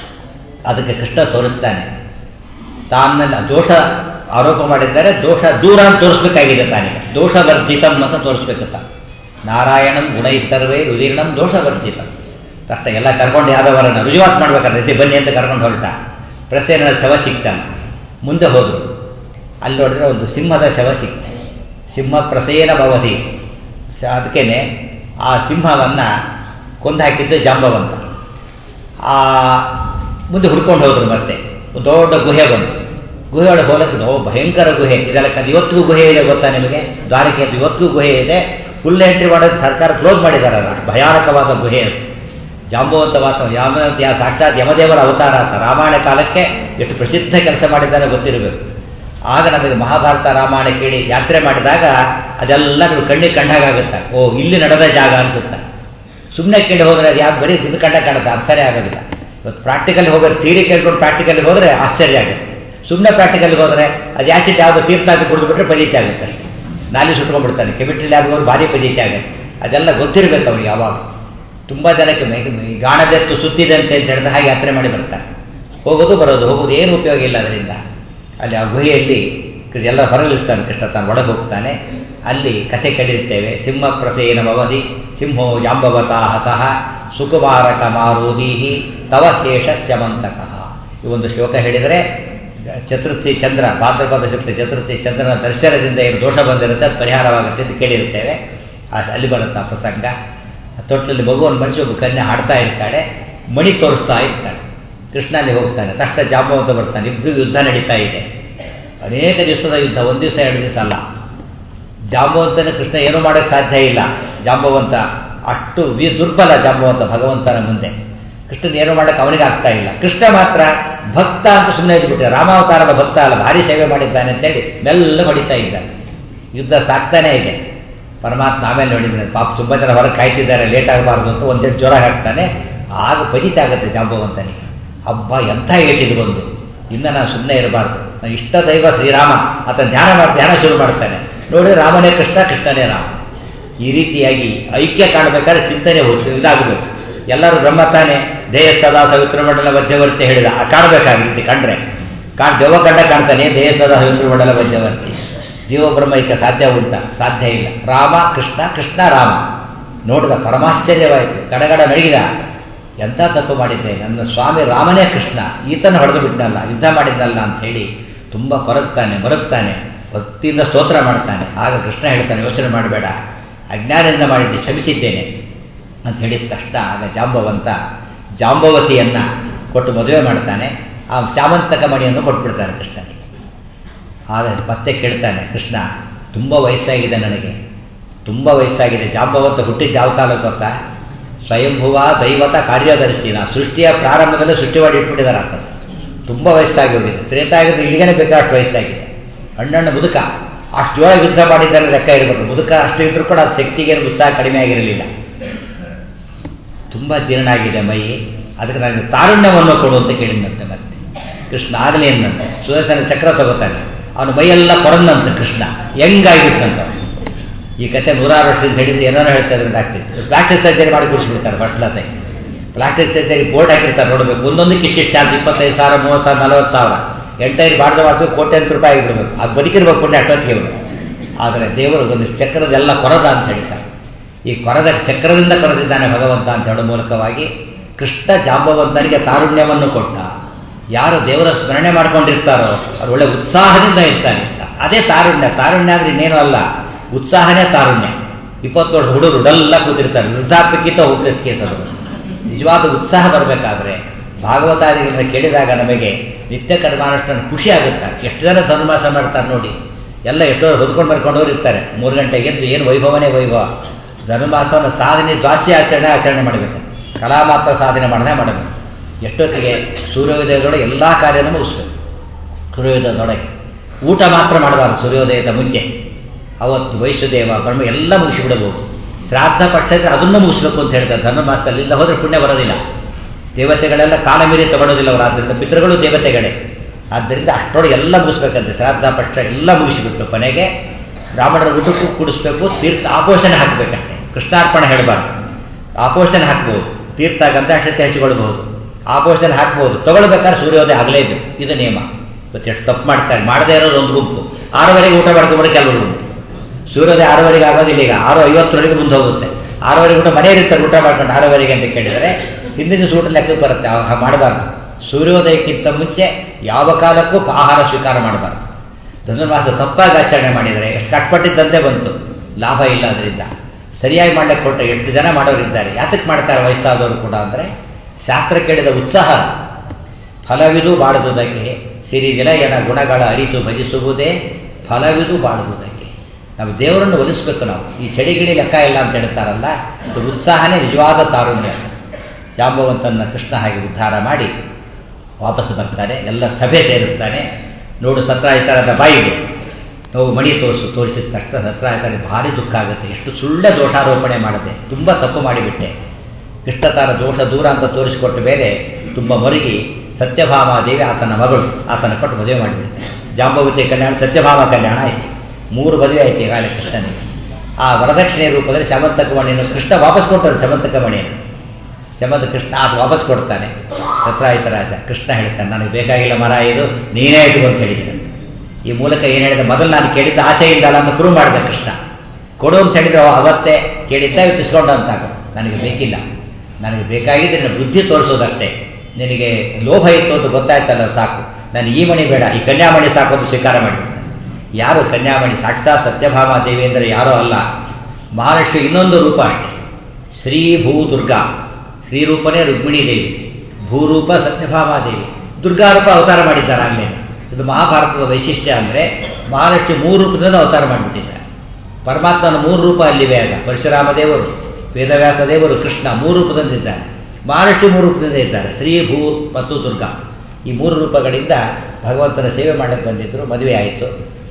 ಅದಕ್ಕೆ ಕೃಷ್ಣ ತೋರಿಸ್ತಾನೆ ತಾನಲ್ಲಿ ದೋಷ ಆರೋಪ ಮಾಡಿದ್ದಾರೆ ದೋಷ ದೂರ ಅಂತ ತೋರಿಸ್ಬೇಕಾಗಿದೆ ತಾನಿಗೆ ದೋಷವರ್ಜಿತಂ ಅಂತ ತೋರಿಸ್ಬೇಕು ತಾನು ನಾರಾಯಣಂ ಗುಣೈ ಸರ್ವೇ ರುದೀರ್ಣಂ ದೋಷವರ್ಜಿತಂ ತಕ್ಷಣ ಎಲ್ಲ ಕರ್ಕೊಂಡು ಯಾದವರನ್ನ ರುಜುವಾತ್ ಮಾಡ್ಬೇಕಾದ್ರೆ ಬನ್ನಿ ಅಂತ ಕರ್ಕೊಂಡು ಹೊರಟ ಪ್ರಸೇನ ಶವ ಸಿಗ್ತಾನೆ ಮುಂದೆ ಹೋದರು ಅಲ್ಲಿ ನೋಡಿದ್ರೆ ಒಂದು ಸಿಂಹದ ಶವ ಸಿಗ್ತಾನೆ ಸಿಂಹ ಪ್ರಸೇನ ಭವತಿ ಅದಕ್ಕೇನೆ ಆ ಸಿಂಹವನ್ನು ಕೊಂದು ಹಾಕಿದ್ದು ಜಾಂಬವಂತ ಆ ಮುಂದೆ ಹುಡ್ಕೊಂಡು ಹೋದ್ರು ಮತ್ತೆ ಒಂದು ದೊಡ್ಡ ಗುಹೆ ಬಂತು ಗುಹೆ ಒಳಗೆ ಹೋಲಕ್ಕೆ ಓ ಭಯಂಕರ ಗುಹೆ ಇದೆಲ್ಲ ಇವತ್ತಿಗೂ ಗುಹೆ ಇದೆ ಗೊತ್ತಾ ನಿಮಗೆ ದ್ವಾರಕೆ ಅಂತ ಇವತ್ತಿಗೂ ಗುಹೆ ಇದೆ ಫುಲ್ ಎಂಟ್ರಿ ಮಾಡೋದು ಸರ್ಕಾರ ಕ್ಲೋಸ್ ಮಾಡಿದಾರಲ್ಲ ಭಯಾನಕವಾದ ಗುಹೆ ಅದು ಜಾಂಬವಂತ ವಾಸ ಯಾವ ಯಾ ಸಾಕ್ಷಾತ್ ಯಮದೇವರ ಅವತಾರ ಅಂತ ರಾಮಾಯಣ ಕಾಲಕ್ಕೆ ಎಷ್ಟು ಪ್ರಸಿದ್ಧ ಕೆಲಸ ಮಾಡಿದ್ದಾರೆ ಗೊತ್ತಿರಬೇಕು ಆಗ ನಮಗೆ ಮಹಾಭಾರತ ರಾಮಾಯಣ ಕೇಳಿ ಯಾತ್ರೆ ಮಾಡಿದಾಗ ಅದೆಲ್ಲ ನೀವು ಕಣ್ಣಿಗೆ ಕಂಡಾಗುತ್ತೆ ಓ ಇಲ್ಲಿ ನಡೆದ ಜಾಗ ಅನಿಸುತ್ತೆ ಸುಮ್ಮನೆ ಕೇಳಿ ಹೋದರೆ ಅದು ಯಾಕೆ ಬರೀ ಇದು ಕಂಡ ಕಾಣುತ್ತೆ ಅರ್ಥನೇ ಆಗೋದಿಲ್ಲ ಇವತ್ತು ಪ್ರಾಕ್ಟಿಕಲ್ ಹೋಗೋರು ಥಿಯರಿ ಕೇಳ್ಕೊಂಡು ಪ್ರಾಕ್ಟಿಕಲ್ ಹೋದರೆ ಆಶ್ಚರ್ಯ ಆಗುತ್ತೆ ಸುಮ್ಮನೆ ಪ್ರಾಕ್ಟಿಕಲ್ ಹೋದರೆ ಅದು ಆ್ಯಸಿಡ್ ಯಾವುದೋ ತೀರ್ಥ ಹಾಕಿ ಕುಡಿದ್ಬಿಟ್ರೆ ಪದೀತಿ ಆಗುತ್ತೆ ನಾಲಿ ಸುಟ್ಕೊಂಡ್ಬಿಡ್ತಾನೆ ಕೆಮಿಸ್ಟ್ರಿ ಲ್ಯಾಬ್ ಹೋಗಿ ಭಾರಿ ಪದೀತಿ ಆಗುತ್ತೆ ಅದೆಲ್ಲ ಗೊತ್ತಿರಬೇಕು ಅವ್ರಿಗೆ ಯಾವಾಗ ತುಂಬ ಜನಕ್ಕೆ ಮೈ ಗಾಣದೆತ್ತು ಸುತ್ತಿದಂತೆ ಅಂತ ಹೇಳಿದ್ರೆ ಹಾಗೆ ಯಾತ್ರೆ ಮಾಡಿ ಬರ್ತಾರೆ ಹೋಗೋದು ಬರೋದು ಹೋಗೋದು ಏನು ಉಪಯೋಗ ಇಲ್ಲ ಅದರಿಂದ ಅಲ್ಲಿ ಆ ಗುಹೆಯಲ್ಲಿ ಎಲ್ಲ ಹೊರಲಿಸ್ತಾನೆ ಕೃಷ್ಣ ತಾನು ಒಳಗೆ ಹೋಗ್ತಾನೆ ಅಲ್ಲಿ ಕಥೆ ಕಡಿರ್ತೇವೆ ಸಿಂಹ ಪ್ರಸೇನ ಭವತಿ ಸಿಂಹೋ ಜಾಂಬವತ ಹತಃ ಸುಕುಮಾರಕ ಮಾರೋದೀಹಿ ತವ ಕೇಶ ಸ್ಯಮಂತಕಃ ಈ ಒಂದು ಶ್ಲೋಕ ಹೇಳಿದರೆ ಚತುರ್ಥಿ ಚಂದ್ರ ಭಾದ್ರಪದ ಶಕ್ತಿ ಚತುರ್ಥಿ ಚಂದ್ರನ ದರ್ಶನದಿಂದ ಏನು ದೋಷ ಬಂದಿರುತ್ತೆ ಅದು ಪರಿಹಾರವಾಗುತ್ತೆ ಅಂತ ಕೇಳಿರುತ್ತೇವೆ ಅಲ್ಲಿ ಬರುತ್ತೆ ಆ ಪ್ರಸಂಗ ತೊಟ್ಟಲ್ಲಿ ಮಗುವನ್ನು ಮನುಷ್ಯ ಒಬ್ಬ ಕನ್ಯೆ ಹಾಡ್ತಾ ಇರ್ತಾಳೆ ಮಣಿ ತೋರಿಸ್ತಾ ಇರ್ತಾಳೆ ಕೃಷ್ಣ ಅಲ್ಲಿ ಹೋಗ್ತಾನೆ ತಕ್ಷಣ ಜಾಂಬವಂತ ಬರ್ತಾನೆ ಇಬ್ಬರು ಯುದ್ಧ ನಡೀತಾ ಇದೆ ಅನೇಕ ದಿವಸದ ಯುದ್ಧ ಒಂದು ದಿವಸ ಎರಡು ದಿವಸ ಅಲ್ಲ ಜಾಂಬವಂತನ ಕೃಷ್ಣ ಏನೂ ಮಾಡೋಕ್ಕೆ ಸಾಧ್ಯ ಇಲ್ಲ ಜಾಂಬವಂತ ಅಷ್ಟು ವಿ ದುರ್ಬಲ ಜಾಂಬವಂತ ಭಗವಂತನ ಮುಂದೆ ಕೃಷ್ಣನ ಏನು ಮಾಡೋಕ್ಕೆ ಅವನಿಗೆ ಆಗ್ತಾ ಇಲ್ಲ ಕೃಷ್ಣ ಮಾತ್ರ ಭಕ್ತ ಅಂತ ಸುಮ್ಮನೆ ಇದ್ಬಿಟ್ಟೆ ರಾಮಾವತಾರದ ಭಕ್ತ ಅಲ್ಲ ಭಾರಿ ಸೇವೆ ಮಾಡಿದ್ದಾನೆ ಅಂತೇಳಿ ಮೆಲ್ಲ ಹೊಡಿತಾ ಇದ್ದಾನೆ ಯುದ್ಧ ಸಾಕ್ತಾನೇ ಇದೆ ಪರಮಾತ್ಮ ಆಮೇಲೆ ನೋಡಿದ್ರೆ ಪಾಪ ತುಂಬ ಜನ ಹೊರಗೆ ಕಾಯ್ತಿದ್ದಾರೆ ಲೇಟ್ ಆಗಬಾರ್ದು ಅಂತ ಒಂದೇ ಜ್ವರ ಹಾಕ್ತಾನೆ ಆಗ ಫಲಿತ ಆಗುತ್ತೆ ಜಾಂಬವಂತನಿಗೆ ಹಬ್ಬ ಎಂಥ ಏಟಿದು ಬಂದು ಇನ್ನು ನಾನು ಸುಮ್ಮನೆ ಇರಬಾರ್ದು ನಾನು ಇಷ್ಟ ದೈವ ಶ್ರೀರಾಮ ಆತ ಧ್ಯಾನ ಮಾಡಿ ಧ್ಯಾನ ಶುರು ಮಾಡ್ತಾನೆ ನೋಡಿ ರಾಮನೇ ಕೃಷ್ಣ ಕೃಷ್ಣನೇ ರಾಮ ಈ ರೀತಿಯಾಗಿ ಐಕ್ಯ ಕಾಣಬೇಕಾದ್ರೆ ಚಿಂತನೆ ಹೋಗ್ತದೆ ಇದಾಗಬೇಕು ಎಲ್ಲರೂ ಬ್ರಹ್ಮ ತಾನೇ ದೇಹ ಸದಾ ಸವಿತೃಮಂಡಲ ಮಧ್ಯವರ್ತಿ ಹೇಳಿದ ಆ ಕಾಣಬೇಕಾಗಿತ್ತು ಕಂಡ್ರೆ ಕಾಣ್ ದೆವ್ವ ಕಂಡ ಕಾಣ್ತಾನೆ ದೇಹ ಸದಾ ಸವಿತೃಮಂಡಲ ಮಧ್ಯವರ್ತಿ ಜೀವ ಬ್ರಹ್ಮೈಕ್ಯ ಸಾಧ್ಯ ಉಂಟ ಸಾಧ್ಯ ಇಲ್ಲ ರಾಮ ಕೃಷ್ಣ ಕೃಷ್ಣ ರಾಮ ನೋಡಿದ ಪರಮಾಶ್ಚರ್ಯವಾಯಿತು ಕಡಗಡ ನಡಗಿದ ಎಂಥ ತಪ್ಪು ಮಾಡಿದ್ದೆ ನನ್ನ ಸ್ವಾಮಿ ರಾಮನೇ ಕೃಷ್ಣ ಈತನ ಹೊಡೆದು ಬಿಟ್ಟನಲ್ಲ ಯುದ್ಧ ಮಾಡಿದ್ನಲ್ಲ ಅಂತ ಹೇಳಿ ತುಂಬ ಕೊರಗ್ತಾನೆ ಮರಗ್ತಾನೆ ಭಕ್ತಿಯಿಂದ ಸ್ತೋತ್ರ ಮಾಡ್ತಾನೆ ಆಗ ಕೃಷ್ಣ ಹೇಳ್ತಾನೆ ಯೋಚನೆ ಮಾಡಬೇಡ ಅಜ್ಞಾನದಿಂದ ಮಾಡಿದ್ದೆ ಕ್ಷಮಿಸಿದ್ದೇನೆ ಅಂತ ಹೇಳಿದ ತಕ್ಷಣ ಆಗ ಜಾಂಬವಂತ ಜಾಂಬವತಿಯನ್ನು ಕೊಟ್ಟು ಮದುವೆ ಮಾಡ್ತಾನೆ ಆ ಚಾಮಂತಕ ಮಣಿಯನ್ನು ಕೊಟ್ಬಿಡ್ತಾನೆ ಕೃಷ್ಣನಿಗೆ ಆಗ ಮತ್ತೆ ಕೇಳ್ತಾನೆ ಕೃಷ್ಣ ತುಂಬ ವಯಸ್ಸಾಗಿದೆ ನನಗೆ ತುಂಬ ವಯಸ್ಸಾಗಿದೆ ಜಾಂಬವಂತ ಹುಟ್ಟಿದ ಯಾವ ಕಾಲಕ್ಕೆ ಗೊತ್ತಾ ಸ್ವಯಂಭುವ ದೈವತ ಕಾರ್ಯದರ್ಶಿನ ಸೃಷ್ಟಿಯ ಪ್ರಾರಂಭದಲ್ಲೇ ಸೃಷ್ಟಿ ಮಾಡಿ ಇಟ್ಬಿಟ್ಟಿದ್ದಾರೆ ಅಂತ ತುಂಬ ವಯಸ್ಸಾಗಿ ಹೋಗಿದೆ ತ್ರೇತಾಗಿದ್ದು ಇಲ್ಲಿಗೇನೆ ಬೇಕಾಷ್ಟು ವಯಸ್ಸಾಗಿದೆ ಅಣ್ಣಣ್ಣ ಮುದುಕ ಅಷ್ಟು ಜೋರ ಯುದ್ಧ ಮಾಡಿದ್ದಾರೆ ಲೆಕ್ಕ ಇರಬೇಕು ಮುದುಕ ಅಷ್ಟು ಇದ್ರೂ ಕೂಡ ಅದು ಶಕ್ತಿಗೆ ಉತ್ಸಾಹ ಕಡಿಮೆ ಆಗಿರಲಿಲ್ಲ ತುಂಬ ಜೀರ್ಣಾಗಿದೆ ಮೈ ಅದಕ್ಕೆ ನನಗೆ ತಾರುಣ್ಯವನ್ನು ಕೊಡು ಅಂತ ಕೇಳಿದಂತೆ ಮತ್ತೆ ಕೃಷ್ಣ ಆಗಲಿ ಎಂದಂತೆ ಸುದರ್ಶನ ಚಕ್ರ ತಗೋತಾನೆ ಅವನು ಮೈಯೆಲ್ಲ ಕೊರಂದಂತೆ ಕೃಷ್ಣ ಹೆಂಗಾಗಿತ್ತಂತ ಈ ಕತೆ ನೂರಾರು ವರ್ಷದಿಂದ ಹೇಳಿದ್ರೆ ಏನೋ ಹೇಳ್ತಾ ಇದ್ರೆ ಡಾಕ್ಟ್ರಿ ಪ್ಲಾಸ್ಟಿಕ್ ಸರ್ಜರಿ ಮಾಡಿ ಕೂರಿಸ್ಬಿಡ್ತಾರೆ ಫಸ್ಟ್ ಕ್ಲಾಸಾಗಿ ಪ್ಲಾಸ್ಟಿಕ್ ಸರ್ಜರಿ ಬೋರ್ಡ್ ಹಾಕಿರ್ತಾರೆ ನೋಡಬೇಕು ಒಂದೊಂದಕ್ಕೆ ಇಷ್ಟಿಷ್ಟು ಚಾರ್ಜ್ ಇಪ್ಪತ್ತೈದು ಸಾವಿರ ಮೂವತ್ತು ಸಾವಿರ ನಲವತ್ತು ಸಾವಿರ ಎಂಟೈರ್ ಬಾಡ್ದ ಮಾಡ್ತೀವಿ ಕೋಟ್ಯಂತರ ರೂಪಾಯಿ ಆಗಿಬಿಡ್ಬೇಕು ಅದು ಬದುಕಿರ್ಬೇಕು ಪುಣ್ಯ ಅಷ್ಟೊತ್ತಿಗೆ ಇವರು ಆದರೆ ದೇವರು ಒಂದು ಚಕ್ರದೆಲ್ಲ ಕೊರದ ಅಂತ ಹೇಳ್ತಾರೆ ಈ ಕೊರದ ಚಕ್ರದಿಂದ ಕೊರೆದಿದ್ದಾನೆ ಭಗವಂತ ಅಂತ ಹೇಳೋ ಮೂಲಕವಾಗಿ ಕೃಷ್ಣ ಜಾಂಬವಂತನಿಗೆ ತಾರುಣ್ಯವನ್ನು ಕೊಟ್ಟ ಯಾರು ದೇವರ ಸ್ಮರಣೆ ಮಾಡ್ಕೊಂಡಿರ್ತಾರೋ ಅವ್ರು ಒಳ್ಳೆ ಉತ್ಸಾಹದಿಂದ ಇರ್ತಾರೆ ಅಂತ ಅದೇ ತಾರುಣ್ಯ ತಾರುಣ್ಯ ಅಂದ್ರೆ ಇನ್ನೇನು ಅಲ್ಲ ಉತ್ಸಾಹನೇ ತಾರುಣ್ಯ ಇಪ್ಪತ್ತು ವರ್ಷ ಹುಡುಗರು ಡಲ್ಲ ಕೂತಿರ್ತಾರೆ ವೃದ್ಧಾಪ್ಯಕ್ಕಿಂತ ಹೋಪ್ಲೆಸ್ ಕೇಸ್ ಅದು ನಿಜವಾದ ಉತ್ಸಾಹ ಬರಬೇಕಾದ್ರೆ ಭಾಗವತಾದಿಗಳನ್ನ ಕೇಳಿದಾಗ ನಮಗೆ ನಿತ್ಯ ಕರ್ಮಾನುಷ್ಠಾನ ಖುಷಿ ಆಗುತ್ತೆ ಎಷ್ಟು ಜನ ಧನುರ್ಮಾಸ ಮಾಡ್ತಾರೆ ನೋಡಿ ಎಲ್ಲ ಎಷ್ಟೋ ಹೊದ್ಕೊಂಡು ಬರ್ಕೊಂಡವ್ರು ಇರ್ತಾರೆ ಮೂರು ಗಂಟೆಗೆ ಎದ್ದು ಏನು ವೈಭವನೇ ವೈಭವ ಧನುರ್ಮಾಸವನ್ನು ಸಾಧನೆ ದ್ವಾಸಿ ಆಚರಣೆ ಆಚರಣೆ ಮಾಡಬೇಕು ಕಲಾ ಮಾತ್ರ ಸಾಧನೆ ಮಾಡದೆ ಮಾಡಬೇಕು ಎಷ್ಟೊತ್ತಿಗೆ ಸೂರ್ಯೋದಯದೊಳಗೆ ಎಲ್ಲ ಕಾರ್ಯನೂ ಮುಗಿಸ್ಬೇಕು ಸೂರ್ಯೋದಯದೊಳಗೆ ಊಟ ಮಾತ್ರ ಮಾಡಬಾರ್ದು ಸೂರ್ಯೋದಯದ ಮುಂಚೆ ಅವತ್ತು ವೈಶ್ವದೇವ ಬ್ರಹ್ಮ ಎಲ್ಲ ಮುಗಿಸಿಬಿಡಬಹುದು ಶ್ರಾದ್ದ ಪಕ್ಷ ಇದ್ರೆ ಅದನ್ನು ಮುಗಿಸ್ಬೇಕು ಅಂತ ಹೇಳ್ತಾರೆ ಧನುರ್ಮಾಸದಲ್ಲಿ ಇಲ್ಲ ಹೋದ್ರೆ ಪುಣ್ಯ ಬರೋದಿಲ್ಲ ದೇವತೆಗಳೆಲ್ಲ ಕಾಲ ಮೀರಿ ತಗೊಳ್ಳೋದಿಲ್ಲ ಅವರು ಆದ್ದರಿಂದ ಪಿತೃಗಳು ದೇವತೆಗಳೇ ಆದ್ದರಿಂದ ಅಷ್ಟರೊಳಗೆ ಎಲ್ಲ ಮುಗಿಸ್ಬೇಕಂತೆ ಶ್ರಾದ್ದ ಪಕ್ಷ ಎಲ್ಲ ಮುಗಿಸಿಬಿಟ್ಟು ಕೊನೆಗೆ ಬ್ರಾಹ್ಮಣರ ಊಟಕ್ಕೂ ಕೂಡಿಸ್ಬೇಕು ತೀರ್ಥ ಆಪೋಷಣೆ ಹಾಕಬೇಕಂತೆ ಕೃಷ್ಣಾರ್ಪಣೆ ಹೇಳಬಾರ್ದು ಆಪೋಷಣೆ ಹಾಕ್ಬೋದು ತೀರ್ಥ ಗಂಧಾಕ್ಷತೆ ಹಚ್ಚಿಕೊಳ್ಬಹುದು ಆಪೋಷಣೆ ಹಾಕ್ಬೋದು ತಗೊಳ್ಬೇಕಾದ್ರೆ ಸೂರ್ಯೋದಯ ಆಗಲೇಬೇಕು ಇದು ನಿಯಮ ಇವತ್ತು ಎಷ್ಟು ತಪ್ಪು ಮಾಡ್ತಾರೆ ಮಾಡದೇ ಇರೋದು ಒಂದು ಗುಂಪು ಆರೂವರೆಗೆ ಊಟ ಮಾಡ್ಕೊಂಡ್ರೆ ಕೆಲವರು ಗುಂಪು ಸೂರ್ಯೋದಯ ಆರೂವರೆಗೆ ಆಗೋದಿಲ್ಲ ಈಗ ಆರು ಐವತ್ತರೊಳಗೆ ಮುಂದೆ ಹೋಗುತ್ತೆ ಆರೂವರೆಗೆ ಊಟ ಮನೆಯಲ್ಲಿರ್ತಾರೆ ಊಟ ಮಾಡ್ಕೊಂಡು ಆರೂವರೆಗೆ ಅಂತ ಕೇಳಿದರೆ ಹಿಂದಿನ ದಿವಸ ಊಟ ಲೆಕ್ಕಕ್ಕೆ ಬರುತ್ತೆ ಆಗ ಮಾಡಬಾರ್ದು ಸೂರ್ಯೋದಯಕ್ಕಿಂತ ಮುಂಚೆ ಯಾವ ಕಾಲಕ್ಕೂ ಆಹಾರ ಸ್ವೀಕಾರ ಮಾಡಬಾರ್ದು ಧನುರ್ಮಾಸ ತಪ್ಪಾಗಿ ಆಚರಣೆ ಮಾಡಿದರೆ ಎಷ್ಟು ಕಟ್ಪಟ್ಟಿದ್ದಂತೆ ಬಂತು ಲಾಭ ಇಲ್ಲ ಅದರಿಂದ ಸರಿಯಾಗಿ ಮಾಡ್ಲಿಕ್ಕೆ ಕೊಟ್ಟರೆ ಎಷ್ಟು ಜನ ಮಾಡೋರಿದ್ದಾರೆ ಯಾತಕ್ಕೆ ಮಾಡ್ತಾರೆ ವಯಸ್ಸಾದವರು ಕೂಡ ಅಂದರೆ ಶಾಸ್ತ್ರ ಕೇಳಿದ ಉತ್ಸಾಹ ಫಲವಿದು ಬಾಳುವುದಕ್ಕೆ ಸಿರಿ ವಿಲಯನ ಗುಣಗಳ ಅರಿತು ಭಜಿಸುವುದೇ ಫಲವಿದು ಬಾಳುವುದಕ್ಕೆ ನಾವು ದೇವರನ್ನು ಒಲಿಸ್ಬೇಕು ನಾವು ಈ ಚಳಿಗಿಳಿ ಲೆಕ್ಕ ಇಲ್ಲ ಅಂತ ಹೇಳ್ತಾರಲ್ಲ ಇದು ಉತ್ಸಾಹನೇ ನಿಜವಾದ ತಾರುಣ್ಯ ಜಾಂಬವಂತನ ಕೃಷ್ಣ ಹಾಗೆ ಉದ್ಧಾರ ಮಾಡಿ ವಾಪಸ್ ಬರ್ತಾರೆ ಎಲ್ಲ ಸಭೆ ಸೇರಿಸ್ತಾನೆ ನೋಡು ಸತ್ರಾಯಿತರದ ಬಾಯಿಗೆ ನೋವು ಮಣಿ ತೋರಿಸು ತೋರಿಸಿದ ತಕ್ಷಣ ಸತ್ರಾಯಿತರಿಗೆ ಭಾರಿ ದುಃಖ ಆಗುತ್ತೆ ಎಷ್ಟು ಸುಳ್ಳೆ ದೋಷಾರೋಪಣೆ ಮಾಡಿದೆ ತುಂಬ ತಪ್ಪು ಮಾಡಿಬಿಟ್ಟೆ ಕೃಷ್ಣ ತಾನ ದೋಷ ದೂರ ಅಂತ ತೋರಿಸಿಕೊಟ್ಟ ಮೇಲೆ ತುಂಬ ಮರುಗಿ ಸತ್ಯಭಾಮಾದೇವಿ ಆತನ ಮಗಳು ಆತನ ಕೊಟ್ಟು ಮದುವೆ ಮಾಡಿಬಿಡುತ್ತೆ ಜಾಂಬವತಿ ಕಲ್ಯಾಣ ಸತ್ಯಭಾಮ ಕಲ್ಯಾಣ ಆಯಿತು ಮೂರು ಮದುವೆ ಆಯ್ತು ಈಗಾಗಲೇ ಕೃಷ್ಣನಿಗೆ ಆ ವರದಕ್ಷಿಣೆ ರೂಪದಲ್ಲಿ ಶಮಂತಕ ಮಣಿಯನ್ನು ಕೃಷ್ಣ ವಾಪಸ್ ಕೊಡ್ತಾನೆ ಶಮಂತಕ ಮಣಿಯನ್ನು ಶಮಂತ ಕೃಷ್ಣ ಆತ ವಾಪಸ್ ಕೊಡ್ತಾನೆ ಸತ್ರಾಯಿತ ರಾಜ ಕೃಷ್ಣ ಹೇಳ್ತಾನೆ ನನಗೆ ಬೇಕಾಗಿಲ್ಲ ಮರ ಇದು ನೀನೇ ಇಡು ಅಂತ ಹೇಳಿದ್ದಾನೆ ಈ ಮೂಲಕ ಏನು ಹೇಳಿದ ಮೊದಲು ನಾನು ಕೇಳಿದ್ದ ಆಸೆಯಿಂದ ಅಲ್ಲ ಅಂತ ಪ್ರೂವ್ ಮಾಡಿದೆ ಕೃಷ್ಣ ಕೊಡು ಅಂತ ಹೇಳಿದ್ರೆ ಅವತ್ತೇ ಕೇಳಿದ್ದ ಇಟ್ಟಿಸ್ಕೊಂಡ ಅಂತ ನನಗೆ ಬೇಕಿಲ್ಲ ನನಗೆ ಬೇಕಾಗಿದ್ದರೆ ನನ್ನ ಬುದ್ಧಿ ತೋರಿಸೋದಷ್ಟೇ ನಿನಗೆ ಲೋಭ ಇತ್ತು ಅಂತ ಗೊತ್ತಾಯ್ತಲ್ಲ ಸಾಕು ನಾನು ಈ ಮಣಿ ಬೇಡ ಈ ಕನ್ಯಾಮಣಿ ಸಾಕು ಅಂತ ಸ್ವೀಕಾರ ಮಾಡಿ ಯಾರು ಕನ್ಯಾಮಣಿ ಸಾಕ್ಷಾತ್ ಸತ್ಯಭಾಮ ದೇವಿ ಅಂದರೆ ಯಾರೋ ಅಲ್ಲ ಮಹಾಲಕ್ಷ್ಮಿ ಇನ್ನೊಂದು ರೂಪ ಅಷ್ಟೇ ಶ್ರೀ ಭೂ ದುರ್ಗಾ ಶ್ರೀರೂಪನೇ ರುಕ್ಮಿಣಿ ದೇವಿ ಭೂರೂಪ ಸತ್ಯಭಾಮಾದೇವಿ ದುರ್ಗಾರೂಪ ಅವತಾರ ಮಾಡಿದ್ದಾರೆ ಆಗಲೇ ಇದು ಮಹಾಭಾರತದ ವೈಶಿಷ್ಟ್ಯ ಅಂದರೆ ಮಹಾಲಕ್ಷ್ಮಿ ಮೂರು ರೂಪದಿಂದ ಅವತಾರ ಮಾಡಿಬಿಟ್ಟಿದ್ದಾರೆ ಪರಮಾತ್ಮನ ಮೂರು ರೂಪ ಅಲ್ಲಿವೆ ಆಗ ಪರಶುರಾಮ ದೇವರು ವೇದವ್ಯಾಸ ದೇವರು ಕೃಷ್ಣ ಮೂರು ರೂಪದಿಂದಿದ್ದಾರೆ ಮಹಾಲಕ್ಷ್ಮಿ ಮೂರು ರೂಪದಿಂದ ಇದ್ದಾರೆ ಶ್ರೀ ಭೂ ಮತ್ತು ದುರ್ಗಾ ಈ ಮೂರು ರೂಪಗಳಿಂದ ಭಗವಂತನ ಸೇವೆ ಮಾಡಕ್ಕೆ ಬಂದಿದ್ದರು ಮದುವೆ ಆಯಿತು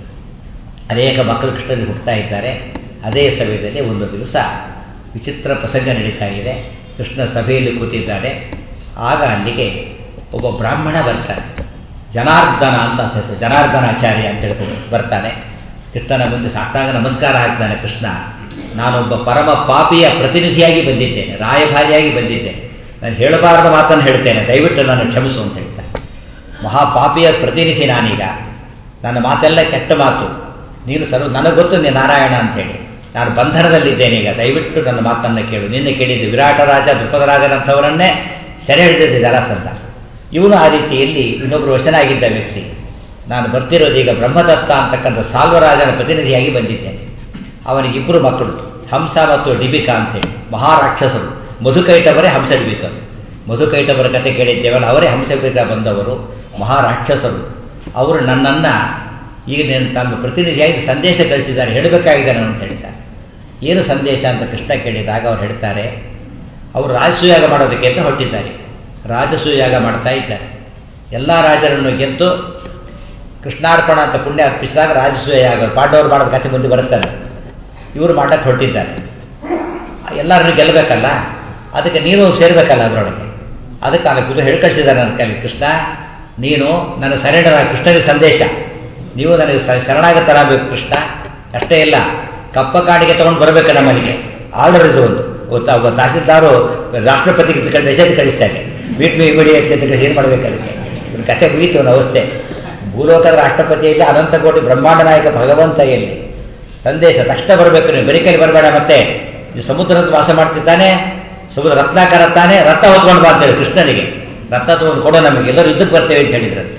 ಅನೇಕ ಮಕ್ಕಳು ಕೃಷ್ಣನಿಗೆ ಹುಟ್ಟುತ್ತಾ ಇದ್ದಾರೆ ಅದೇ ಸಮಯದಲ್ಲಿ ಒಂದು ದಿವಸ ವಿಚಿತ್ರ ಪ್ರಸಂಗ ನಡೀತಾ ಇದೆ ಕೃಷ್ಣ ಸಭೆಯಲ್ಲಿ ಕೂತಿದ್ದಾರೆ ಆಗ ಅಲ್ಲಿಗೆ ಒಬ್ಬ ಬ್ರಾಹ್ಮಣ ಬರ್ತಾನೆ ಜನಾರ್ದನ ಅಂತ ಹೆಸರು ಜನಾರ್ದನಾಚಾರ್ಯ ಅಂತ ಹೇಳ್ತಾರೆ ಬರ್ತಾನೆ ಕೃಷ್ಣನ ಮುಂದೆ ಸಾಷ್ಟಾಂಗ ನಮಸ್ಕಾರ ಹಾಕ್ತಾನೆ ಕೃಷ್ಣ ನಾನೊಬ್ಬ ಪರಮ ಪಾಪಿಯ ಪ್ರತಿನಿಧಿಯಾಗಿ ಬಂದಿದ್ದೇನೆ ರಾಯಭಾರಿಯಾಗಿ ಬಂದಿದ್ದೇನೆ ನಾನು ಹೇಳಬಾರದ ಮಾತನ್ನು ಹೇಳ್ತೇನೆ ದಯವಿಟ್ಟು ನಾನು ಕ್ಷಮಿಸು ಅಂತ ಹೇಳ್ತಾನೆ ಮಹಾಪಾಪಿಯ ಪ್ರತಿನಿಧಿ ನಾನೀಗ ನನ್ನ ಮಾತೆಲ್ಲ ಕೆಟ್ಟ ಮಾತು ನೀನು ಸರ್ವ ನನಗೆ ಗೊತ್ತು ನೀನು ನಾರಾಯಣ ಅಂತೇಳಿ ನಾನು ಬಂಧನದಲ್ಲಿದ್ದೇನೆ ಈಗ ದಯವಿಟ್ಟು ನನ್ನ ಮಾತನ್ನು ಕೇಳು ನಿನ್ನೆ ಕೇಳಿದ್ದು ವಿರಾಟ ರಾಜ ದೃಪದರಾಜನಂಥವರನ್ನೇ ಸೆರೆ ಹಿಡಿದಿದ್ದೆ ಜರಾಸಂಧ ಇವನು ಆ ರೀತಿಯಲ್ಲಿ ಇನ್ನೊಬ್ಬರು ವಶನಾಗಿದ್ದ ವ್ಯಕ್ತಿ ನಾನು ಬರ್ತಿರೋದು ಈಗ ಬ್ರಹ್ಮದತ್ತ ಅಂತಕ್ಕಂಥ ಸಾಲ್ವರಾಜನ ಪ್ರತಿನಿಧಿಯಾಗಿ ಬಂದಿದ್ದೇನೆ ಅವನಿಗೆ ಇಬ್ಬರು ಮಕ್ಕಳು ಹಂಸ ಮತ್ತು ಡಿಬಿಕಾ ಅಂತೇಳಿ ಮಹಾರಾಕ್ಷಸರು ಮಧುಕೈಟವರೇ ಹಂಸ ಡಿಬಿಕರು ಮಧುಕೈಟವರ ಕಥೆ ಕೇಳಿದ್ದೇವಲ್ಲ ಅವರೇ ಹಂಸಡಿಬಿಕ ಬಂದವರು ಮಹಾರಾಕ್ಷಸರು ಅವರು ನನ್ನನ್ನು ಈಗ నేను ತಮ್ಮ ಪ್ರತಿನಿಧಿಯಾಗಿ ಸಂದೇಶ ಕಳಿಸಿದ್ದಾರೆ ಹೇಳಬೇಕಾಗಿದೆ ನಾನು ಅಂತ ಹೇಳ್ತಾರೆ ಏನು ಸಂದೇಶ ಅಂತ ಕೃಷ್ಣ ಕೇಳಿದಾಗ ಅವ್ರು ಹೇಳ್ತಾರೆ ಅವರು ರಾಜಸೂಯಾಗ ಮಾಡೋದಕ್ಕೆ ಅಂತ ಹೊರಟಿದ್ದಾರೆ ರಾಜಸೂಯಾಗ ಮಾಡ್ತಾ ಇದ್ದಾರೆ ಎಲ್ಲ ರಾಜರನ್ನು ಗೆದ್ದು ಕೃಷ್ಣಾರ್ಪಣ ಅಂತ ಪುಣ್ಯ ಅರ್ಪಿಸಿದಾಗ ರಾಜಸೂಯ ಯಾಗ ಪಾಂಡವರು ಮಾಡೋದ ಕಥೆ ಮುಂದೆ ಬರುತ್ತಾನೆ ಇವರು ಮಾಡಕ್ಕೆ ಹೊರಟಿದ್ದಾರೆ ಎಲ್ಲರನ್ನು ಗೆಲ್ಲಬೇಕಲ್ಲ ಅದಕ್ಕೆ ನೀನು ಸೇರ್ಬೇಕಲ್ಲ ಅದರೊಳಗೆ ಅದಕ್ಕೆ ಅಲ್ಲಿ ಕುದು ಹೇಳಿ ಕಳಿಸಿದ್ದಾರೆ ನನ್ನ ಕೈಲಿ ಕೃಷ್ಣ ನೀನು ನನ್ನ ಸರೆಂಡರ್ ಕೃಷ್ಣನಿಗೆ ಸಂದೇಶ ನೀವು ನನಗೆ ಶರಣಾಗತರಾಗಬೇಕು ಕೃಷ್ಣ ಅಷ್ಟೇ ಇಲ್ಲ ಕಪ್ಪ ಕಾಡಿಗೆ ತಗೊಂಡು ಬರಬೇಕು ನಮ್ಮಲ್ಲಿಗೆ ಆರ್ಡರ್ ಇದು ಒಂದು ಗೊತ್ತಾ ಒಬ್ಬ ತಹಸೀಲ್ದಾರು ರಾಷ್ಟ್ರಪತಿಗೆ ಮೆಸೇಜ್ ಕಳಿಸ್ತಾರೆ ಮೀಟ್ ಮೀ ಇಮಿಡಿಯೇಟ್ಲಿ ಅಂತ ಏನು ಮಾಡಬೇಕು ಅದಕ್ಕೆ ಇವ್ರ ಕಥೆ ಮುಗೀತು ಅವನ ಅವಸ್ಥೆ ಭೂಲೋಕದ ರಾಷ್ಟ್ರಪತಿಯಲ್ಲಿ ಅನಂತ ಕೋಟಿ ಬ್ರಹ್ಮಾಂಡ ನಾಯಕ ಭಗವಂತ ಎಲ್ಲಿ ಸಂದೇಶ ತಕ್ಷಣ ಬರಬೇಕು ನೀವು ಬರಿಕೈಲಿ ಬರಬೇಡ ಮತ್ತೆ ಈ ಸಮುದ್ರದ ವಾಸ ಮಾಡ್ತಿದ್ದಾನೆ ಸಮುದ್ರ ರತ್ನಾಕರ ತಾನೆ ರಥ ಹೊತ್ಕೊಂಡು ಬರ್ತೇವೆ ಕೃಷ್ಣನಿಗೆ ರಥ ತಗೊಂಡು ಕೊಡೋ ನಮಗೆ ಎಲ್ಲರೂ ಯುದ್ಧಕ್ಕೆ ಬರ್ತೇವೆ ಅಂತ ಹೇಳಿದ್ರಂತೆ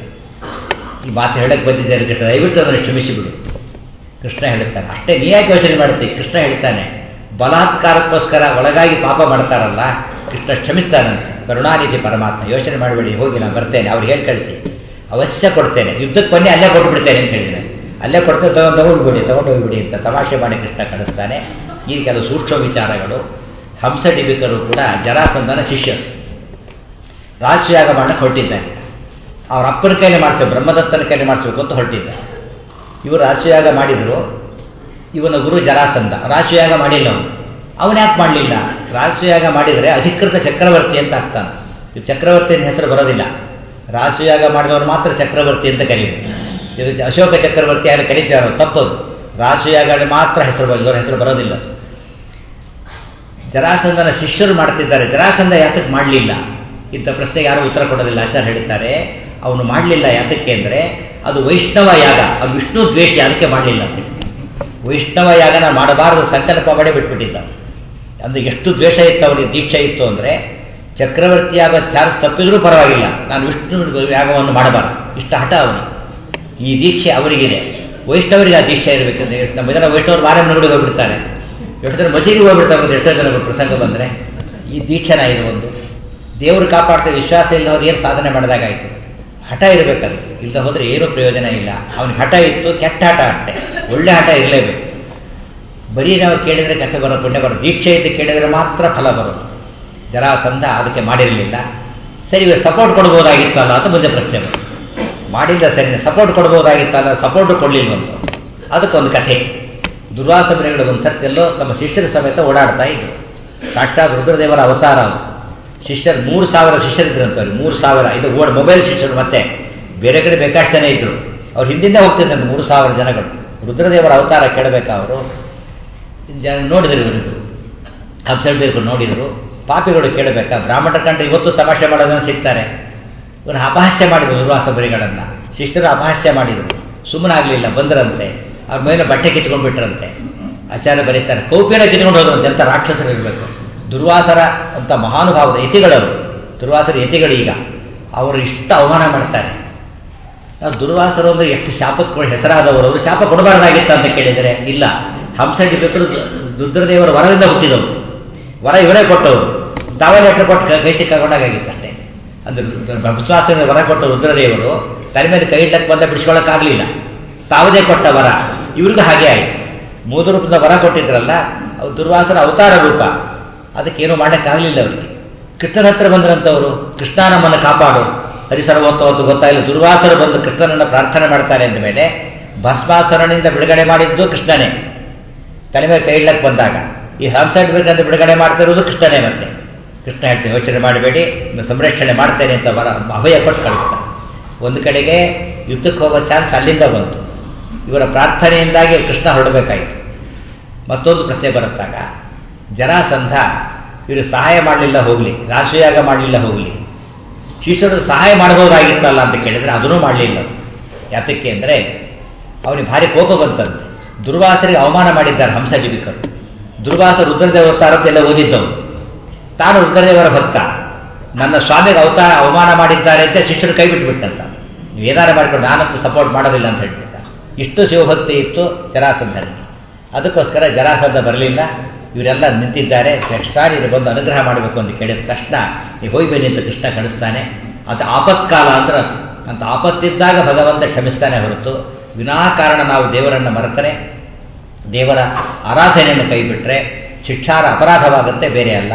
ಈ ಮಾತು ಹೇಳಕ್ಕೆ ಬಂದಿದ್ದಾರೆ ಕೃಷ್ಣ ದಯವಿಟ್ಟು ಅದನ್ನು ಕ್ಷಮಿಸಿಬಿಡು ಕೃಷ್ಣ ಹೇಳ್ತಾನೆ ಅಷ್ಟೇ ನೀ ಯಾಕೆ ಯೋಚನೆ ಮಾಡ್ತೀವಿ ಕೃಷ್ಣ ಹೇಳ್ತಾನೆ ಬಲಾತ್ಕಾರಕ್ಕೋಸ್ಕರ ಒಳಗಾಗಿ ಪಾಪ ಮಾಡ್ತಾರಲ್ಲ ಕೃಷ್ಣ ಕ್ಷಮಿಸ್ತಾನಂತೆ ಕರುಣಾನಿಧಿ ಪರಮಾತ್ಮ ಯೋಚನೆ ಮಾಡಬೇಡಿ ಹೋಗಿ ನಾನು ಬರ್ತೇನೆ ಅವ್ರು ಹೇಳಿ ಕಳಿಸಿ ಅವಶ್ಯ ಕೊಡ್ತೇನೆ ಯುದ್ಧಕ್ಕೆ ಬನ್ನಿ ಅಲ್ಲೇ ಕೊಟ್ಟು ಬಿಡ್ತೇನೆ ಅಂತ ಹೇಳಿದ್ರೆ ಅಲ್ಲೇ ಕೊಡ್ತೇನೆ ತಗೊಂಡು ತಗೊಂಡ್ಬಿಡಿ ತಗೊಂಡು ಹೋಗ್ಬಿಡಿ ಅಂತ ತಮಾಷೆ ಮಾಡಿ ಕೃಷ್ಣ ಕಳಿಸ್ತಾನೆ ಈ ಕೆಲವು ಸೂಕ್ಷ್ಮ ವಿಚಾರಗಳು ಹಂಸ ಡಿಬಿಕರು ಕೂಡ ಜರಾಸಂಧನ ಶಿಷ್ಯರು ರಾಜಯಾಗ ಮಾಡಕ್ಕೆ ಹೊರಟಿದ್ದಾರೆ ಅವ್ರ ಅಪ್ಪನ ಕೈಲಿ ಮಾಡಿಸ್ಬೇಕು ಬ್ರಹ್ಮದತ್ತನ ಕೈಲಿ ಮಾಡಿಸ್ಬೇಕು ಅಂತ ಹೊರಟಿದ್ದ ಇವರು ರಾಜಯಾಗ ಮಾಡಿದರು ಇವನ ಗುರು ಜರಾಸಂಧ ರಾಜಯಾಗ ಮಾಡಿಲ್ಲ ಅವನು ಅವನು ಯಾಕೆ ಮಾಡಲಿಲ್ಲ ರಾಜಯಾಗ ಮಾಡಿದರೆ ಅಧಿಕೃತ ಚಕ್ರವರ್ತಿ ಅಂತ ಆಗ್ತಾನೆ ಇದು ಚಕ್ರವರ್ತಿ ಅಂತ ಹೆಸರು ಬರೋದಿಲ್ಲ ರಾಜಯಾಗ ಮಾಡಿದವರು ಮಾತ್ರ ಚಕ್ರವರ್ತಿ ಅಂತ ಕರೀಬೇಕು ಇದು ಅಶೋಕ ಚಕ್ರವರ್ತಿ ಯಾರು ಕರೀತಾರೆ ತಪ್ಪದು ರಾಜಯಾಗ ಮಾತ್ರ ಹೆಸರು ಬರೋದು ಹೆಸರು ಬರೋದಿಲ್ಲ ಜರಾಸಂಧನ ಶಿಷ್ಯರು ಮಾಡ್ತಿದ್ದಾರೆ ಜರಾಸಂಧ ಯಾತಕ್ಕೆ ಮಾಡಲಿಲ್ಲ ಇಂಥ ಪ್ರಶ್ನೆಗೆ ಯಾರು ಉತ್ತರ ಕೊಡೋದಿಲ್ಲ ಆಚಾರ್ಯ ಹೇಳ್ತಾರೆ ಅವನು ಮಾಡಲಿಲ್ಲ ಯಾತಕ್ಕೆ ಅಂದರೆ ಅದು ವೈಷ್ಣವ ಯಾಗ ಅದು ವಿಷ್ಣು ದ್ವೇಷ ಅದಕ್ಕೆ ಮಾಡಲಿಲ್ಲ ಅಂತ ವೈಷ್ಣವ ಯಾಗನ ಮಾಡಬಾರದು ಸಂಕಲ್ಪ ಮಾಡಿ ಬಿಟ್ಬಿಟ್ಟಿದ್ದ ಅಂದರೆ ಎಷ್ಟು ದ್ವೇಷ ಇತ್ತು ಅವನಿಗೆ ದೀಕ್ಷೆ ಇತ್ತು ಅಂದರೆ ಚಕ್ರವರ್ತಿಯಾಗ ಚಾರ್ಜ್ ತಪ್ಪಿದ್ರೂ ಪರವಾಗಿಲ್ಲ ನಾನು ವಿಷ್ಣು ಯಾಗವನ್ನು ಮಾಡಬಾರ್ದು ಇಷ್ಟ ಹಠ ಅವನಿಗೆ ಈ ದೀಕ್ಷೆ ಅವರಿಗಿದೆ ವೈಷ್ಣವರಿಗೆ ಆ ದೀಕ್ಷೆ ಇರಬೇಕಂದ್ರೆ ನಮ್ಮ ಜನ ವೈಷ್ಣವರು ಮಾರಮ್ಮನಗುಡಿಗೆ ಹೋಗ್ಬಿಡ್ತಾರೆ ಎಷ್ಟು ಜನ ಮಸೀದಿಗೆ ಹೋಗ್ಬಿಡ್ತಾರೆ ಎಷ್ಟೋ ಜನ ಪ್ರಸಂಗ ಬಂದರೆ ಈ ದೀಕ್ಷೆನ ಇದು ಒಂದು ದೇವರು ಕಾಪಾಡ್ತಾರೆ ವಿಶ್ವಾಸ ಇಲ್ಲದವ್ರು ಏನು ಸಾಧನೆ ಮಾಡಿದಾಗಾಯಿತು ಹಠ ಇರಬೇಕದು ಇಲ್ಲದ ಹೋದರೆ ಏನೂ ಪ್ರಯೋಜನ ಇಲ್ಲ ಅವನಿಗೆ ಹಠ ಇತ್ತು ಕೆಟ್ಟ ಹಠ ಅಷ್ಟೇ ಒಳ್ಳೆ ಹಠ ಇರಲೇಬೇಕು ಬರೀ ನಾವು ಕೇಳಿದರೆ ಕೆಲಸ ಬರೋ ಪುಣ್ಯ ಬರೋ ದೀಕ್ಷೆ ಇದ್ದು ಕೇಳಿದರೆ ಮಾತ್ರ ಫಲ ಬರೋದು ಜರಾಸಂಧ ಅದಕ್ಕೆ ಮಾಡಿರಲಿಲ್ಲ ಸರಿ ಇವಾಗ ಸಪೋರ್ಟ್ ಕೊಡ್ಬೋದಾಗಿತ್ತಲ್ಲ ಅಂತ ಮುಂದೆ ಪ್ರಶ್ನೆ ಬಂತು ಮಾಡಿಲ್ಲ ಸರಿ ಸಪೋರ್ಟ್ ಕೊಡ್ಬೋದಾಗಿತ್ತಲ್ಲ ಸಪೋರ್ಟ್ ಕೊಡಲಿಲ್ವಂತ ಅದಕ್ಕೊಂದು ಕಥೆ ದುರ್ವಾಸಮನೆಗಳು ಒಂದು ಸತ್ಯಲ್ಲೋ ತಮ್ಮ ಶಿಷ್ಯರ ಸಮೇತ ಓಡಾಡ್ತಾ ಇದ್ರು ಸಾಕ್ಷಾತ್ ರುದ್ರದೇವರ ಅವತಾರ ಅವರು ಶಿಷ್ಯರು ಮೂರು ಸಾವಿರ ಶಿಷ್ಯರಿದ್ರಂತವ್ರು ಮೂರು ಸಾವಿರ ಇದು ಓಡ್ ಮೊಬೈಲ್ ಶಿಷ್ಯರು ಮತ್ತೆ ಬೇರೆ ಕಡೆ ಬೇಕಾಷ್ಟು ಜನ ಇದ್ರು ಅವ್ರು ಹಿಂದಿಂದ ಹೋಗ್ತಿದ್ದಂತೆ ಮೂರು ಸಾವಿರ ಜನಗಳು ರುದ್ರದೇವರ ಅವತಾರ ಕೇಳಬೇಕಾ ಅವರು ಜನ ನೋಡಿದ್ರು ಇವರಿಗೂ ಅಬ್ಸರ್ವ್ ನೋಡಿದರು ಪಾಪಿಗಳು ಕೇಳಬೇಕಾ ಬ್ರಾಹ್ಮಣ ಕಂಡ್ರೆ ಇವತ್ತು ತಮಾಷೆ ಮಾಡೋದನ್ನು ಸಿಗ್ತಾರೆ ಇವರು ಅಪಹಾಸ್ಯ ಮಾಡಿದರು ದುರ್ವಾಸ ಬರಿಗಳನ್ನು ಶಿಷ್ಯರು ಅಪಹಾಸ್ಯ ಮಾಡಿದರು ಸುಮ್ಮನಾಗಲಿಲ್ಲ ಬಂದರಂತೆ ಅವ್ರ ಮೇಲೆ ಬಟ್ಟೆ ಕಿತ್ಕೊಂಡು ಬಿಟ್ರಂತೆ ಆಚಾರ್ಯ ಬರೀತಾರೆ ಕೌಪಿನ ಕಿತ್ಕೊಂಡು ಹೋದ್ರಂತೆ ಅಂತ ರಾಕ್ಷಸರು ಇರಬೇಕು ದುರ್ವಾಸರ ಅಂತ ಮಹಾನುಭಾವದ ಯತಿಗಳವರು ದುರ್ವಾಸರ ಯತಿಗಳು ಈಗ ಅವರು ಇಷ್ಟ ಅವಮಾನ ಮಾಡ್ತಾರೆ ದುರ್ವಾಸರು ಅಂದರೆ ಎಷ್ಟು ಶಾಪಕ್ಕೆ ಹೆಸರಾದವರು ಅವರು ಶಾಪ ಕೊಡಬಾರ್ದಾಗಿತ್ತ ಅಂತ ಕೇಳಿದರೆ ಇಲ್ಲ ಹಂಸ ಡಿಬೇಕರು ರುದ್ರದೇವರ ವರದಿಂದ ಹುಟ್ಟಿದವರು ವರ ಇವರೇ ಕೊಟ್ಟವರು ತಾವೇ ಲೆಟ್ರ್ ಕೊಟ್ಟು ಕೈ ಸಿಕ್ಕಾಕೊಂಡಾಗಿತ್ತು ಅಷ್ಟೇ ಅಂದ್ರೆ ವಿಶ್ವಾಸದಿಂದ ವರ ಕೊಟ್ಟ ರುದ್ರದೇವರು ತಲೆ ಮೇಲೆ ಕೈ ಇಟ್ಟಕ್ಕೆ ಬಂದ ಬಿಡಿಸ್ಕೊಳ್ಳೋಕ್ಕಾಗಲಿಲ್ಲ ತಾವದೇ ಕೊಟ್ಟ ವರ ಇವ್ರಿಗೂ ಹಾಗೆ ಆಯಿತು ಮೂದು ರೂಪದ ವರ ಕೊಟ್ಟಿದ್ರಲ್ಲ ಅವ್ರು ದುರ್ವಾಸರ ಅವತಾರ ರೂಪ ಅದಕ್ಕೇನು ಮಾಡೋಕ್ಕಾಗಲಿಲ್ಲ ಅವರಿಗೆ ಕೃಷ್ಣನ ಹತ್ರ ಬಂದ್ರಂಥವರು ಕೃಷ್ಣ ನಮ್ಮನ್ನು ಕಾಪಾಡು ಹರಿಸರ್ವೋತ್ತವ ಅಂತ ಗೊತ್ತಾಗಿಲ್ಲ ದುರ್ವಾಸರು ಬಂದು ಕೃಷ್ಣನನ್ನು ಪ್ರಾರ್ಥನೆ ಮಾಡ್ತಾರೆ ಅಂದ ಮೇಲೆ ಭಸ್ಮಾಸುರನಿಂದ ಬಿಡುಗಡೆ ಮಾಡಿದ್ದು ಕೃಷ್ಣನೇ ತಲೆ ಮೇಲೆ ಕೈ ಇಡ್ಲಕ್ಕೆ ಬಂದಾಗ ಈ ಹಂಸ ಬಿಡುಗಡೆ ಬಿಡುಗಡೆ ಮಾಡ್ತಿರೋದು ಕೃಷ್ಣನೇ ಮತ್ತೆ ಕೃಷ್ಣ ಹೇಳ್ತೇನೆ ಯೋಚನೆ ಮಾಡಬೇಡಿ ನಿಮ್ಮ ಸಂರಕ್ಷಣೆ ಮಾಡ್ತೇನೆ ಅಂತ ಬರ ಅಭಯ ಕೊಟ್ಟು ಕಳಿಸ್ತಾನೆ ಒಂದು ಕಡೆಗೆ ಯುದ್ಧಕ್ಕೆ ಹೋಗೋ ಚಾನ್ಸ್ ಅಲ್ಲಿಂದ ಬಂತು ಇವರ ಪ್ರಾರ್ಥನೆಯಿಂದಾಗಿ ಕೃಷ್ಣ ಹೊರಡಬೇಕಾಯಿತು ಮತ್ತೊಂದು ಪ್ರಶ್ನೆ ಬರುತ್ತಾಗ ಜರಾಸಂಧ ಇವರು ಸಹಾಯ ಮಾಡಲಿಲ್ಲ ಹೋಗಲಿ ರಾಷ್ಟ್ರೀಯಾಗ ಮಾಡಲಿಲ್ಲ ಹೋಗಲಿ ಶಿಷ್ಯರು ಸಹಾಯ ಮಾಡಬಹುದಾಗಿತ್ತಲ್ಲ ಅಂತ ಕೇಳಿದರೆ ಅದನ್ನೂ ಮಾಡಲಿಲ್ಲ ಯಾತಕ್ಕೆ ಅಂದರೆ ಅವನಿಗೆ ಭಾರಿ ಕೋಪ ಬಂತಂತೆ ದುರ್ವಾಸರಿಗೆ ಅವಮಾನ ಮಾಡಿದ್ದಾರೆ ಹಂಸಜೀವಿಕರು ದುರ್ವಾಸ ರುದ್ರದೇವತಾರದ್ದೆಲ್ಲ ಓದಿದ್ದವು ತಾನು ರುದ್ರದೇವರ ಭಕ್ತ ನನ್ನ ಸ್ವಾಮಿಗೆ ಅವತಾರ ಅವಮಾನ ಮಾಡಿದ್ದಾರೆ ಅಂತ ಶಿಷ್ಯರು ಕೈ ಬಿಟ್ಬಿಟ್ಟಂತ ನೀವು ಏನಾರು ಮಾಡಿಕೊಂಡು ನಾನಂತೂ ಸಪೋರ್ಟ್ ಮಾಡೋದಿಲ್ಲ ಅಂತ ಹೇಳ್ಬಿಟ್ಟ ಇಷ್ಟು ಶಿವಭಕ್ತಿ ಇತ್ತು ಜರಾಸಂಧನಿಗೆ ಅದಕ್ಕೋಸ್ಕರ ಜರಾಸಂಧ ಬರಲಿಲ್ಲ ಇವರೆಲ್ಲ ನಿಂತಿದ್ದಾರೆ ಕೃಷ್ಣ ನೀನು ಬಂದು ಅನುಗ್ರಹ ಮಾಡಬೇಕು ಅಂತ ಕೇಳಿದ ತಕ್ಷಣ ನೀವು ಹೋಗಿ ಬನ್ನಿ ಅಂತ ಕೃಷ್ಣ ಕಳಿಸ್ತಾನೆ ಅದು ಆಪತ್ಕಾಲ ಅಂದ್ರೆ ಅಂತ ಆಪತ್ತಿದ್ದಾಗ ಭಗವಂತ ಕ್ಷಮಿಸ್ತಾನೆ ಹೊರತು ವಿನಾಕಾರಣ ನಾವು ದೇವರನ್ನು ಮರೆತರೆ ದೇವರ ಆರಾಧನೆಯನ್ನು ಕೈಬಿಟ್ರೆ ಶಿಕ್ಷಾರ ಅಪರಾಧವಾಗುತ್ತೆ ಬೇರೆ ಅಲ್ಲ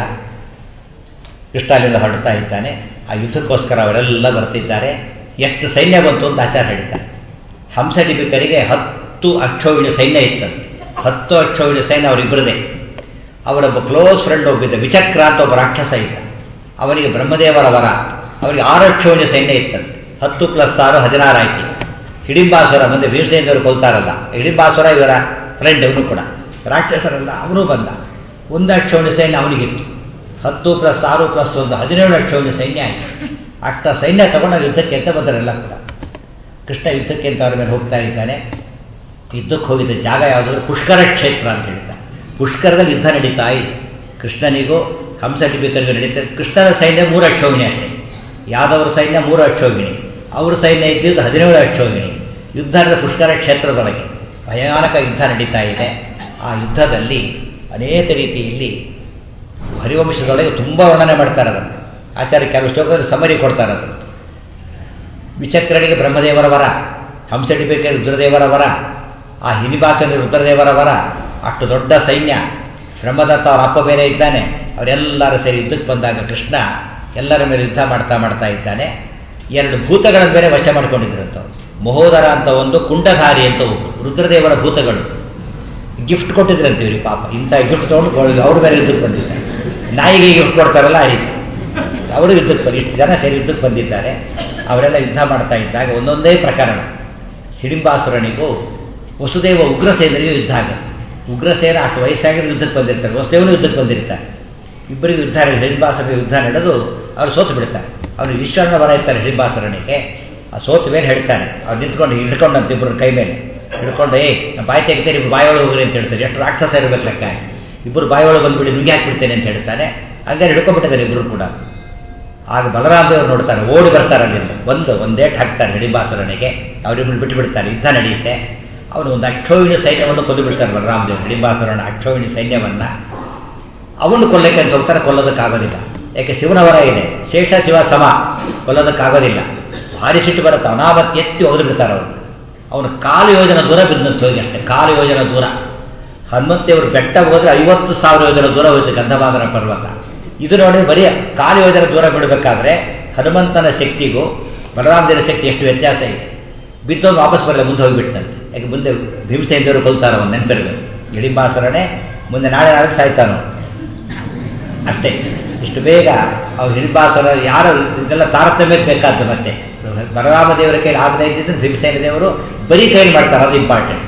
ಕೃಷ್ಣ ಅಲ್ಲಿಂದ ಹೊರಡ್ತಾ ಇದ್ದಾನೆ ಆ ಯುದ್ಧಕ್ಕೋಸ್ಕರ ಅವರೆಲ್ಲ ಬರ್ತಿದ್ದಾರೆ ಎಷ್ಟು ಸೈನ್ಯ ಬಂತು ಅಂತ ಆಚಾರ ಹೇಳ್ತಾರೆ ಹಂಸಲಿಪಿಕರಿಗೆ ಹತ್ತು ಅಕ್ಷೋಹಿಣಿ ಸೈನ್ಯ ಇತ್ತಂತೆ ಹತ್ತು ಅಕ್ಷೋಹಿಣಿ ಸೈನ್ಯ ಅವರಿಬ್ಬರದೇ ಅವರೊಬ್ಬ ಕ್ಲೋಸ್ ಫ್ರೆಂಡ್ ಒಬ್ಬಿದ್ದ ವಿಚಕ್ರ ಅಂತ ಒಬ್ಬ ರಾಕ್ಷಸ ಇದ್ದ ಅವನಿಗೆ ಬ್ರಹ್ಮದೇವರ ವರ ಅವರಿಗೆ ಆರು ಅಕ್ಷೋಹಿಣಿ ಸೈನ್ಯ ಇತ್ತಂತೆ ಹತ್ತು ಪ್ಲಸ್ ಆರು ಹದಿನಾರು ಆಯ್ತು ಹಿಡಿಂಬಾಸುರ ಮುಂದೆ ಭೀಮಸೇನವರು ಕೊಲ್ತಾರಲ್ಲ ಹಿಡಿಂಬಾಸುರ ಇವರ ಫ್ರೆಂಡ್ ಅವನು ಕೂಡ ರಾಕ್ಷಸರಲ್ಲ ಅವನು ಬಂದ ಒಂದು ಅಕ್ಷೋಣಿ ಸೈನ್ಯ ಅವನಿಗಿತ್ತು ಹತ್ತು ಪ್ಲಸ್ ಆರು ಪ್ಲಸ್ ಒಂದು ಹದಿನೇಳು ಅಕ್ಷೋಣಿ ಸೈನ್ಯ ಆಯಿತು ಅಷ್ಟ ಸೈನ್ಯ ತಗೊಂಡು ಯುದ್ಧಕ್ಕೆ ಅಂತ ಬಂದರೆಲ್ಲ ಕೂಡ ಕೃಷ್ಣ ಯುದ್ಧಕ್ಕೆ ಅಂತ ಅವ್ರ ಮೇಲೆ ಹೋಗ್ತಾ ಇದ್ದಾನೆ ಯುದ್ಧಕ್ಕೆ ಹೋಗಿದ್ದ ಜಾಗ ಯಾವುದಾದ್ರು ಪುಷ್ಕರ ಕ್ಷೇತ್ರ ಅಂತ ಹೇಳ್ತಾರೆ ಪುಷ್ಕರದಲ್ಲಿ ಯುದ್ಧ ನಡೀತಾ ಇದೆ ಕೃಷ್ಣನಿಗೂ ಹಂಸಟಿಪಿಕರಿಗೂ ನಡೀತಾ ಕೃಷ್ಣನ ಸೈನ್ಯ ಮೂರು ಅಕ್ಷೋಹಿಣಿ ಅಷ್ಟೇ ಯಾದವರ ಸೈನ್ಯ ಮೂರು ಅಕ್ಷೋಹಿಣಿ ಅವ್ರ ಸೈನ್ಯ ಇದ್ದಿದ್ದು ಹದಿನೇಳು ಅಕ್ಷೋಹಿಣಿ ಯುದ್ಧ ಅಂದರೆ ಪುಷ್ಕರ ಕ್ಷೇತ್ರದೊಳಗೆ ಭಯಾನಕ ಯುದ್ಧ ನಡೀತಾ ಇದೆ ಆ ಯುದ್ಧದಲ್ಲಿ ಅನೇಕ ರೀತಿಯಲ್ಲಿ ಹರಿವಂಶದೊಳಗೆ ತುಂಬ ವರ್ಣನೆ ಮಾಡ್ತಾರೆ ಅದನ್ನು ಆಚಾರ್ಯ ಕೆಲವು ಶ್ಲೋಕದಲ್ಲಿ ಸಮರಿ ಕೊಡ್ತಾರೆ ಅದನ್ನು ವಿಚಕ್ರನಿಗೆ ಬ್ರಹ್ಮದೇವರ ವರ ಹಂಸಟಿಪಿಕೆ ರುದ್ರದೇವರ ವರ ಆ ಹಿನಿಬಾಸನ ರುದ್ರದೇವರ ವರ ಅಷ್ಟು ದೊಡ್ಡ ಸೈನ್ಯ ಬ್ರಹ್ಮದತ್ತ ಅವರ ಅಪ್ಪ ಬೇರೆ ಇದ್ದಾನೆ ಅವರೆಲ್ಲರೂ ಸೇರಿ ಯುದ್ಧಕ್ಕೆ ಬಂದಾಗ ಕೃಷ್ಣ ಎಲ್ಲರ ಮೇಲೆ ಯುದ್ಧ ಮಾಡ್ತಾ ಮಾಡ್ತಾ ಇದ್ದಾನೆ ಎರಡು ಭೂತಗಳ ಬೇರೆ ವಶ ಮಾಡ್ಕೊಂಡಿದ್ರಂಥವ್ರು ಮಹೋದರ ಅಂತ ಒಂದು ಕುಂಡಧಾರಿ ಅಂತ ಒಬ್ಬರು ರುದ್ರದೇವರ ಭೂತಗಳು ಗಿಫ್ಟ್ ಕೊಟ್ಟಿದ್ರಂತೆ ಇವ್ರಿಗೆ ಪಾಪ ಇಂಥ ಗಿಫ್ಟ್ ತೊಗೊಂಡು ಅವ್ರ ಬೇರೆ ಯುದ್ಧಕ್ಕೆ ಬಂದಿದ್ದಾರೆ ನಾಯಿಗೆ ಗಿಫ್ಟ್ ಕೊಡ್ತಾರಲ್ಲ ಆ ರೀತಿ ಅವರು ಯುದ್ಧಕ್ಕೆ ಬಂದು ಇಷ್ಟು ಜನ ಸೇರಿ ಯುದ್ಧಕ್ಕೆ ಬಂದಿದ್ದಾರೆ ಅವರೆಲ್ಲ ಯುದ್ಧ ಮಾಡ್ತಾ ಇದ್ದಾಗ ಒಂದೊಂದೇ ಪ್ರಕರಣ ಹಿಡಿಂಬಾಸುರನಿಗೂ ವಸುದೇವ ಉಗ್ರಸೇನರಿಗೂ ಯುದ್ಧ ಆಗುತ್ತೆ ಉಗ್ರಸೇನ ಅಷ್ಟು ವಯಸ್ಸಾಗಿರೋ ಯುದ್ಧಕ್ಕೆ ಬಂದಿರ್ತಾರೆ ವಸುದೇವನು ಯುದ್ಧಕ್ಕೆ ಬಂದಿರ್ತಾರೆ ಇಬ್ಬರಿಗೂ ಯುದ್ಧ ಹಿಡಿಂಬಾಸುರ ಯುದ್ಧ ನಡೆದು ಅವರು ಸೋತು ಬಿಡ್ತಾರೆ ಅವನು ಈಶ್ವರನ ವರ ಇರ್ತಾರೆ ಹಿಡಿಂಬಾಸುರನಿಗೆ ಆ ಸೋತು ಮೇಲೆ ಹೇಳ್ತಾನೆ ಅವ್ರು ನಿಂತ್ಕೊಂಡು ಹಿಡ್ಕೊಂಡಂತ ಇಬ್ಬರು ಕೈ ಮೇಲೆ ಹಿಡ್ಕೊಂಡು ಏ ನಾನು ಬಾಯಿ ತೆಗಿತೇನೆ ಇಬ್ಬರು ಬಾಯಿ ಒಳಗೆ ಹೋಗ್ರಿ ಅಂತ ಹೇಳ್ತಾರೆ ಎಷ್ಟು ರಾಕ್ಷಸ ಇರಬೇಕು ಲೆಕ್ಕ ಇಬ್ಬರು ಬಾಯಿ ಒಳಗೆ ಬಂದ್ಬಿಡಿ ನುಗ್ಗಿ ಹಾಕ್ಬಿಡ್ತೇನೆ ಅಂತ ಹೇಳ್ತಾನೆ ಹಂಗಾರೆ ಹಿಡ್ಕೊಂಡ್ಬಿಟ್ಟಿದ್ದಾರೆ ಇಬ್ಬರು ಕೂಡ ಆಗ ಬಲರಾಮದೇವರು ನೋಡ್ತಾರೆ ಓಡಿ ಬರ್ತಾರೆ ಅಲ್ಲಿಂದ ಒಂದು ಒಂದೇಟ್ ಹಾಕ್ತಾರೆ ಹಿಡಿಂಬಾಸುರನಿಗೆ ಅವರಿಬ್ಬರು ಬಿಟ್ಟು ಬಿಡ್ತಾರೆ ಯುದ್ಧ ನಡೆಯುತ್ತೆ ಅವನು ಒಂದು ಅಕ್ಷೋಹಿಣಿ ಸೈನ್ಯವನ್ನು ಕೊಂದು ಬಿಡ್ತಾರೆ ಬಲರಾಮದೇವರು ಹಿಡಿಂಬಾಸುರನ ಅಕ್ಷೋಹಿಣಿ ಸೈನ್ಯವನ್ನು ಅವನು ಕೊಲ್ಲಕ್ಕೆ ಅಂತ ಹೋಗ್ತಾರೆ ಕೊಲ್ಲೋದಕ್ಕಾಗೋದಿಲ್ಲ ಯಾಕೆ ಶಿವನ ವರ ಇದೆ ಶೇಷ ಶಿವ ಸಮ ಕೊಲ್ಲೋದಕ್ಕಾಗೋದಿಲ್ಲ ಭಾರಿ ಸಿಟ್ಟು ಬರುತ್ತೆ ಅನಾಮತ್ ಎತ್ತಿ ಒಗೆದು ಬಿಡ್ತಾರೆ ಅವರು ಅವನು ಕಾಲು ಯೋಜನ ದೂರ ಬಿದ್ದಂತ ಹೋಗಿ ಅಷ್ಟೇ ಕಾಲು ಯೋಜನ ದೂರ ಹನುಮಂತೇವರು ಬೆಟ್ಟ ಹೋದ್ರೆ ಐವತ್ತು ಸಾವಿರ ಯೋಜನ ದೂರ ಹೋಯ್ತು ಗಂಧಮಾದನ ಪರ್ವತ ಇದು ನೋಡಿ ಬರೀ ಕಾಲು ಯೋಜನ ದೂರ ಬಿಡಬೇಕಾದ್ರೆ ಹನುಮಂತನ ಶಕ್ತಿಗೂ ಬಲರಾಮದೇವರ ಶಕ್ತಿ ಎಷ್ಟು ವ್ಯತ್ಯಾಸ ಇದೆ ಬಿದ್ದೋದು ವಾಪಸ್ ಬರಲ್ಲ ಮುಂದೆ ಹೋಗಿಬಿಟ್ಟಂತೆ ಯಾಕೆ ಮುಂದೆ ಭೀಮಸೇನದೇವರು ಕೊಲ್ತಾರ ಅವನು ನೆನಪಿರಬೇಕು ಇಳಿಂಬಾಸುರನೇ ಮುಂದೆ ನಾಳೆ ನಾಳೆ ಸಾಯ್ತಾನೋ ಅಷ್ಟೇ ಇಷ್ಟು ಬೇಗ ಅವ್ರು ಹಿಡಿಂಬಾಸುರ ಯಾರು ಇದೆಲ್ಲ ತಾರತಮ್ಯಕ್ಕೆ ಬೇಕಾದ್ದು ಮತ್ತೆ ಬಲರಾಮ ದೇವರ ಕೈಲಿ ಆಗದೇ ಇದ್ದಿದ್ದು ಭೀಮಸೇನ ದೇವರು ಬರೀ ಕೈಲಿ ಮಾಡ್ತಾರೆ ಅದು ಇಂಪಾರ್ಟೆಂಟ್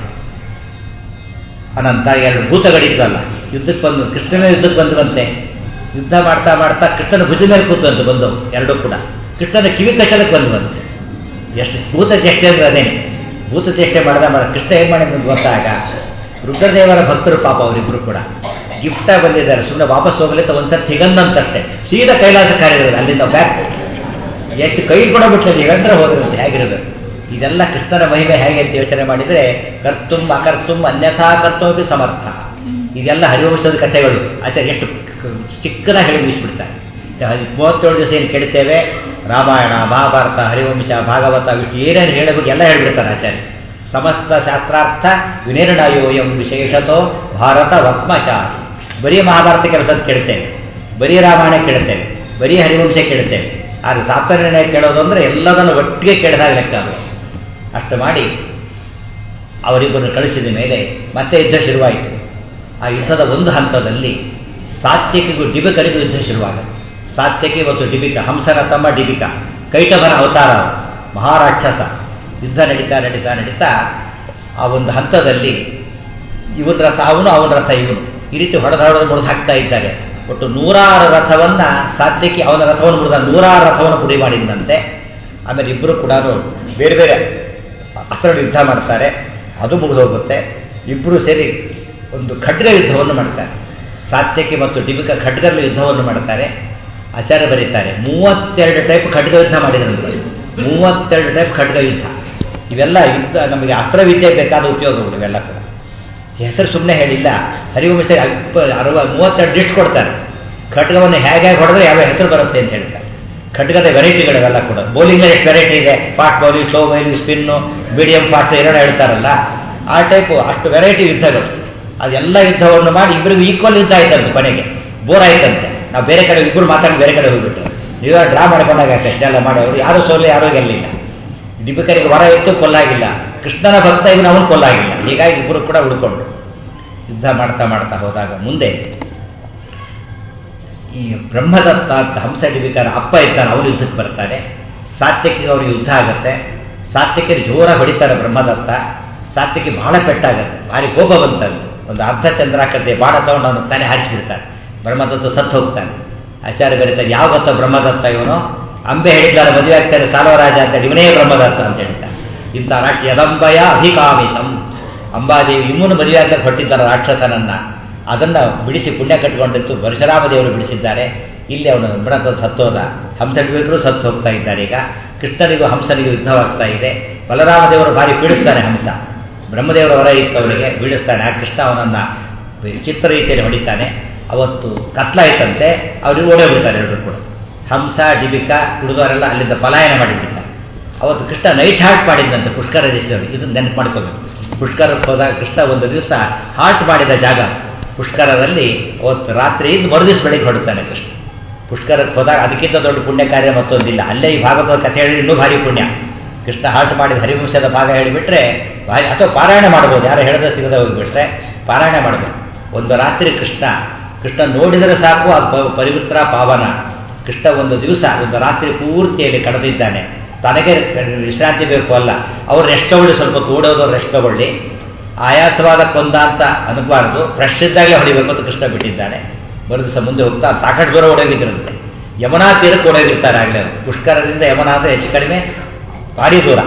ಅನಂತ ಎರಡು ಭೂತಗಳಿದ್ವಲ್ಲ ಯುದ್ಧಕ್ಕೆ ಬಂದು ಕೃಷ್ಣನ ಯುದ್ಧಕ್ಕೆ ಬಂದ್ರಂತೆ ಯುದ್ಧ ಮಾಡ್ತಾ ಮಾಡ್ತಾ ಕೃಷ್ಣನ ಭುಜ ಮೇಲೆ ಕೂತಂತೆ ಬಂದವು ಎರಡೂ ಕೂಡ ಕೃಷ್ಣನ ಕಿವಿ ಕಚ್ಚಲಕ್ಕೆ ಬಂದು ಬಂತೆ ಎಷ್ಟು ಭೂತ ಚೇಷ್ಟೆ ಅಂದ್ರೆ ಅದೇನೆ ಭೂತ ಚೇಷ್ಟೆ ಮಾಡ್ದ ಮಾಡ ಕೃಷ್ಣ ಏನು ಮಾಡಿದ್ರು ಗೊತ್ತಾಗ ರುದ್ರದೇವರ ಭಕ್ತರು ಪಾಪ ಅವರಿಬ್ರು ಕೂಡ ಗಿಫ್ಟಾಗಿ ಬಂದಿದ್ದಾರೆ ಸುಮ್ಮನೆ ವಾಪಸ್ ಹೋಗ್ಲಿಕ್ಕೆ ಒಂದ್ಸರಿ ಸಿಗಂದಂತಷ್ಟೇ ಸೀದಾ ಕೈಲಾಸ ಕಾರ್ಯ ಅಲ್ಲಿಂದ ಬ್ಯಾಕ್ ಎಷ್ಟು ಕೈ ಕೂಡ ಬಿಟ್ಟರೆ ನಿರಂತರ ಹೋದ್ರಂತೆ ಹೇಗಿರಬೇಕು ಇದೆಲ್ಲ ಕೃಷ್ಣನ ಮಹಿಮೆ ಹೇಗೆ ಅಂತ ಯೋಚನೆ ಮಾಡಿದರೆ ಕರ್ತುಂ ಅಕರ್ತುಂ ಅನ್ಯಥಾ ಕರ್ತೋಪಿ ಸಮರ್ಥ ಇದೆಲ್ಲ ಹರಿವಂಶದ ಕಥೆಗಳು ಆಚಾರ್ಯ ಎಷ್ಟು ಚಿಕ್ಕದಾಗಿ ಹೇಳಿ ಮುಗಿಸ್ಬಿಡ್ತಾರೆ ಮೂವತ್ತೇಳು ದಿವಸ ಏನು ಕೇಳ್ತೇವೆ ರಾಮಾಯಣ ಮಹಾಭಾರತ ಹರಿವಂಶ ಭಾಗವತ ವಿಷ್ಣು ಏನೇನು ಹೇಳಬೇಕು ಎಲ್ಲ ಹೇಳ್ಬಿಡ್ತಾರೆ ಆಚಾರ್ಯ ಸಮಸ್ತ ಶಾಸ್ತ್ರಾರ್ಥ ವಿನಿರ್ಣಯೋಯಂ ವಿಶೇಷತೋ ಭಾರತ ವರ್ತ್ಮಚಾರಿ ಬರೀ ಮಹಾಭಾರತ ಕೆಲಸದ ಕೇಳ್ತೇವೆ ಬರೀ ರಾಮಾಯಣ ಕೇಳ್ತೇವೆ ಬರೀ ಹರಿವಂಶ ಕೇಳ್ತೇವೆ ಆದರೆ ತಾತ್ಪರ್ಯ ಕೇಳೋದು ಅಂದರೆ ಎಲ್ಲದನ್ನು ಒಟ್ಟಿಗೆ ಕೇಳಿದಾಗ ಲೆಕ್ಕ ಅದು ಅಷ್ಟು ಮಾಡಿ ಅವರಿಬ್ಬರನ್ನು ಕಳಿಸಿದ ಮೇಲೆ ಮತ್ತೆ ಯುದ್ಧ ಶುರುವಾಯಿತು ಆ ಯುದ್ಧದ ಒಂದು ಹಂತದಲ್ಲಿ ಸಾತ್ವಿಕಿಗೂ ಡಿಬಕರಿಗೂ ಯುದ್ಧ ಶುರುವಾಗುತ್ತೆ ಸಾತ್ಯಕಿ ಮತ್ತು ಡಿಬಿಕ ಹಂಸನ ತಮ್ಮ ಡಿಬಿಕ ಕೈಟಭನ ಅವತಾರ ಅವರು. ಮಹಾರಾಕ್ಷಸ ಯುದ್ಧ ನಡೀತಾ ನಡೀತಾ ನಡೀತಾ ಆ ಒಂದು ಹಂತದಲ್ಲಿ ಇವನ ರಥ ಅವನು ಅವನ ರಥ ಇವನು ಈ ರೀತಿ ಹೊಡೆದ ಹೊಡೆದು ಮುರಿದು ಹಾಕ್ತಾ ಇದ್ದಾರೆ ಒಟ್ಟು ನೂರಾರು ರಥವನ್ನ ಸಾತ್ಯಕಿ ಅವನ ರಥವನ್ನು ಮುರಿದ ನೂರಾರು ರಥವನ್ನು ಪುಡಿ ಮಾಡಿದಂತೆ ಆಮೇಲೆ ಇಬ್ಬರು ಕೂಡ ಬೇರೆ ಬೇರೆ ಅಸ್ತ್ರ ಯುದ್ಧ ಮಾಡ್ತಾರೆ ಅದು ಮುಗಿದು ಹೋಗುತ್ತೆ ಇಬ್ಬರು ಸೇರಿ ಒಂದು ಖಡ್ಗ ಯುದ್ಧವನ್ನು ಮಾಡ್ತಾರೆ ಸಾತ್ಯಕಿ ಮತ್ತು ಡಿಬಿಕ ಖಡ್ಗದ ಯುದ್ಧವನ್ನು ಮಾಡ್ತಾರೆ ಆಚಾರ್ಯ ಬರೀತಾರೆ ಮೂವತ್ತೆರಡು ಟೈಪ್ ಖಡ್ಗ ಯುದ್ಧ ಮಾಡಿದ್ರಂತೆ ಮೂವತ್ತೆರಡು ಟೈಪ್ ಖಡ್ಗ ಯುದ್ಧ ಇವೆಲ್ಲ ಯುದ್ಧ ನಮಗೆ ಅಸ್ತ್ರವಿದ್ಯೆ ಬೇಕಾದ ಉಪಯೋಗಗಳು ಇವೆಲ್ಲ ಕೂಡ ಹೆಸರು ಸುಮ್ಮನೆ ಹೇಳಿಲ್ಲ ಹರಿವಂಶ ಅರವ ಮೂವತ್ತೆರಡು ಲಿಸ್ಟ್ ಕೊಡ್ತಾರೆ ಖಡ್ಗವನ್ನು ಹೇಗೆ ಹೇಗೆ ಹೊಡೆದ್ರೆ ಯಾವ ಹೆಸರು ಬರುತ್ತೆ ಅಂತ ಹೇಳ್ತಾರೆ ಖಡ್ಗದ ವೆರೈಟಿಗಳಿವೆಲ್ಲ ಕೂಡ ಬೌಲಿಂಗ್ನಲ್ಲಿ ಎಷ್ಟು ವೆರೈಟಿ ಇದೆ fast bowling slow bowling spin medium fast ಏನೇನೋ ಹೇಳ್ತಾರಲ್ಲ ಆ ಟೈಪು ಅಷ್ಟು ವೆರೈಟಿ ಯುದ್ಧಗಳು ಅದೆಲ್ಲ ಯುದ್ಧವನ್ನು ಮಾಡಿ ಇಬ್ಬರಿಗೂ ಈಕ್ವಲ್ ಯುದ್ಧ ಆಯ್ತಂತೆ ಕೊನೆಗೆ ಬೋರ್ ಆಯ್ತಂತೆ ನಾವು ಬೇರೆ ಕಡೆ ಇಬ್ಬರು ಮಾತಾಡಿ ಬೇರೆ ಕಡೆ ಹೋಗ್ಬಿಟ್ರು ನೀವೇ ಡ್ರಾ ಮಾಡ್ಕೊಂಡಾಗ ಅಷ್ಟೆಲ್ಲ ಮಾಡಿ ಅವರು ಯಾರು ಸೋಲು ಯಾರೂ ಗೆಲ್ಲಿಲ್ಲ ಡಿಬಿಕರಿಗೆ ವರ ಇತ್ತು ಕೊಲ್ಲಾಗಿಲ್ಲ ಕೃಷ್ಣನ ಭಕ್ತ ಇವನು ಅವನು ಕೊಲ್ಲಾಗಿಲ್ಲ ಹೀಗಾಗಿ ಇಬ್ಬರು ಕೂಡ ಉಳ್ಕೊಂಡ್ರು ಯುದ್ಧ ಮಾಡ್ತಾ ಮಾಡ್ತಾ ಹೋದಾಗ ಮುಂದೆ ಈ ಬ್ರಹ್ಮದತ್ತ ಅಂತ ಹಂಸ ಡಿಬಿಕರ ಅಪ್ಪ ಇದ್ದಾನೆ ಅವನು ಯುದ್ಧಕ್ಕೆ ಬರ್ತಾನೆ ಸಾತ್ಯಕಿಗೆ ಅವ್ರಿಗೆ ಯುದ್ಧ ಆಗುತ್ತೆ ಸಾತ್ಯಕಿಗೆ ಜೋರ ಹೊಡಿತಾರೆ ಬ್ರಹ್ಮದತ್ತ ಸಾತ್ಯಕ್ಕೆ ಬಹಳ ಪೆಟ್ಟಾಗತ್ತೆ ಭಾರಿ ಕೋಪ ಬಂತಂತೆ ಒಂದು ಅರ್ಧ ಚಂದ್ರಾಕೃತಿ ಬಾಣ ತಗೊಂಡು ಅವನು ತಾನೇ ಹಾರಿಸಿರ್ತಾನೆ ಬ್ರಹ್ಮದತ್ತ ಸತ್ತು ಹೋಗ್ತಾನೆ ಆಚಾರ್ಯ ಬರೀತಾರೆ ಯಾವ ಗೊತ್ತ ಬ್ರಹ್ಮದತ್ತ ಇವನು ಅಂಬೆ ಹೇಳಿದ್ದಾರೆ ಮದುವೆ ಆಗ್ತಾರೆ ಸಾಲವರಾಜ ಅಂತ ಹೇಳಿ ಇವನೇ ಬ್ರಹ್ಮದತ್ತ ಅಂತ ಹೇಳ್ತಾರೆ ಇಂಥ ರಾಕ್ಷ ಯದಂಬಯ ಅಭಿಕಾಮಿತಂ ಅಂಬಾದೇವಿ ಇವನು ಮದುವೆ ಆಗ್ತಾರೆ ಹೊಟ್ಟಿದ್ದಾರೆ ರಾಕ್ಷಸನನ್ನ ಅದನ್ನ ಬಿಡಿಸಿ ಪುಣ್ಯ ಕಟ್ಟಿಕೊಂಡಿತ್ತು ಪರಶುರಾಮ ದೇವರು ಬಿಡಿಸಿದ್ದಾರೆ ಇಲ್ಲಿ ಅವನು ಬ್ರಹ್ಮದ ಸತ್ತೋದ ಹಂಸಡಿಗಳು ಸತ್ತು ಹೋಗ್ತಾ ಇದ್ದಾರೆ ಈಗ ಕೃಷ್ಣನಿಗೂ ಹಂಸನಿಗೂ ಯುದ್ಧವಾಗ್ತಾ ಇದೆ ಬಲರಾಮ ದೇವರು ಭಾರಿ ಪೀಡಿಸ್ತಾನೆ ಹಂಸ ಬ್ರಹ್ಮದೇವರ ಹೊರ ಇತ್ತು ಅವನಿಗೆ ಬೀಳಿಸ್ತಾನೆ ಆ ಕೃಷ್ಣ ಅವನನ್ನ ವಿಚಿತ್ರ ರೀತಿಯಲ್ಲಿ ಹೊಡಿತಾನೆ ಅವತ್ತು ಕತ್ಲಾಯ್ತಂತೆ ಅವ್ರಿಗೆ ಓಡೇ ಬಿಡ್ತಾರೆ ಎಲ್ಲರೂ ಕೂಡ ಹಂಸ ಡಿಬಿಕ ಹುಡುಗರೆಲ್ಲ ಅಲ್ಲಿಂದ ಪಲಾಯನ ಮಾಡಿಬಿಡ್ತಾರೆ ಅವತ್ತು ಕೃಷ್ಣ ನೈಟ್ ಹಾರ್ಟ್ ಮಾಡಿದ್ದಂತೆ ಪುಷ್ಕರ ದೇಶದಲ್ಲಿ ಇದನ್ನು ನೆನಪು ಮಾಡ್ಕೋಬೇಕು ಪುಷ್ಕರಕ್ಕೆ ಹೋದಾಗ ಕೃಷ್ಣ ಒಂದು ದಿವಸ ಹಾರ್ಟ್ ಮಾಡಿದ ಜಾಗ ಪುಷ್ಕರದಲ್ಲಿ ಅವತ್ತು ರಾತ್ರಿ ಇದ್ದು ಮರುದಿವ್ಸ ಬೆಳಿಗ್ಗೆ ಹೊಡುತ್ತಾನೆ ಕೃಷ್ಣ ಪುಷ್ಕರಕ್ಕೆ ಹೋದಾಗ ಅದಕ್ಕಿಂತ ದೊಡ್ಡ ಪುಣ್ಯ ಕಾರ್ಯ ಮತ್ತೊಂದಿಲ್ಲ ಅಲ್ಲೇ ಈ ಭಾಗವತ ಕಥೆ ಹೇಳಿ ಇನ್ನೂ ಭಾರಿ ಪುಣ್ಯ ಕೃಷ್ಣ ಹಾರ್ಟ್ ಮಾಡಿದ ಹರಿವಂಶದ ಭಾಗ ಹೇಳಿಬಿಟ್ರೆ ಭಾರಿ ಅಥವಾ ಪಾರಾಯಣ ಮಾಡ್ಬೋದು ಯಾರು ಹೇಳದ ಸಿಗದೆ ಹೋಗಿಬಿಟ್ರೆ ಪಾರಾಯಣ ಮಾಡಬೇಕು ಒಂದು ರಾತ್ರಿ ಕೃಷ್ಣ ಕೃಷ್ಣ ನೋಡಿದರೆ ಸಾಕು ಆ ಪ- ಪವಿತ್ರ ಪಾವನ ಕೃಷ್ಣ ಒಂದು ದಿವಸ ಒಂದು ರಾತ್ರಿ ಪೂರ್ತಿಯಲ್ಲಿ ಕಳೆದಿದ್ದಾನೆ ತನಗೆ ವಿಶ್ರಾಂತಿ ಬೇಕು ಅಲ್ಲ ಅವ್ರು ರೆಸ್ಟ್ ತಗೊಳ್ಳಿ ಸ್ವಲ್ಪ ಕೂಡೋದವ್ರು ರೆಸ್ಟ್ ತಗೊಳ್ಳಿ ಆಯಾಸವಾದ ಕೊಂದ ಅಂತ ಅನ್ಬಾರ್ದು ಫ್ರೆಶ್ ಇದ್ದಾಗಲೇ ಹೊಡಿಬೇಕು ಅಂತ ಕೃಷ್ಣ ಬಿಟ್ಟಿದ್ದಾನೆ ಮರು ದಿವಸ ಮುಂದೆ ಹೋಗ್ತಾ ಸಾಕಷ್ಟು ದೂರ ಓಡೋಗಿದ್ರಂತೆ ಯಮುನಾ ತೀರಕ್ಕೆ ಓಡೋಗಿರ್ತಾರೆ ಆಗಲೇ ಅವರು. ಪುಷ್ಕರದಿಂದ ಯಮುನಾ ಅಂದರೆ ಹೆಚ್ಚು ಕಡಿಮೆ ಭಾರಿ ದೂರ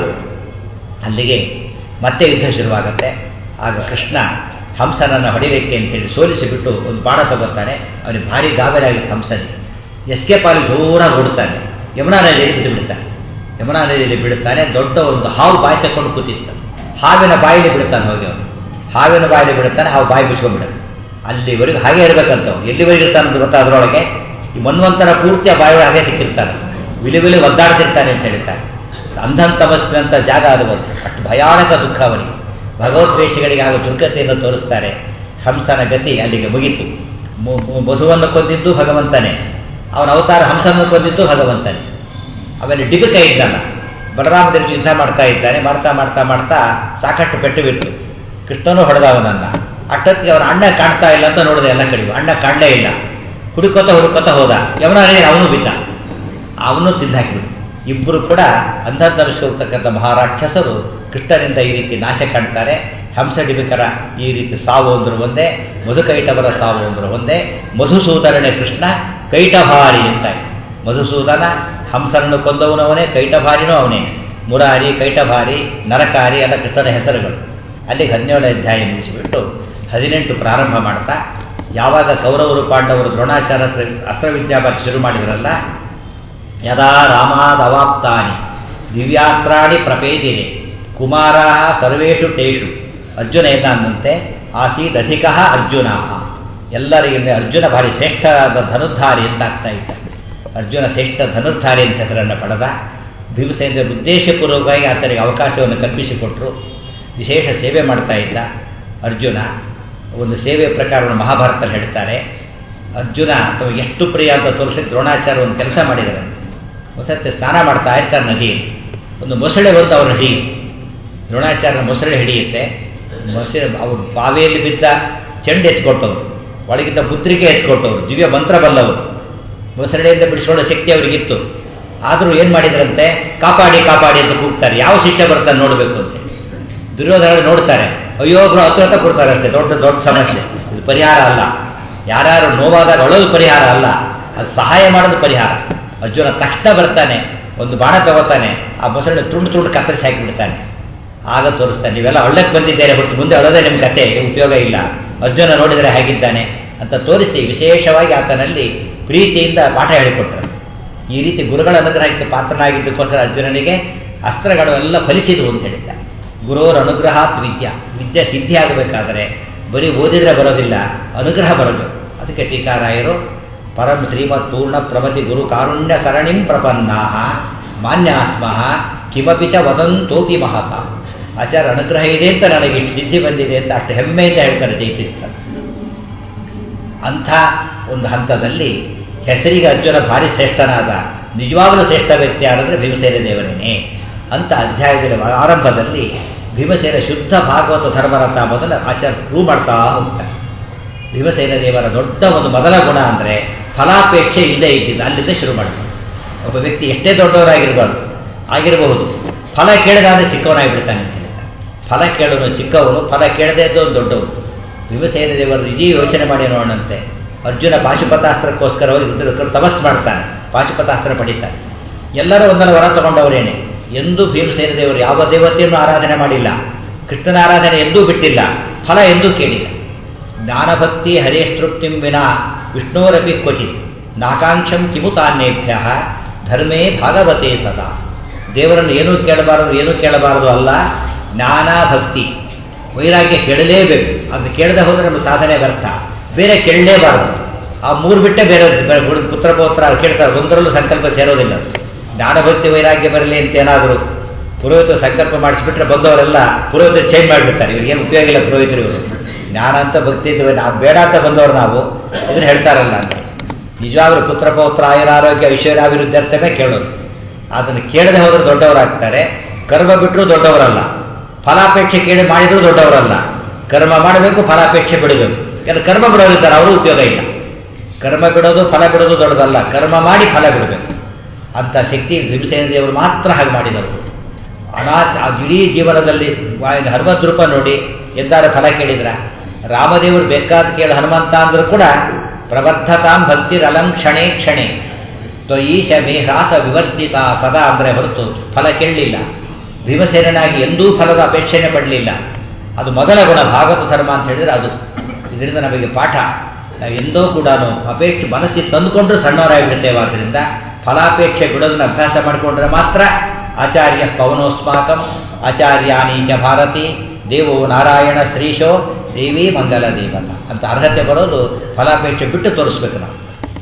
ಅಲ್ಲಿಗೆ ಮತ್ತೆ ಯುದ್ಧ ಶುರುವಾಗುತ್ತೆ ಆಗ ಕೃಷ್ಣ ಹಂಸನನ್ನು ಹೊಡಿಲಿಕ್ಕೆ ಅಂತೇಳಿ ಸೋಲಿಸಿಬಿಟ್ಟು ಒಂದು ಬಾಣ ತಗೋತಾನೆ ಅವನಿಗೆ ಭಾರಿ ಗಾಬರಿ ಆಗಿತ್ತು ಹಂಸನಿಗೆ ಎಸ್ಕೇಪ್ ಆಗಿ ಜೋರಾಗಿ ಓಡ್ತಾನೆ ಯಮುನಾ ನದಿಯಲ್ಲಿ ಬಿದ್ದು ಬಿಡ್ತಾನೆ ಯಮುನಾ ನದಿಯಲ್ಲಿ ಬಿಡುತ್ತಾನೆ ದೊಡ್ಡ ಒಂದು ಹಾವು ಬಾಯಿ ತಕೊಂಡು ಕೂತಿತ್ತು ಹಾವಿನ ಬಾಯಿಲಿ ಬಿಡ್ತಾನೆ ಹೋಗಿ ಅವನು ಹಾವಿನ ಬಾಯಿಲಿ ಬಿಡುತ್ತಾನೆ ಹಾವು ಬಾಯಿ ಮುಚ್ಕೊಂಡ್ಬಿಡುತ್ತೆ ಅಲ್ಲಿವರೆಗೂ ಹಾಗೆ ಇರಬೇಕಂತ ಅವ್ನು. ಎಲ್ಲಿವರೆಗೆ ಇರ್ತಾನೆ ಅಂತ ಗೊತ್ತಾ ಅದರೊಳಗೆ ಈ ಮನ್ವಂತರ ಪೂರ್ತಿ ಆ ಬಾಯಿ ಹಾಗೆ ಸಿಕ್ಕಿರ್ತಾನೆ ವಿಲಿ ವಿಲಿ ಒದ್ದಾಡ್ತಿರ್ತಾನೆ ಅಂತ ಹೇಳ್ತಾರೆ ಅಂಧನ್ ತಮಸ್ವಿ ಅಂತ ಜಾಗ ಅದು ಒಂದು ಅಷ್ಟು ಭಯಾನಕ ದುಃಖ ಅವನಿಗೆ ಭಗವದ್ವೇಷಗಳಿಗೆ ಆಗ ದುರ್ಗತೆಯನ್ನು ತೋರಿಸ್ತಾರೆ ಹಂಸನ ಗತಿ ಅಲ್ಲಿಗೆ ಮುಗೀತು ಮು- ಮು- ಬಸುವನ್ನು ಕೊಂದಿದ್ದು ಭಗವಂತನೇ ಅವನ ಅವತಾರ ಹಂಸನನ್ನು ಕೊಂದಿದ್ದು ಭಗವಂತನೇ ಆಮೇಲೆ ಡಿಬಿಕ ಇದ್ದಲ್ಲ ಬಲರಾಮದೇವಿ ಯುದ್ಧ ಮಾಡ್ತಾ ಇದ್ದಾನೆ ಮಾಡ್ತಾ ಮಾಡ್ತಾ ಮಾಡ್ತಾ ಸಾಕಷ್ಟು ಪೆಟ್ಟು ಬಿಟ್ಟು ಕೃಷ್ಣನು ಹೊಡೆದ ಅವನನ್ನ ಅಷ್ಟೊತ್ತಿಗೆ ಅವನ ಅಣ್ಣ ಕಾಣ್ತಾ ಇಲ್ಲ ಅಂತ ನೋಡಿದೆ ಎಲ್ಲ ಕಡೆಗೂ ಅಣ್ಣ ಕಾಣಲೇ ಇಲ್ಲ ಹುಡುಕೋತ ಹುಡುಕೋತ ಹೋದ ಯವನಲ್ಲಿ ಅವನು ಬಿದ್ದ ಅವನು ತಿಂದಾಕಿಬಿಟ್ಟು ಇಬ್ಬರು ಕೂಡ ಅಂಧಧರಿಸಿ ಹೋಗ್ತಕ್ಕಂಥ ಮಹಾರಾಕ್ಷಸರು ಕೃಷ್ಣನಿಂದ ಈ ರೀತಿ ನಾಶ ಕಾಣ್ತಾರೆ ಹಂಸ ಡಿಬಿಕರ ಈ ರೀತಿ ಸಾವು ಅಂದ್ರು ಒಂದೇ ಮಧುಕೈಟವರ ಸಾವು ಅಂದ್ರು ಒಂದೇ ಮಧುಸೂದರನೇ ಕೃಷ್ಣ ಕೈಟಭಾರಿ ಅಂತ ಮಧುಸೂದನ ಹಂಸನನ್ನು ಕೊಂದವನು ಅವನೇ ಕೈಟಭಾರಿನೂ ಅವನೇ ಮುರಾರಿ ಕೈಟಭಾರಿ ನರಕಾರಿ ಎಲ್ಲ ಕೃಷ್ಣನ ಹೆಸರುಗಳು ಅಲ್ಲಿಗೆ ಹದಿನೇಳು ಅಧ್ಯಾಯ ಮುಗಿಸಿಬಿಟ್ಟು ಹದಿನೆಂಟು ಪ್ರಾರಂಭ ಮಾಡ್ತಾ ಯಾವಾಗ ಕೌರವರು ಪಾಂಡವರು ದ್ರೋಣಾಚಾರ್ಯ ಅಸ್ತ್ರವಿದ್ಯಾಭ್ಯಾಸ ಶುರು ಮಾಡಿದ್ರಲ್ಲ ಯದಾ ರಾಮಾದವಾಪ್ತಾನಿ ದಿವ್ಯಾಸ್ತ್ರಾಣಿ ಪ್ರಪೇದಿನಿ ಕುಮಾರಾ ಸರ್ವೇಷು ತೇಷು ಅರ್ಜುನ ಏನಾದಂತೆ ಆಸೀದಧಿಕ ಅರ್ಜುನ ಎಲ್ಲರಿಗಿಂತ ಅರ್ಜುನ ಭಾರಿ ಶ್ರೇಷ್ಠರಾದ ಧನುರ್ಧಾರಿ ಅಂತ ಆಗ್ತಾ ಇದ್ದ ಅರ್ಜುನ ಶ್ರೇಷ್ಠ ಧನುರ್ಧಾರಿ ಅಂತ ಹೆಸರನ್ನು ಪಡೆದ ಭೀಮಸೇನ ಉದ್ದೇಶಪೂರ್ವಕವಾಗಿ ಆತನಿಗೆ ಅವಕಾಶವನ್ನು ಕಲ್ಪಿಸಿಕೊಟ್ರು ವಿಶೇಷ ಸೇವೆ ಮಾಡ್ತಾ ಇದ್ದ ಅರ್ಜುನ ಒಂದು ಸೇವೆಯ ಪ್ರಕಾರವನ್ನು ಮಹಾಭಾರತದಲ್ಲಿ ಹೇಳ್ತಾರೆ ಅರ್ಜುನ ತಮಗೆ ಎಷ್ಟು ಪ್ರಿಯ ಅಂತ ತೋರಿಸಿ ದ್ರೋಣಾಚಾರ್ಯ ಒಂದು ಕೆಲಸ ಮಾಡಿದ್ದಾರೆ ಮತ್ತೆ ಸ್ನಾನ ಮಾಡ್ತಾ ಇರ್ತಾರೆ ನದಿಯಲ್ಲಿ ಒಂದು ಮೊಸಳೆ ಬಂದು ಅವ್ರ ಹಿಡಿ ದ್ರೋಣಾಚಾರ್ಯ ಮೊಸಳೆ ಹಿಡಿಯುತ್ತೆ ಮೊಸಳೆ ಅವರು ಬಾವಿಯಲ್ಲಿ ಬಿದ್ದ ಚೆಂಡು ಎತ್ಕೊಟ್ಟವರು ಒಳಗಿದ್ದ ಪುತ್ರಿಕೆ ಎತ್ಕೊಟ್ಟವರು ದಿವ್ಯ ಮಂತ್ರ ಬಲ್ಲವರು ಮೊಸಳೆಯಿಂದ ಬಿಡಿಸ್ಕೊಳ್ಳೋ ಶಕ್ತಿ ಅವರಿಗಿತ್ತು ಆದರೂ ಏನು ಮಾಡಿದ್ರಂತೆ ಕಾಪಾಡಿ ಕಾಪಾಡಿ ಅಂತ ಕೂಗ್ತಾರೆ ಯಾವ ಶಿಕ್ಷೆ ಬರ್ತಾನೆ ನೋಡಬೇಕು ಅಂತ ದುರ್ಯೋಧನ ನೋಡ್ತಾರೆ ಅಯ್ಯೋ ಗುರು ಹತ್ರ ಹತ್ರ ಕೊಡ್ತಾರೆ ಅಷ್ಟೇ ದೊಡ್ಡ ದೊಡ್ಡ ಸಮಸ್ಯೆ ಇದು ಪರಿಹಾರ ಅಲ್ಲ ಯಾರ್ಯಾರು ನೋವಾದಾಗ ಅಳೋದು ಪರಿಹಾರ ಅಲ್ಲ ಅದು ಸಹಾಯ ಮಾಡೋದು ಪರಿಹಾರ ಅರ್ಜುನ ತಕ್ಷಣ ಬರ್ತಾನೆ ಒಂದು ಬಾಣ ತಗೋತಾನೆ ಆ ಮೊಸಳೆ ತುಂಡು ತುಂಡು ಕತ್ತರಿಸಿ ಹಾಕಿಬಿಡ್ತಾನೆ ಆಗ ತೋರಿಸ್ತಾನೆ ನೀವೆಲ್ಲ ಒಳ್ಳೆಕ್ ಬಂದಿದ್ದೇನೆ ಹೊರತು ಮುಂದೆ ಅಳೋದೇ ನಿಮ್ಮ ಕತೆ ಉಪಯೋಗ ಇಲ್ಲ ಅರ್ಜುನ ನೋಡಿದರೆ ಹೇಗಿದ್ದಾನೆ ಅಂತ ತೋರಿಸಿ ವಿಶೇಷವಾಗಿ ಆತನಲ್ಲಿ ಪ್ರೀತಿಯಿಂದ ಪಾಠ ಹೇಳಿಕೊಟ್ರು ಈ ರೀತಿ ಗುರುಗಳ ಅನುಗ್ರಹಕ್ಕೆ ಪಾತ್ರನಾಗಿದ್ದಕ್ಕೋಸ್ಕರ ಅರ್ಜುನನಿಗೆ ಅಸ್ತ್ರಗಳು ಎಲ್ಲ ಫಲಿಸಿದವು ಅಂತ ಹೇಳಿದ್ದ ಗುರುವರ ಅನುಗ್ರಹಾತ್ ವಿದ್ಯಾ ವಿದ್ಯೆ ಸಿದ್ಧಿ ಆಗಬೇಕಾದರೆ ಬರೀ ಓದಿದ್ರೆ ಬರೋದಿಲ್ಲ ಅನುಗ್ರಹ ಬರೋದು ಅದಕ್ಕೆ ಟೀಕಾರಾಯರು ಪರಂ ಶ್ರೀಮತ್ ಪೂರ್ಣ ಪ್ರಮತಿ ಗುರು ಕಾರುಣ್ಯ ಸರಣಿಂ ಪ್ರಪನ್ನಾ ಮಾನ್ಯಾಸ್ಮಃ ಕಿಮಪಿ ಚ ವದಂತೋಪಿ ಮಹತ ಆಚಾರ ಅನುಗ್ರಹ ಇದೆ ಅಂತ ನನಗೆ ಇಷ್ಟು ಸಿದ್ಧಿ ಬಂದಿದೆ ಅಂತ ಅಷ್ಟು ಹೆಮ್ಮೆಯಿಂದ ಹೇಳ್ತಾರೆ ಜೈತೀರ್ಥ ಅಂಥ ಒಂದು ಹಂತದಲ್ಲಿ ಹೆಸರಿಗೆ ಅರ್ಜುನ ಭಾರಿ ಶ್ರೇಷ್ಠನಾದ ನಿಜವಾಗಲೂ ಶ್ರೇಷ್ಠ ವ್ಯಕ್ತಿ ಯಾರಂದ್ರೆ ಭೀಮಸೇನ ದೇವರೇನೆ ಅಂತ ಅಧ್ಯಾಯದ ಆರಂಭದಲ್ಲಿ ಭೀಮಸೇನ ಶುದ್ಧ ಭಾಗವತ ಧರ್ಮರಥ ಮೊದಲ ಆಚಾರ ಪ್ರೂವ್ ಮಾಡ್ತಾ ಹೋಗ್ತಾರೆ ಭೀಮಸೇನ ದೇವರ ದೊಡ್ಡ ಒಂದು ಮೊದಲ ಗುಣ ಅಂದರೆ ಫಲಾಪೇಕ್ಷೆ ಇಲ್ಲೇ ಇದ್ದಿದ್ದು ಅಲ್ಲಿಂದ ಶುರು ಮಾಡ್ತಾರೆ ಒಬ್ಬ ವ್ಯಕ್ತಿ ಎಷ್ಟೇ ದೊಡ್ಡವರಾಗಿರಬಾರ್ದು ಆಗಿರಬಹುದು ಫಲ ಕೇಳದಾದ್ರೆ ಚಿಕ್ಕವನಾಗಿಬಿಡ್ತಾನೆ ಅಂತ ಹೇಳ್ತಾರೆ ಫಲ ಕೇಳೋನು ಚಿಕ್ಕವನು ಫಲ ಕೇಳದೇ ಇದ್ದವನು ದೊಡ್ಡವನು ಭೀಮಸೇನ ದೇವರು ಇಡೀ ಯೋಚನೆ ಮಾಡಿ ನೋಡೋಣಂತೆ ಅರ್ಜುನ ಪಾಶುಪತಾಸ್ತ್ರಕ್ಕೋಸ್ಕರ ಹೋಗಿ ರುದ್ರಕರು ತಪಸ್ ಮಾಡ್ತಾನೆ ಪಾಶುಪತಾಸ್ತ್ರ ಪಡಿತಾನೆ ಎಲ್ಲರೂ ಒಂದರ ವರ ತಗೊಂಡವರೇನೆ ಎಂದೂ ಭೀಮಸೇನ ದೇವರು ಯಾವ ದೇವತೆಯನ್ನು ಆರಾಧನೆ ಮಾಡಿಲ್ಲ ಕೃಷ್ಣನ ಆರಾಧನೆ ಎಂದೂ ಬಿಟ್ಟಿಲ್ಲ ಫಲ ಎಂದೂ ಕೇಳಿಲ್ಲ ಜ್ಞಾನಭಕ್ತಿ ಹರೇಸ್ತೃಪ್ತಿಂ ವಿನಾ ವಿಷ್ಣೋರಪಿ ಕ್ವಚಿತ್ ನಾಕಾಂಕ್ಷಂ ಕಿಮುತಾನ್ಯೇಭ್ಯ ಧರ್ಮೇ ಭಾಗವತೆ ಸದಾ ದೇವರನ್ನು ಏನೂ ಕೇಳಬಾರದು ಏನೂ ಕೇಳಬಾರದು ಅಲ್ಲ ಜ್ಞಾನ ಭಕ್ತಿ ವೈರಾಗ್ಯ ಕೇಳಲೇಬೇಕು ಅದು ಕೇಳದೆ ಹೋದರೆ ನಮ್ಮ ಸಾಧನೆ ವ್ಯರ್ಥ ಬೇರೆ ಕೇಳಲೇಬಾರದು ಆ ಮೂರು ಬಿಟ್ಟೆ ಬೇರೆ ಪುತ್ರ ಪೌತ್ರ ಕೇಳ್ತಾರೆ ಒಂದರಲ್ಲೂ ಸಂಕಲ್ಪ ಸೇರೋದಿಲ್ಲ ಜ್ಞಾನಭಕ್ತಿ ವೈರಾಗ್ಯ ಬರಲಿ ಅಂತ ಏನಾದರೂ ಪುರೋಹಿತರು ಸಂಕಲ್ಪ ಮಾಡಿಸ್ಬಿಟ್ರೆ ಬಂದವರೆಲ್ಲ ಪುರೋಹಿತರು ಚೇಂಜ್ ಮಾಡಿಬಿಡ್ತಾರೆ ಇವ್ರಿಗೇನು ಉಪಯೋಗ ಇಲ್ಲ ಪುರೋಹಿತರು ಇವರು ಜ್ಞಾನ ಅಂತ ಭಕ್ತಿ ಇದ್ವಿ ನಾವು ಬೇಡ ಅಂತ ಬಂದವರು ನಾವು ಇದನ್ನು ಹೇಳ್ತಾರಲ್ಲ ಅಂತ ನಿಜವಾಗ್ಲೂ ಪುತ್ರ ಪೌತ್ರ ಆಯುರಾರೋಗ್ಯ ಐಶ್ವರ್ಯಾಭಿವೃದ್ಧಿ ಕೇಳೋದು ಅದನ್ನು ಕೇಳದೆ ಹೋದ್ರೆ ದೊಡ್ಡವರಾಗ್ತಾರೆ ಕರ್ಮ ಬಿಟ್ಟರು ದೊಡ್ಡವರಲ್ಲ ಫಲಾಪೇಕ್ಷೆ ಕೇಳಿ ಮಾಡಿದ್ರು ದೊಡ್ಡವರಲ್ಲ ಕರ್ಮ ಮಾಡಬೇಕು ಫಲಾಪೇಕ್ಷೆ ಬಿಡಬೇಕು ಯಾಕಂದ್ರೆ ಕರ್ಮ ಬಿಡೋದಿದ್ದಾರೆ ಅವರು ಉಪಯೋಗ ಇಲ್ಲ ಕರ್ಮ ಬಿಡೋದು ಫಲ ಬಿಡೋದು ದೊಡ್ಡದಲ್ಲ ಕರ್ಮ ಮಾಡಿ ಫಲ ಬಿಡಬೇಕು ಅಂತ ಶಕ್ತಿ ಭೀಮಸೇನ ದೇವರು ಮಾತ್ರ ಹಾಗೆ ಮಾಡಿದವರು ಅನಾಥ ಇಡೀ ಜೀವನದಲ್ಲಿ ಹನುಮಂತ ರೂಪ ನೋಡಿ ಎಂದಾರ ಫಲ ಕೇಳಿದ್ರ ರಾಮದೇವರು ಬೇಕಾದ ಕೇಳಿ ಹನುಮಂತ ಅಂದ್ರೂ ಕೂಡ ಪ್ರಬದ್ಧತಾಂ ಭಕ್ತಿರಲಂ ಕ್ಷಣೇ ಕ್ಷಣೆ ತ್ವಯೀಶ ಮೇ ಹ್ರಾಸ ವಿವರ್ತಿತ ಸದಾ ಅಂದರೆ ಹೊರತು ಫಲ ಕೇಳಲಿಲ್ಲ ಭೀಮಸೇನಾಗಿ ಎಂದೂ ಫಲದ ಅಪೇಕ್ಷೆನೆ ಪಡಲಿಲ್ಲ ಅದು ಮೊದಲ ಗುಣ ಭಾಗವತ ಧರ್ಮ ಅಂತ ಹೇಳಿದ್ರೆ ಅದು ಇದರಿಂದ ನಮಗೆ ಪಾಠ ನಾವು ಎಂದೋ ಕೂಡ ಅಪೇಕ್ಷೆ ಮನಸ್ಸಿಗೆ ತಂದುಕೊಂಡ್ರು ಸಣ್ಣವರಾಗಿಬಿಡ್ತೇವೆ ಆದ್ದರಿಂದ ಫಲಾಪೇಕ್ಷೆ ಬಿಡೋದನ್ನ ಅಭ್ಯಾಸ ಮಾಡಿಕೊಂಡ್ರೆ ಮಾತ್ರ ಆಚಾರ್ಯ ಪವನೋಸ್ಮಾಕಂ ಆಚಾರ್ಯಾನಿ ಚ ಭಾರತಿ ದೇವೋ ನಾರಾಯಣ ಶ್ರೀಶೋ ದೇವಿ ಮಂಗಲ ದೇವತ ಅಂತ ಅರ್ಹತೆ ಬರೋದು ಫಲಾಪೇಕ್ಷೆ ಬಿಟ್ಟು ತೋರಿಸ್ಬೇಕು ನಾವು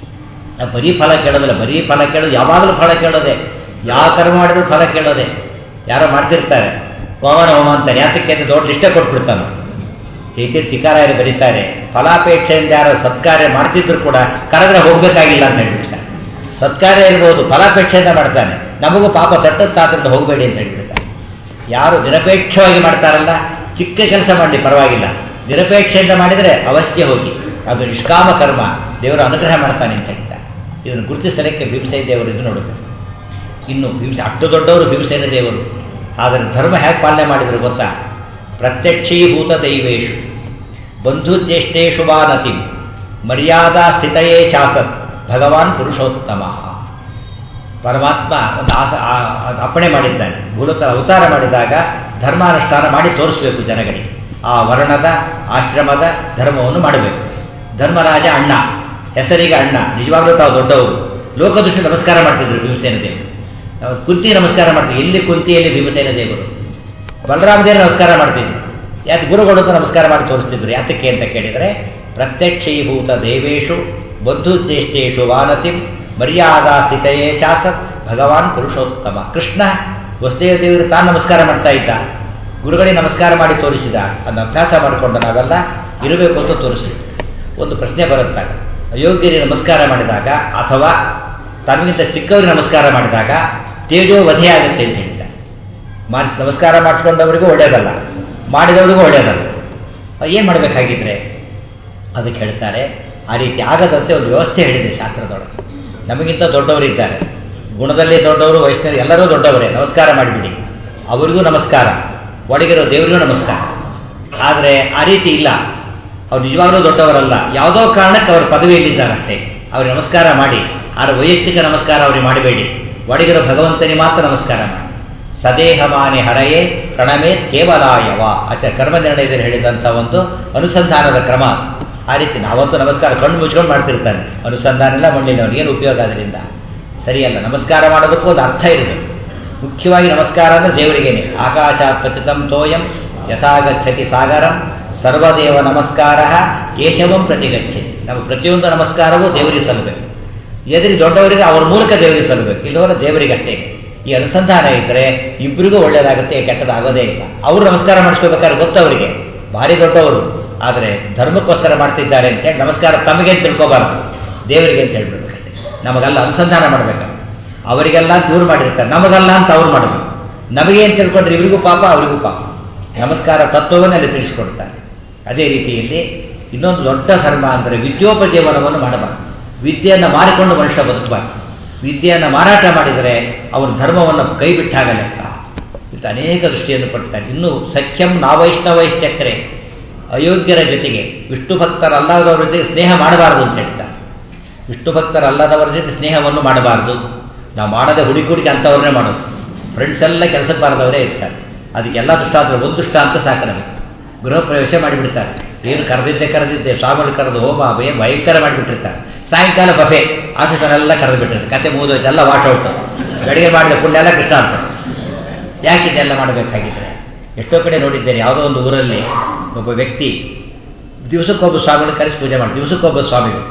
ನಾವು ಬರೀ ಫಲ ಕೇಳೋದಿಲ್ಲ ಬರೀ ಫಲ ಕೇಳೋದು ಯಾವಾಗಲೂ ಫಲ ಕೇಳೋದೆ ಯಾವ ಕರ್ಮ ಮಾಡಿದ್ರು ಫಲ ಕೇಳೋದೆ ಯಾರೋ ಮಾಡ್ತಿರ್ತಾರೆ ಪವನ ಹೋಮ ಅಂತಾರೆ ಯಾತಕ್ಕೆ ಅಂತ ದೊಡ್ಡ ಇಷ್ಟ ಕೊಟ್ಬಿಡ್ತಾನೆ ಚೈತ್ಯ ತಿಕಾರಾಯರು ಬರೀತಾರೆ ಫಲಾಪೇಕ್ಷೆಯಿಂದ ಯಾರೋ ಸತ್ಕಾರ್ಯ ಮಾಡ್ತಿದ್ರು ಕೂಡ ಕರೆದ್ರೆ ಹೋಗ್ಬೇಕಾಗಿಲ್ಲ ಅಂತ ಹೇಳ್ಬಿಡ್ತಾರೆ ಸತ್ಕಾರ್ಯ ಇರ್ಬೋದು ಫಲಾಪೇಕ್ಷೆಯಿಂದ ಮಾಡ್ತಾನೆ ನಮಗೂ ಪಾಪ ತಟ್ಟತ್ತಾದ್ರಿಂದ ಹೋಗಬೇಡಿ ಅಂತ ಹೇಳ್ಬಿಡ್ತಾರೆ ಯಾರು ನಿರಪೇಕ್ಷವಾಗಿ ಮಾಡ್ತಾರಲ್ಲ ಚಿಕ್ಕ ಕೆಲಸ ಮಾಡಲಿ ಪರವಾಗಿಲ್ಲ ನಿರಪೇಕ್ಷೆಯಿಂದ ಮಾಡಿದರೆ ಅವಶ್ಯ ಹೋಗಿ ಅದು ನಿಷ್ಕಾಮ ಕರ್ಮ ದೇವರು ಅನುಗ್ರಹ ಮಾಡ್ತಾನೆ ಅಂತ ಹೇಳ್ತಾರೆ ಇದನ್ನು ಗುರುತಿಸಲಿಕ್ಕೆ ಭೀಮಸೇನ ದೇವರು ಇದು ನೋಡಬೇಕು ಇನ್ನು ಭೀಮಸೆ ಅಷ್ಟು ದೊಡ್ಡವರು ಭೀಮಸೇನ ದೇವರು ಆದರೆ ಧರ್ಮ ಹೇಗೆ ಪಾಲನೆ ಮಾಡಿದ್ರು ಗೊತ್ತಾ ಪ್ರತ್ಯಕ್ಷೀಭೂತ ದೈವೇಶು ಬಂಧುಜ್ಯೇಷ್ಠೇಶು ಬಾನತಿ ಮರ್ಯಾದಾ ಸ್ಥಿತಯೇ ಶಾಸತ್ ಭಗವಾನ್ ಪುರುಷೋತ್ತಮ ಪರಮಾತ್ಮ ಒಂದು ಆಸ ಅಪ್ಪಣೆ ಮಾಡಿದ್ದಾನೆ ಭೂಲೋಕ ಅವತಾರ ಮಾಡಿದಾಗ ಧರ್ಮಾನುಷ್ಠಾನ ಮಾಡಿ ತೋರಿಸಬೇಕು ಜನಗಳಿಗೆ ಆ ವರ್ಣದ ಆಶ್ರಮದ ಧರ್ಮವನ್ನು ಮಾಡಬೇಕು ಧರ್ಮರಾಜ ಅಣ್ಣ ಹೆಸರಿಗೆ ಅಣ್ಣ ನಿಜವಾಗ್ಲೂ ತಾವು ದೊಡ್ಡವರು ಲೋಕದೃಷ್ಟಿ ನಮಸ್ಕಾರ ಮಾಡ್ತಿದ್ರು ಭೀಮಸೇನ ದೇವರು ನಾವು ಕುಂತಿ ನಮಸ್ಕಾರ ಮಾಡ್ತೀವಿ ಎಲ್ಲಿ ಕುಂತಿಯಲ್ಲಿ ಭೀಮಸೇನ ದೇವರು ಬಲರಾಮ ದೇವರು ನಮಸ್ಕಾರ ಮಾಡ್ತಿದ್ರು ಯಾಕೆ ಗುರುಗಳು ನಮಸ್ಕಾರ ಮಾಡಿ ತೋರಿಸ್ತಿದ್ರು ಯಾತಕ್ಕೆ ಅಂತ ಕೇಳಿದರೆ ಪ್ರತ್ಯಕ್ಷೀಭೂತ ದೇವೇಶು ಬದ್ಧುಚೇಷ್ಟೇಶು ವಾನತಿಂ ಮರ್ಯಾದಾ ಸ್ಥಿತಯೇ ಶಾಸತ್ ಭಗವಾನ್ ಪುರುಷೋತ್ತಮ ಕೃಷ್ಣ ವಸುದೇವ ದೇವರು ತಾನು ನಮಸ್ಕಾರ ಮಾಡ್ತಾ ಇದ್ದ ಗುರುಗಳಿಗೆ ನಮಸ್ಕಾರ ಮಾಡಿ ತೋರಿಸಿದ ಅದನ್ನ ಅಭ್ಯಾಸ ಮಾಡಿಕೊಂಡು ನಾವೆಲ್ಲ ಇರಬೇಕು ಅಂತ ತೋರಿಸಿ ಒಂದು ಪ್ರಶ್ನೆ ಬರುತ್ತಾಗ ಅಯೋಗ್ಯರಿಗೆ ನಮಸ್ಕಾರ ಮಾಡಿದಾಗ ಅಥವಾ ತಮಗಿಂತ ಚಿಕ್ಕವರಿಗೆ ನಮಸ್ಕಾರ ಮಾಡಿದಾಗ ತೇಜೋ ವಧೆ ಆಗುತ್ತೆ ಅಂತ ಹೇಳಿದ ಮಾಡಿಸಿ ನಮಸ್ಕಾರ ಮಾಡಿಸ್ಕೊಂಡವರಿಗೂ ಒಳ್ಳೆಯದಲ್ಲ ಮಾಡಿದವರಿಗೂ ಒಳ್ಳೆಯದಲ್ಲ ಏನು ಮಾಡಬೇಕಾಗಿದ್ರೆ ಅದಕ್ಕೆ ಹೇಳ್ತಾರೆ ಆ ರೀತಿ ಆಗದಂತೆ ಒಂದು ವ್ಯವಸ್ಥೆ ಹೇಳಿದೆ ಶಾಸ್ತ್ರದೊಳಗೆ ನಮಗಿಂತ ದೊಡ್ಡವರಿದ್ದಾರೆ ಗುಣದಲ್ಲಿ ದೊಡ್ಡವರು ವಯಸ್ಸಿನಲ್ಲಿ ಎಲ್ಲರೂ ದೊಡ್ಡವರೇ ನಮಸ್ಕಾರ ಮಾಡಿಬಿಡಿ ಅವರಿಗೂ ನಮಸ್ಕಾರ ಒಳಗಿರೋ ದೇವರಿಗೂ ನಮಸ್ಕಾರ ಆದರೆ ಆ ರೀತಿ ಇಲ್ಲ ಅವ್ರು ನಿಜವಾಗ್ಲೂ ದೊಡ್ಡವರಲ್ಲ ಯಾವುದೋ ಕಾರಣಕ್ಕೆ ಅವ್ರ ಪದವಿಯಲ್ಲಿದ್ದಾರೆ ಅಷ್ಟೇ ಅವ್ರಿಗೆ ನಮಸ್ಕಾರ ಮಾಡಿ ಆದ್ರೆ ವೈಯಕ್ತಿಕ ನಮಸ್ಕಾರ ಅವ್ರಿಗೆ ಮಾಡಬೇಡಿ ಒಳಗಿರೋ ಭಗವಂತನಿಗೆ ಮಾತ್ರ ನಮಸ್ಕಾರ ಮಾಡಿ ಸದೇಹಮಾನಿ ಹರಯೇ ಪ್ರಣಮೇ ಕೇವಲಾಯವ ಆಚ ಕರ್ಮ ನಿರ್ಣಯದಲ್ಲಿ ಹೇಳಿದಂಥ ಒಂದು ಅನುಸಂಧಾನದ ಕ್ರಮ ಆ ರೀತಿ ನಾವಂತೂ ನಮಸ್ಕಾರ ಕಣ್ಣು ಮುಚ್ಕೊಂಡು ಮಾಡ್ತಿರ್ತಾನೆ ಅನುಸಂಧಾನ ಎಲ್ಲ ಮಾಡಲಿಲ್ಲ ಅವ್ರಿಗೇನು ಉಪಯೋಗ ಅದರಿಂದ ಸರಿಯಲ್ಲ ನಮಸ್ಕಾರ ಮಾಡೋದಕ್ಕೂ ಒಂದು ಅರ್ಥ ಇರಬೇಕು ಮುಖ್ಯವಾಗಿ ನಮಸ್ಕಾರ ಅಂದರೆ ದೇವರಿಗೇನೆ ಆಕಾಶ ಪತಿತಂ ತೋಯಂ ಯಥಾಗಚ್ಚತಿ ಸಾಗರಂ ಸರ್ವದೇವ ನಮಸ್ಕಾರ ಕೇಶವಂ ಪ್ರತಿಗಚ್ಚತಿ ನಮ್ಮ ಪ್ರತಿಯೊಂದು ನಮಸ್ಕಾರವೂ ದೇವರಿಗೆ ಸಲ್ಲಬೇಕು ಎದುರಿ ದೊಡ್ಡವರಿಗೆ ಅವ್ರ ಮೂಲಕ ದೇವರಿಗೆ ಸಲ್ಲಬೇಕು ಇಲ್ಲವಲ್ಲ ದೇವರಿಗಷ್ಟೇ ಈ ಅನುಸಂಧಾನ ಇದ್ದರೆ ಇಬ್ಬರಿಗೂ ಒಳ್ಳೆಯದಾಗುತ್ತೆ ಕೆಟ್ಟದಾಗೋದೇ ಇಲ್ಲ ಅವರು ನಮಸ್ಕಾರ ಮಾಡಿಸ್ಕೋಬೇಕಾದ್ರೆ ಗೊತ್ತವರಿಗೆ ಭಾರಿ ದೊಡ್ಡವರು ಆದರೆ ಧರ್ಮಕ್ಕೋಸ್ಕರ ಮಾಡ್ತಿದ್ದಾರೆ ಅಂತೇಳಿ ನಮಸ್ಕಾರ ತಮಗೆ ಅಂತ ತಿಳ್ಕೊಬಾರ್ದು ದೇವರಿಗೆ ಅಂತ ಹೇಳ್ಬಿಡ್ಬೇಕಷ್ಟೇ ನಮಗೆಲ್ಲ ಅನುಸಂಧಾನ ಮಾಡಬೇಕು ಅವರಿಗೆಲ್ಲ ಅಂತ ಇವ್ರು ಮಾಡಿರ್ತಾರೆ ನಮಗಲ್ಲ ಅಂತ ಅವ್ರು ಮಾಡಬೇಕು ನಮಗೆ ಅಂತ ತಿಳ್ಕೊಂಡ್ರೆ ಇವರಿಗೂ ಪಾಪ ಅವರಿಗೂ ಪಾಪ ನಮಸ್ಕಾರ ತತ್ವವನ್ನು ಅಲ್ಲಿ ತಿಳಿಸಿಕೊಡ್ತಾರೆ ಅದೇ ರೀತಿಯಲ್ಲಿ ಇನ್ನೊಂದು ದೊಡ್ಡ ಧರ್ಮ ಅಂದರೆ ವಿದ್ಯೋಪಜೀವನವನ್ನು ಮಾಡಬಾರ್ದು ವಿದ್ಯೆಯನ್ನು ಮಾರಿಕೊಂಡು ಮನುಷ್ಯ ಬದುಕಬಾರ್ದು ವಿದ್ಯೆಯನ್ನು ಮಾರಾಟ ಮಾಡಿದರೆ ಅವನ ಧರ್ಮವನ್ನು ಕೈ ಬಿಟ್ಟಾಗ ಲೆಕ್ಕ ಇದು ಅನೇಕ ದೃಷ್ಟಿಯನ್ನು ಪಡ್ತಾರೆ ಇನ್ನು ಸಖ್ಯಂ ನಾವೈಷ್ಣವೈಶ್ಚಕ್ರೆ ಅಯೋಗ್ಯರ ಜೊತೆಗೆ ವಿಷ್ಣು ಭಕ್ತರಲ್ಲದವರ ಜೊತೆಗೆ ಸ್ನೇಹ ಮಾಡಬಾರದು ಅಂತ ಹೇಳ್ತಾರೆ ವಿಷ್ಣು ಭಕ್ತರಲ್ಲದವರ ಜೊತೆ ಸ್ನೇಹವನ್ನು ಮಾಡಬಾರ್ದು ನಾವು ಮಾಡದೆ ಹುಡುಕಿ ಅಂಥವ್ರನ್ನೇ ಮಾಡೋದು ಫ್ರೆಂಡ್ಸ್ ಎಲ್ಲ ಕೆಲಸಕ್ಕೆ ಬಾರದವರೇ ಇರ್ತಾರೆ ಅದಕ್ಕೆಲ್ಲ ದುಷ್ಟಾಂತರ ಒಂದು ದುಷ್ಟ ಅಂತ ಸಾಕು ನಮಗೆ ಗೃಹ ಪ್ರವೇಶ ಮಾಡಿಬಿಡ್ತಾರೆ ಏನು ಕರೆದಿದ್ದೆ ಕರೆದಿದ್ದೆ ಸ್ವಾಮಿಗಳು ಕರೆದು ಹೋಮ ಭಯ ಭಯಂಕರ ಮಾಡಿಬಿಟ್ಟಿರ್ತಾರೆ ಸಾಯಂಕಾಲ ಬಫೆ ಆಫೀಸರೆಲ್ಲ ಕರೆದು ಬಿಟ್ಟಿರ್ತಾರೆ ಕತೆ ಮುಗಿದೋಯ್ತೆಲ್ಲ ವಾಟ್ ಔಟ್ ಬೆಳಿಗ್ಗೆ ಮಾಡಿದ ಪುಣ್ಯ ಎಲ್ಲ ಕೃಷ್ಣ ಅಂತ ಯಾಕಿದೆಲ್ಲ ಮಾಡಬೇಕಾಗಿದ್ರೆ ಎಷ್ಟೋ ಕಡೆ ನೋಡಿದ್ದೇನೆ ಯಾವುದೋ ಒಂದು ಊರಲ್ಲಿ ಒಬ್ಬ ವ್ಯಕ್ತಿ ದಿವಸಕ್ಕೊಬ್ಬ ಸ್ವಾಮಿಗಳು ಕರೆಸಿ ಪೂಜೆ ಮಾಡಿ ದಿವಸಕ್ಕೊಬ್ಬ ಸ್ವಾಮಿಗಳು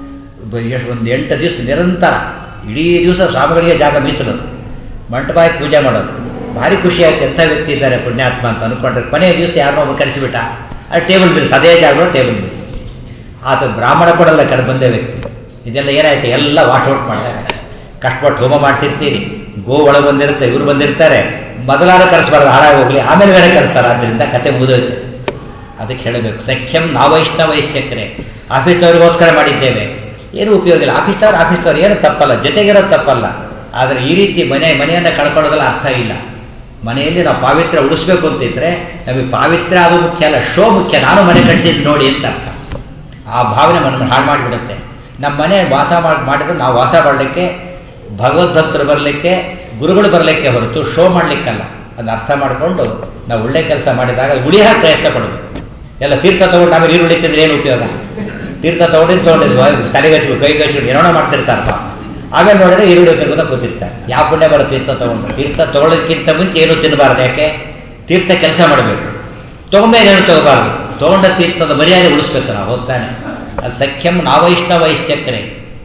ಒಂದು ಎಂಟು ದಿವಸ ನಿರಂತರ ಇಡೀ ದಿವಸ ಸ್ವಾಮಿಗಳಿಗೆ ಜಾಗ ಮೀಸಲು ಮಂಟಪಾಗಿ ಪೂಜೆ ಮಾಡೋದು ಭಾರಿ ಖುಷಿ ಆಯ್ತು ಎಂಥ ವ್ಯಕ್ತಿ ಇದ್ದಾರೆ ಪುಣ್ಯಾತ್ಮ ಅಂತ ಅಂದ್ಕೊಂಡ್ರೆ ಕೊನೆಯ ದಿವಸ ಯಾರೋ ಒಬ್ಬ ಕರೆಸಿಬಿಟ್ಟ ಅದು ಟೇಬಲ್ ಬಿಲ್ಸ್ ಅದೇ ಜಾಗ ಟೇಬಲ್ ಬಿಲ್ಸ್ ಆತ ಬ್ರಾಹ್ಮಣ ಕೊಡಲ್ಲ ಕರೆ ಬಂದೇ ವ್ಯಕ್ತಿ ಇದೆಲ್ಲ ಏನಾಯ್ತು ಎಲ್ಲ ವಾಟ್ ಔಟ್ ಮಾಡಿದಾಗ ಕಷ್ಟಪಟ್ಟು ಹೋಮ ಮಾಡಿಸಿರ್ತೀರಿ ಗೋ ಒಳಗೆ ಬಂದಿರುತ್ತೆ ಇವ್ರು ಬಂದಿರ್ತಾರೆ ಮೊದಲಾದ ಕರೆಸಬಾರ್ದು ಹಾಳಾಗಿ ಹೋಗ್ಲಿ ಆಮೇಲೆ ಬೇರೆ ಕರೆಸ್ತಾರೆ ಆದ್ದರಿಂದ ಕತೆ ಮುಗಿದೋಯ್ತು ಅದಕ್ಕೆ ಹೇಳಬೇಕು ಸಖ್ಯಂ ನಾವೈಷ್ಣವೈಶ್ಚಕ್ರೆ ಆಫೀಸ್ನವ್ರಿಗೋಸ್ಕರ ಮಾಡಿದ್ದೇವೆ ಏನು ಉಪಯೋಗ ಇಲ್ಲ ಆಫೀಸ್ನವ್ರು ಆಫೀಸ್ನವ್ರು ಏನು ತಪ್ಪಲ್ಲ ಜೊತೆಗಿರೋದು ತಪ್ಪಲ್ಲ ಆದರೆ ಈ ರೀತಿ ಮನೆ ಮನೆಯನ್ನು ಕಳ್ಕೊಳ್ಳೋದಲ್ಲ ಅರ್ಥ ಇಲ್ಲ ಮನೆಯಲ್ಲಿ ನಾವು ಪಾವಿತ್ರ್ಯ ಉಳಿಸ್ಬೇಕು ಅಂತಿದ್ರೆ ನಮಗೆ ಪಾವಿತ್ರ್ಯ ಅದು ಮುಖ್ಯ ಅಲ್ಲ ಶೋ ಮುಖ್ಯ ನಾನು ಮನೆ ಕಟ್ಟಿಸಿದ್ದು ನೋಡಿ ಅಂತ ಅರ್ಥ ಆ ಭಾವನೆ ಮನ ಹಾಳು ಮಾಡಿಬಿಡುತ್ತೆ ನಮ್ಮ ಮನೆ ವಾಸ ಮಾಡಿ ಮಾಡಿದ್ರೆ ನಾವು ವಾಸ ಮಾಡಲಿಕ್ಕೆ ಭಗವದ್ಭಕ್ತರು ಬರಲಿಕ್ಕೆ ಗುರುಗಳು ಬರಲಿಕ್ಕೆ ಹೊರತು ಶೋ ಮಾಡಲಿಕ್ಕಲ್ಲ ಅದನ್ನ ಅರ್ಥ ಮಾಡಿಕೊಂಡು ನಾವು ಒಳ್ಳೆ ಕೆಲಸ ಮಾಡಿದಾಗ ಉಳಿಯ ಪ್ರಯತ್ನ ಪಡಬೇಕು ಎಲ್ಲ ತೀರ್ಥ ತಗೊಂಡು ಆಮೇಲೆ ನೀರು ಉಳಿತಿದ್ರೆ ಏನು ಉಪಯೋಗ ತೀರ್ಥ ತಗೊಂಡಿದ್ದು ತಗೊಂಡಿದ್ವು ತಲೆಗೆ ಹಚ್ಬೇಕು ಕೈಗೆ ಹಚ್ಬೇಕು ಏನೋ ಮಾಡ್ತಿರ್ತಾರಪ್ಪ ಆಮೇಲೆ ನೋಡಿದ್ರೆ ಈರುಳ್ಳಿ ಅಂತ ಕೂತಿರ್ತಾರೆ ಯಾವ ಪುಣ್ಯ ಬರೋ ತೀರ್ಥ ತಗೊಂಡು ತೀರ್ಥ ತಗೊಳ್ಳೋದಕ್ಕಿಂತ ಮುಂಚೆ ಏನು ತಿನ್ನಬಾರ್ದು ಯಾಕೆ ತೀರ್ಥ ಕೆಲಸ ಮಾಡಬೇಕು ತಗೊಂಡ್ಮೇಲೆ ಏನು ತಗೋಬಾರ್ದು ತಗೊಂಡ ತೀರ್ಥದ ಮರ್ಯಾದೆ ಉಳಿಸ್ಬೇಕು ನಾವು ಹೋಗ್ತಾನೆ ಅದು ಸಖ್ಯಂ ನಾವೈಷ್ಣವೈಶ್ಚಕ್ರೆ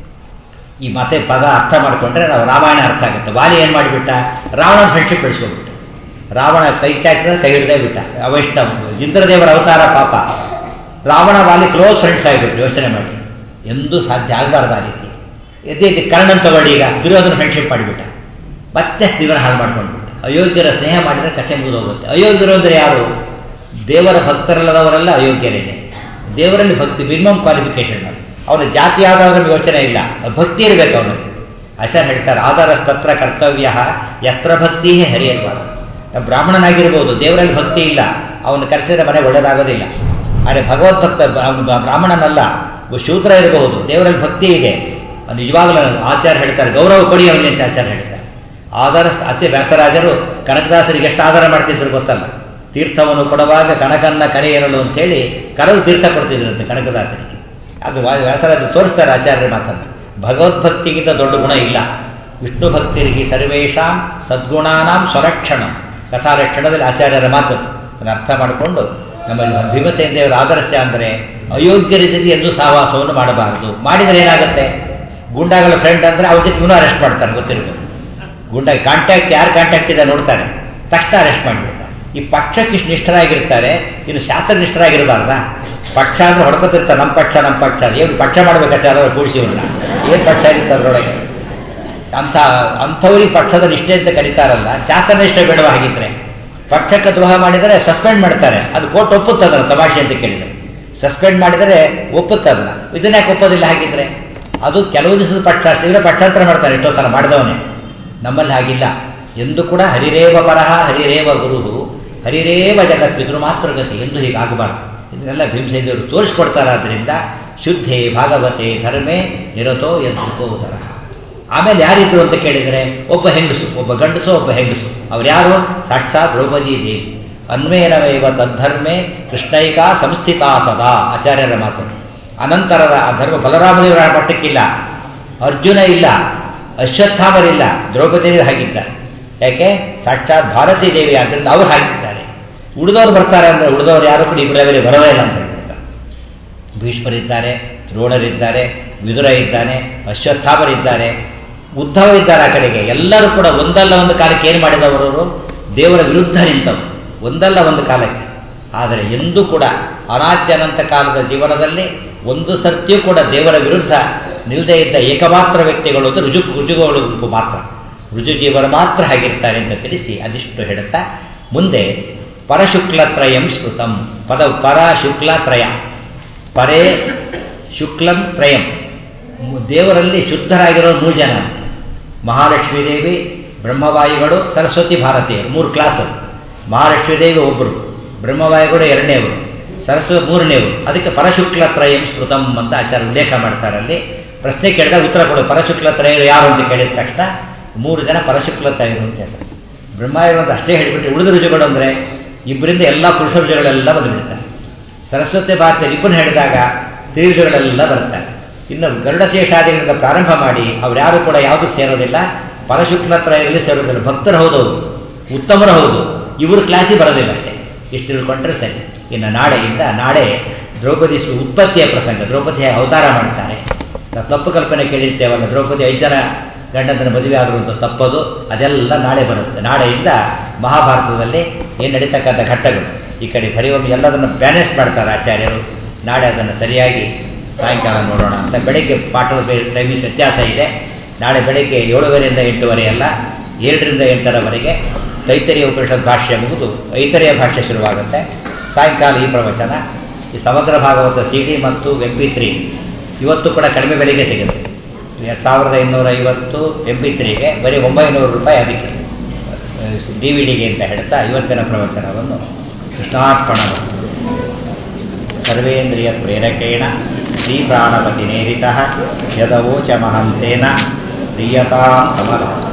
ಈ ಮತ್ತೆ ಪದ ಅರ್ಥ ಮಾಡಿಕೊಂಡ್ರೆ ನಾವು ರಾಮಾಯಣ ಅರ್ಥ ಆಗುತ್ತೆ ವಾಲಿ ಏನು ಮಾಡಿಬಿಟ್ಟ ರಾವಣನ ಫ್ರೆಂಡ್ಶಿಪ್ ಬೆಳೆಸ್ಕೊಬಿಟ್ಟು ರಾವಣ ಕೈ ಚಾಚಿದ್ರೆ ಕೈ ಹಿಡ್ದೇ ಬಿಟ್ಟ ಅವೈಷ್ಣವ ಇಂದ್ರದೇವರ ಅವತಾರ ಪಾಪ ರಾವಣ ವಾಲಿ ಕ್ಲೋಸ್ ಫ್ರೆಂಡ್ಸ್ ಆಗಿಬಿಟ್ರು ಯೋಚನೆ ಮಾಡಿ ಎಂದೂ ಸಾಧ್ಯ ಆಗಬಾರ್ದು ಆ ರೀತಿ ಎದೇ ಕರ್ಣನ್ ತಗೊಳ್ಳಿ ಈಗ ದುರ್ಯೋಧನ ಫ್ರೆಂಡ್ಶಿಪ್ ಮಾಡಿಬಿಟ್ಟ ಮತ್ತೆ ಜೀವನ ಹಾಳು ಮಾಡ್ಕೊಂಡ್ಬಿಟ್ಟು ಅಯೋಗ್ಯರ ಸ್ನೇಹ ಮಾಡಿದರೆ ಕಥೆ ಮುಗಿದೋಗುತ್ತೆ ಅಯೋಗ್ಯರು ಅಂದರೆ ಯಾರು ದೇವರ ಭಕ್ತರಲ್ಲದವರೆಲ್ಲ ಅಯೋಗ್ಯರೇನೆ ದೇವರಲ್ಲಿ ಭಕ್ತಿ ಮಿನಿಮಮ್ ಕ್ವಾಲಿಫಿಕೇಶನ್ ಅವನ ಜಾತಿ ಆಧಾರದ ಯೋಚನೆ ಇಲ್ಲ ಭಕ್ತಿ ಇರಬೇಕು ಅವನಲ್ಲಿ ಆಚಾರ್ಯ ಹೇಳ್ತಾರೆ ಆಧಾರ ತತ್ರ ಕರ್ತವ್ಯ ಯತ್ರ ಭಕ್ತಿ ಹರಿಯಲ್ವಾದ ಬ್ರಾಹ್ಮಣನಾಗಿರ್ಬೋದು ದೇವರಲ್ಲಿ ಭಕ್ತಿ ಇಲ್ಲ ಅವನು ಕರೆಸಿದ್ರೆ ಮನೆ ಒಳ್ಳೇದಾಗೋದಿಲ್ಲ ಆದರೆ ಭಗವದ್ಭಕ್ತ ಅವನು ಬ್ರಾಹ್ಮಣನಲ್ಲ ಶೂದ್ರ ಇರಬಹುದು ದೇವರಲ್ಲಿ ಭಕ್ತಿ ಇದೆ ನಿಜವಾಗಲೂ ಆಚಾರ್ಯ ಹೇಳ್ತಾರೆ ಗೌರವ ಕೊಡಿ ಅವನಿಗೆ ಅಂತ ಆಚಾರ್ಯ ಹೇಳ್ತಾರೆ ಆಧಾರ ಅತಿ ವ್ಯಾಸರಾಜರು ಕನಕದಾಸರಿಗೆ ಎಷ್ಟು ಆಧಾರ ಮಾಡ್ತಿದ್ರು ಗೊತ್ತಲ್ಲ ತೀರ್ಥವನ್ನು ಕೊಡುವಾಗ ಕನಕನ್ನ ಕರೆಯರಲು ಅಂತೇಳಿ ಕರಲು ತೀರ್ಥ ಕೊಡ್ತಿದ್ರಂತೆ ಕನಕದಾಸರಿಗೆ ಅದು ವ್ಯಾಸರಾಜ ತೋರಿಸ್ತಾರೆ ಆಚಾರ್ಯರ ಮಾತನ್ನು ಭಗವದ್ಭಕ್ತಿಗಿಂತ ದೊಡ್ಡ ಗುಣ ಇಲ್ಲ ವಿಷ್ಣು ಭಕ್ತಿರಿಗೆ ಸರ್ವೇಶಾಂ ಸದ್ಗುಣಾನಾಂ ಸ್ವರಕ್ಷಣ ಕಥಾರಕ್ಷಣದಲ್ಲಿ ಆಚಾರ್ಯರ ಮಾತು ಅದನ್ನು ಅರ್ಥ ಮಾಡಿಕೊಂಡು ನಮ್ಮ ಭೀಮಸೇನ ದೇವರ ಆದರ್ಶ ಅಂದರೆ ಅಯೋಗ್ಯ ರೀತಿಯಲ್ಲಿ ಎಂದೂ ಸಹವಾಸವನ್ನು ಮಾಡಬಾರದು ಮಾಡಿದರೆ ಏನಾಗುತ್ತೆ ಗುಂಡಾಗಳ ಫ್ರೆಂಡ್ ಅಂದರೆ ಅವ್ರ ಜೊತೆ ಇವನು ಅರೆಸ್ಟ್ ಮಾಡ್ತಾರೆ ಗೊತ್ತಿರ್ಬೋದು ಗುಂಡ ಕಾಂಟ್ಯಾಕ್ಟ್ ಯಾರು ಕಾಂಟ್ಯಾಕ್ಟ್ ಇದೆ ನೋಡ್ತಾರೆ ತಕ್ಷಣ ಅರೆಸ್ಟ್ ಮಾಡಿಬಿಡ್ತಾರೆ ಈ ಪಕ್ಷಕ್ಕೆ ಇಷ್ಟು ನಿಷ್ಠರಾಗಿರ್ತಾರೆ ಇನ್ನು ಶಾಸ್ತ್ರನಿಷ್ಠರಾಗಿರಬಾರ್ದಾ ಪಕ್ಷ ಅಂದ್ರೆ ಹೊಡ್ಕೊತಿರ್ತಾರೆ ನಮ್ಮ ಪಕ್ಷ ನಮ್ಮ ಪಕ್ಷ ಏನು ಪಕ್ಷ ಮಾಡ್ಬೇಕಂತ ಯಾರು ಕೂಡಿಸಿವಲ್ಲ ಏನು ಪಕ್ಷ ಇರುತ್ತೆ ಅದರೊಳಗೆ ಅಂಥ ಅಂಥವ್ರಿಗೆ ಪಕ್ಷದ ನಿಷ್ಠೆ ಅಂತ ಕರೀತಾರಲ್ಲ ಶಾಸ್ತ್ರನಿಷ್ಠೆ ಬೇಡವ ಹಾಗಿದ್ರೆ ಪಕ್ಷಕ್ಕೆ ದ್ರೋಹ ಮಾಡಿದರೆ ಸಸ್ಪೆಂಡ್ ಮಾಡ್ತಾರೆ ಅದು ಕೋರ್ಟ್ ಒಪ್ಪುತ್ತದಲ್ಲ ತಮಾಷೆ ಅಂತ ಕೇಳಿದರೆ ಸಸ್ಪೆಂಡ್ ಮಾಡಿದರೆ ಒಪ್ಪುತ್ತದಲ್ಲ ಇದನ್ನ ಯಾಕೆ ಒಪ್ಪೋದಿಲ್ಲ ಹಾಗಿದ್ರೆ ಅದು ಕೆಲವು ದಿವಸದ ಪಕ್ಷಾಸ್ತ್ರ ಇವರೇ ಪಕ್ಷಾಂತರ ಮಾಡ್ತಾರೆ ಎಷ್ಟೋ ಸಲ ಮಾಡಿದವನೇ ನಮ್ಮಲ್ಲಿ ಹಾಗಿಲ್ಲ ಎಂದು ಕೂಡ ಹರಿರೇವ ಪರಹ ಹರಿರೇವ ಗುರು ಹರಿರೇವ ಜಗತ್ ಪಿತೃ ಮಾತ್ರ ಗತಿ ಎಂದು ಹೀಗಾಗಬಾರ್ದು ಇದನ್ನೆಲ್ಲ ಭೀಮಸೇನರು ತೋರಿಸ್ಕೊಡ್ತಾರೆ ಆದ್ದರಿಂದ ಶುದ್ಧೇ ಭಾಗವತೆ ಧರ್ಮೇ ನಿರತೋ ಯಂತ್ರಿಕೋದರ ಆಮೇಲೆ ಯಾರಿದ್ರು ಅಂತ ಕೇಳಿದರೆ ಒಬ್ಬ ಹೆಂಗಸು ಒಬ್ಬ ಗಂಡಸು ಒಬ್ಬ ಹೆಂಗಸು ಅವ್ರು ಯಾರು ಸಾಕ್ಷಾತ್ ದ್ರೌಪದಿ ದೇವಿ ಅನ್ವೇನವೇವ ತದ್ಧರ್ಮೇ ಕೃಷ್ಣೈಕ ಸಂಸ್ಥಿತಾ ಸದಾ ಆಚಾರ್ಯರ ಮಾತು ಅನಂತರದ ಆ ಧರ್ಮ ಬಲರಾಮದೇವರ ಮಟ್ಟಕ್ಕಿಲ್ಲ ಅರ್ಜುನ ಇಲ್ಲ ಅಶ್ವತ್ಥಾಮರಿಲ್ಲ ದ್ರೌಪದಿ ಹಾಗಿದ್ದಾರೆ ಯಾಕೆ ಸಾಕ್ಷಾತ್ ಭಾರತೀ ದೇವಿ ಆದ್ದರಿಂದ ಅವ್ರು ಹಾಕಿದ್ದಾರೆ ಉಳಿದವ್ರು ಬರ್ತಾರೆ ಅಂದರೆ ಉಳಿದವ್ರು ಯಾರು ಕೂಡ ಇಬ್ಬರ ಮೇಲೆ ಬರೋದೇ ಇಲ್ಲ ಅಂತ ಹೇಳ್ತಾರೆ ಭೀಷ್ಮರಿದ್ದಾರೆ ದ್ರೋಣರಿದ್ದಾರೆ ವಿದುರ ಇದ್ದಾನೆ ಅಶ್ವತ್ಥಾಮರಿದ್ದಾರೆ ಉದ್ಧವ ಇದ್ದಾರೆ ಆ ಕಡೆಗೆ ಎಲ್ಲರೂ ಕೂಡ ಒಂದಲ್ಲ ಒಂದು ಕಾಲಕ್ಕೆ ಏನು ಮಾಡಿದವರು ದೇವರ ವಿರುದ್ಧ ನಿಂತವರು ಒಂದಲ್ಲ ಒಂದು ಕಾಲಕ್ಕೆ ಆದರೆ ಎಂದೂ ಕೂಡ ಅನಾದ್ಯನಂತ ಕಾಲದ ಜೀವನದಲ್ಲಿ ಒಂದು ಸತ್ಯೂ ಕೂಡ ದೇವರ ವಿರುದ್ಧ ನಿಲ್ಲದೇ ಇದ್ದ ಏಕಮಾತ್ರ ವ್ಯಕ್ತಿಗಳು ಅಂದರೆ ರುಜು ರುಜುಗಳು ಗುಂಪು ಮಾತ್ರ ರುಜು ಜೀವನ ಮಾತ್ರ ಹಾಗಿರ್ತಾರೆ ಅಂತ ತಿಳಿಸಿ ಅದಿಷ್ಟು ಹೇಳುತ್ತಾ ಮುಂದೆ ಪರಶುಕ್ಲತ್ರಯಂ ಶ್ರುತಂ ಪದ ಪರಶುಕ್ಲತ್ರಯ ಪರೇ ಶುಕ್ಲಂ ತ್ರಯಂ ದೇವರಲ್ಲಿ ಶುದ್ಧರಾಗಿರೋ ಮೂರು ಜನ ಮಹಾಲಕ್ಷ್ಮೀ ದೇವಿ ಬ್ರಹ್ಮವಾಯುಗಳು ಸರಸ್ವತಿ ಭಾರತೀಯರು ಮೂರು ಕ್ಲಾಸ್ ಮಹಾಲಕ್ಷ್ಮೀ ದೇವಿ ಒಬ್ಬರು ಬ್ರಹ್ಮವಾಯುಗಳು ಎರಡನೇವರು ಸರಸ್ವತಿ ಮೂರನೇವರು ಅದಕ್ಕೆ ಪರಶುಕ್ಲತ್ರಯಂ ಸ್ಮೃತಂ ಅಂತ ಆಚಾರ ಉಲ್ಲೇಖ ಮಾಡ್ತಾರೆ ಅಲ್ಲಿ ಪ್ರಶ್ನೆ ಕೇಳಿದಾಗ ಉತ್ತರ ಕೊಡು ಪರಶುಕ್ಲತ್ರಯರು ಯಾರು ಅಂತ ಕೇಳಿದ ತಕ್ಷಣ ಮೂರು ಜನ ಪರಶುಕ್ಲತ್ರಯರು ಅಂತ ಹೆಸರು ಬ್ರಹ್ಮಾಯರು ಅಂತ ಅಷ್ಟೇ ಹೇಳಿಬಿಟ್ಟು ಉಳಿದ ರುಜುಗಳು ಅಂದರೆ ಇಬ್ಬರಿಂದ ಎಲ್ಲ ಪುರುಷ ರುಜುಗಳೆಲ್ಲ ಬಂದುಬಿಡ್ತಾರೆ ಸರಸ್ವತಿ ಭಾರತೀಯ ನಿಪುಣ ಹೇಳಿದಾಗ ಸ್ತ್ರೀರುಜುಗಳೆಲ್ಲ ಬರ್ತಾರೆ ಇನ್ನು ಗರುಡಶೇಷಾದಿಗಳಿಂದ ಪ್ರಾರಂಭ ಮಾಡಿ ಯಾರು ಕೂಡ ಯಾವುದು ಸೇರೋದಿಲ್ಲ ಪರಶುಕ್ಲತ್ರಯರಲ್ಲಿ ಸೇರೋದಿಲ್ಲ ಭಕ್ತರು ಹೌದು ಉತ್ತಮರು ಹೌದು ಇವರು ಕ್ಲಾಸಿಗೆ ಬರೋದಿಲ್ಲ ಅಷ್ಟೇ ಇಷ್ಟು ತಿಳ್ಕೊಂಡ್ರೆ ಸರಿ ಇನ್ನು ನಾಳೆಯಿಂದ ನಾಳೆ ದ್ರೌಪದಿ ಉತ್ಪತ್ತಿಯ ಪ್ರಸಂಗ ದ್ರೌಪದಿಯ ಅವತಾರ ಮಾಡ್ತಾರೆ ನಾವು ತಪ್ಪು ಕಲ್ಪನೆ ಕೇಳಿರ್ತೇವಲ್ಲ ದ್ರೌಪದಿ ಐದು ಜನ ಗಂಡಂದನ ಮದುವೆ ಆದರು ಅಂತ ತಪ್ಪದು ಅದೆಲ್ಲ ನಾಳೆ ಬರುತ್ತೆ ನಾಳೆಯಿಂದ ಮಹಾಭಾರತದಲ್ಲಿ ಏನು ನಡೀತಕ್ಕಂಥ ಘಟ್ಟಗಳು ಈ ಕಡೆ ಬರೆಯುವಾಗ ಎಲ್ಲದನ್ನು ಬ್ಯಾಲೆನ್ಸ್ ಮಾಡ್ತಾರೆ ಆಚಾರ್ಯರು ನಾಳೆ ಅದನ್ನು ಸರಿಯಾಗಿ ಸಾಯಂಕಾಲ ನೋಡೋಣ ಅಂತ ಬೆಳಗ್ಗೆ ಪಾಠದ ಟೈಮಿಂಗ್ ವ್ಯತ್ಯಾಸ ಇದೆ ನಾಳೆ ಬೆಳಗ್ಗೆ ಏಳುವರೆಯಿಂದ ಎಂಟುವರೆ ಅಲ್ಲ ಏಳರಿಂದ ಎಂಟರವರೆಗೆ ತೈತರಿಯ ಉಪನಿಷತ್ ಭಾಷ್ಯ ಮುಗಿದು ಐತರಿಯ ಭಾಷ್ಯ ಶುರುವಾಗುತ್ತೆ ಸಾಯಂಕಾಲ ಈ ಪ್ರವಚನ ಈ ಸಮಗ್ರ ಭಾಗವತ ಸಿ ಡಿ ಮತ್ತು ಎಂ ಪಿ ತ್ರೀ ಇವತ್ತು ಕೂಡ ಕಡಿಮೆ ಬೆಲೆಗೆ ಸಿಗುತ್ತೆ ಸಾವಿರದ ಇನ್ನೂರ ಐವತ್ತು ಎಂ ಪಿ ತ್ರೀಗೆ ಬರೀ ಒಂಬೈನೂರು ರೂಪಾಯಿ ಅದಕ್ಕೆ ಡಿ ವಿ ಡಿಗೆ ಅಂತ ಹೇಳ್ತಾ ಇವತ್ತಿನ ಪ್ರವಚನವನ್ನು ಕೃಷ್ಣಾರ್ಪಣ ಸರ್ವೇಂದ್ರಿಯ ಪ್ರೇರಕೇಣ ಶ್ರೀ ಪ್ರಾಣಪತಿ ನೇರಿತ ಯದವೋಚ ಮಹಂಸೇನ ಪ್ರಿಯತಾಂ ಕಮಲ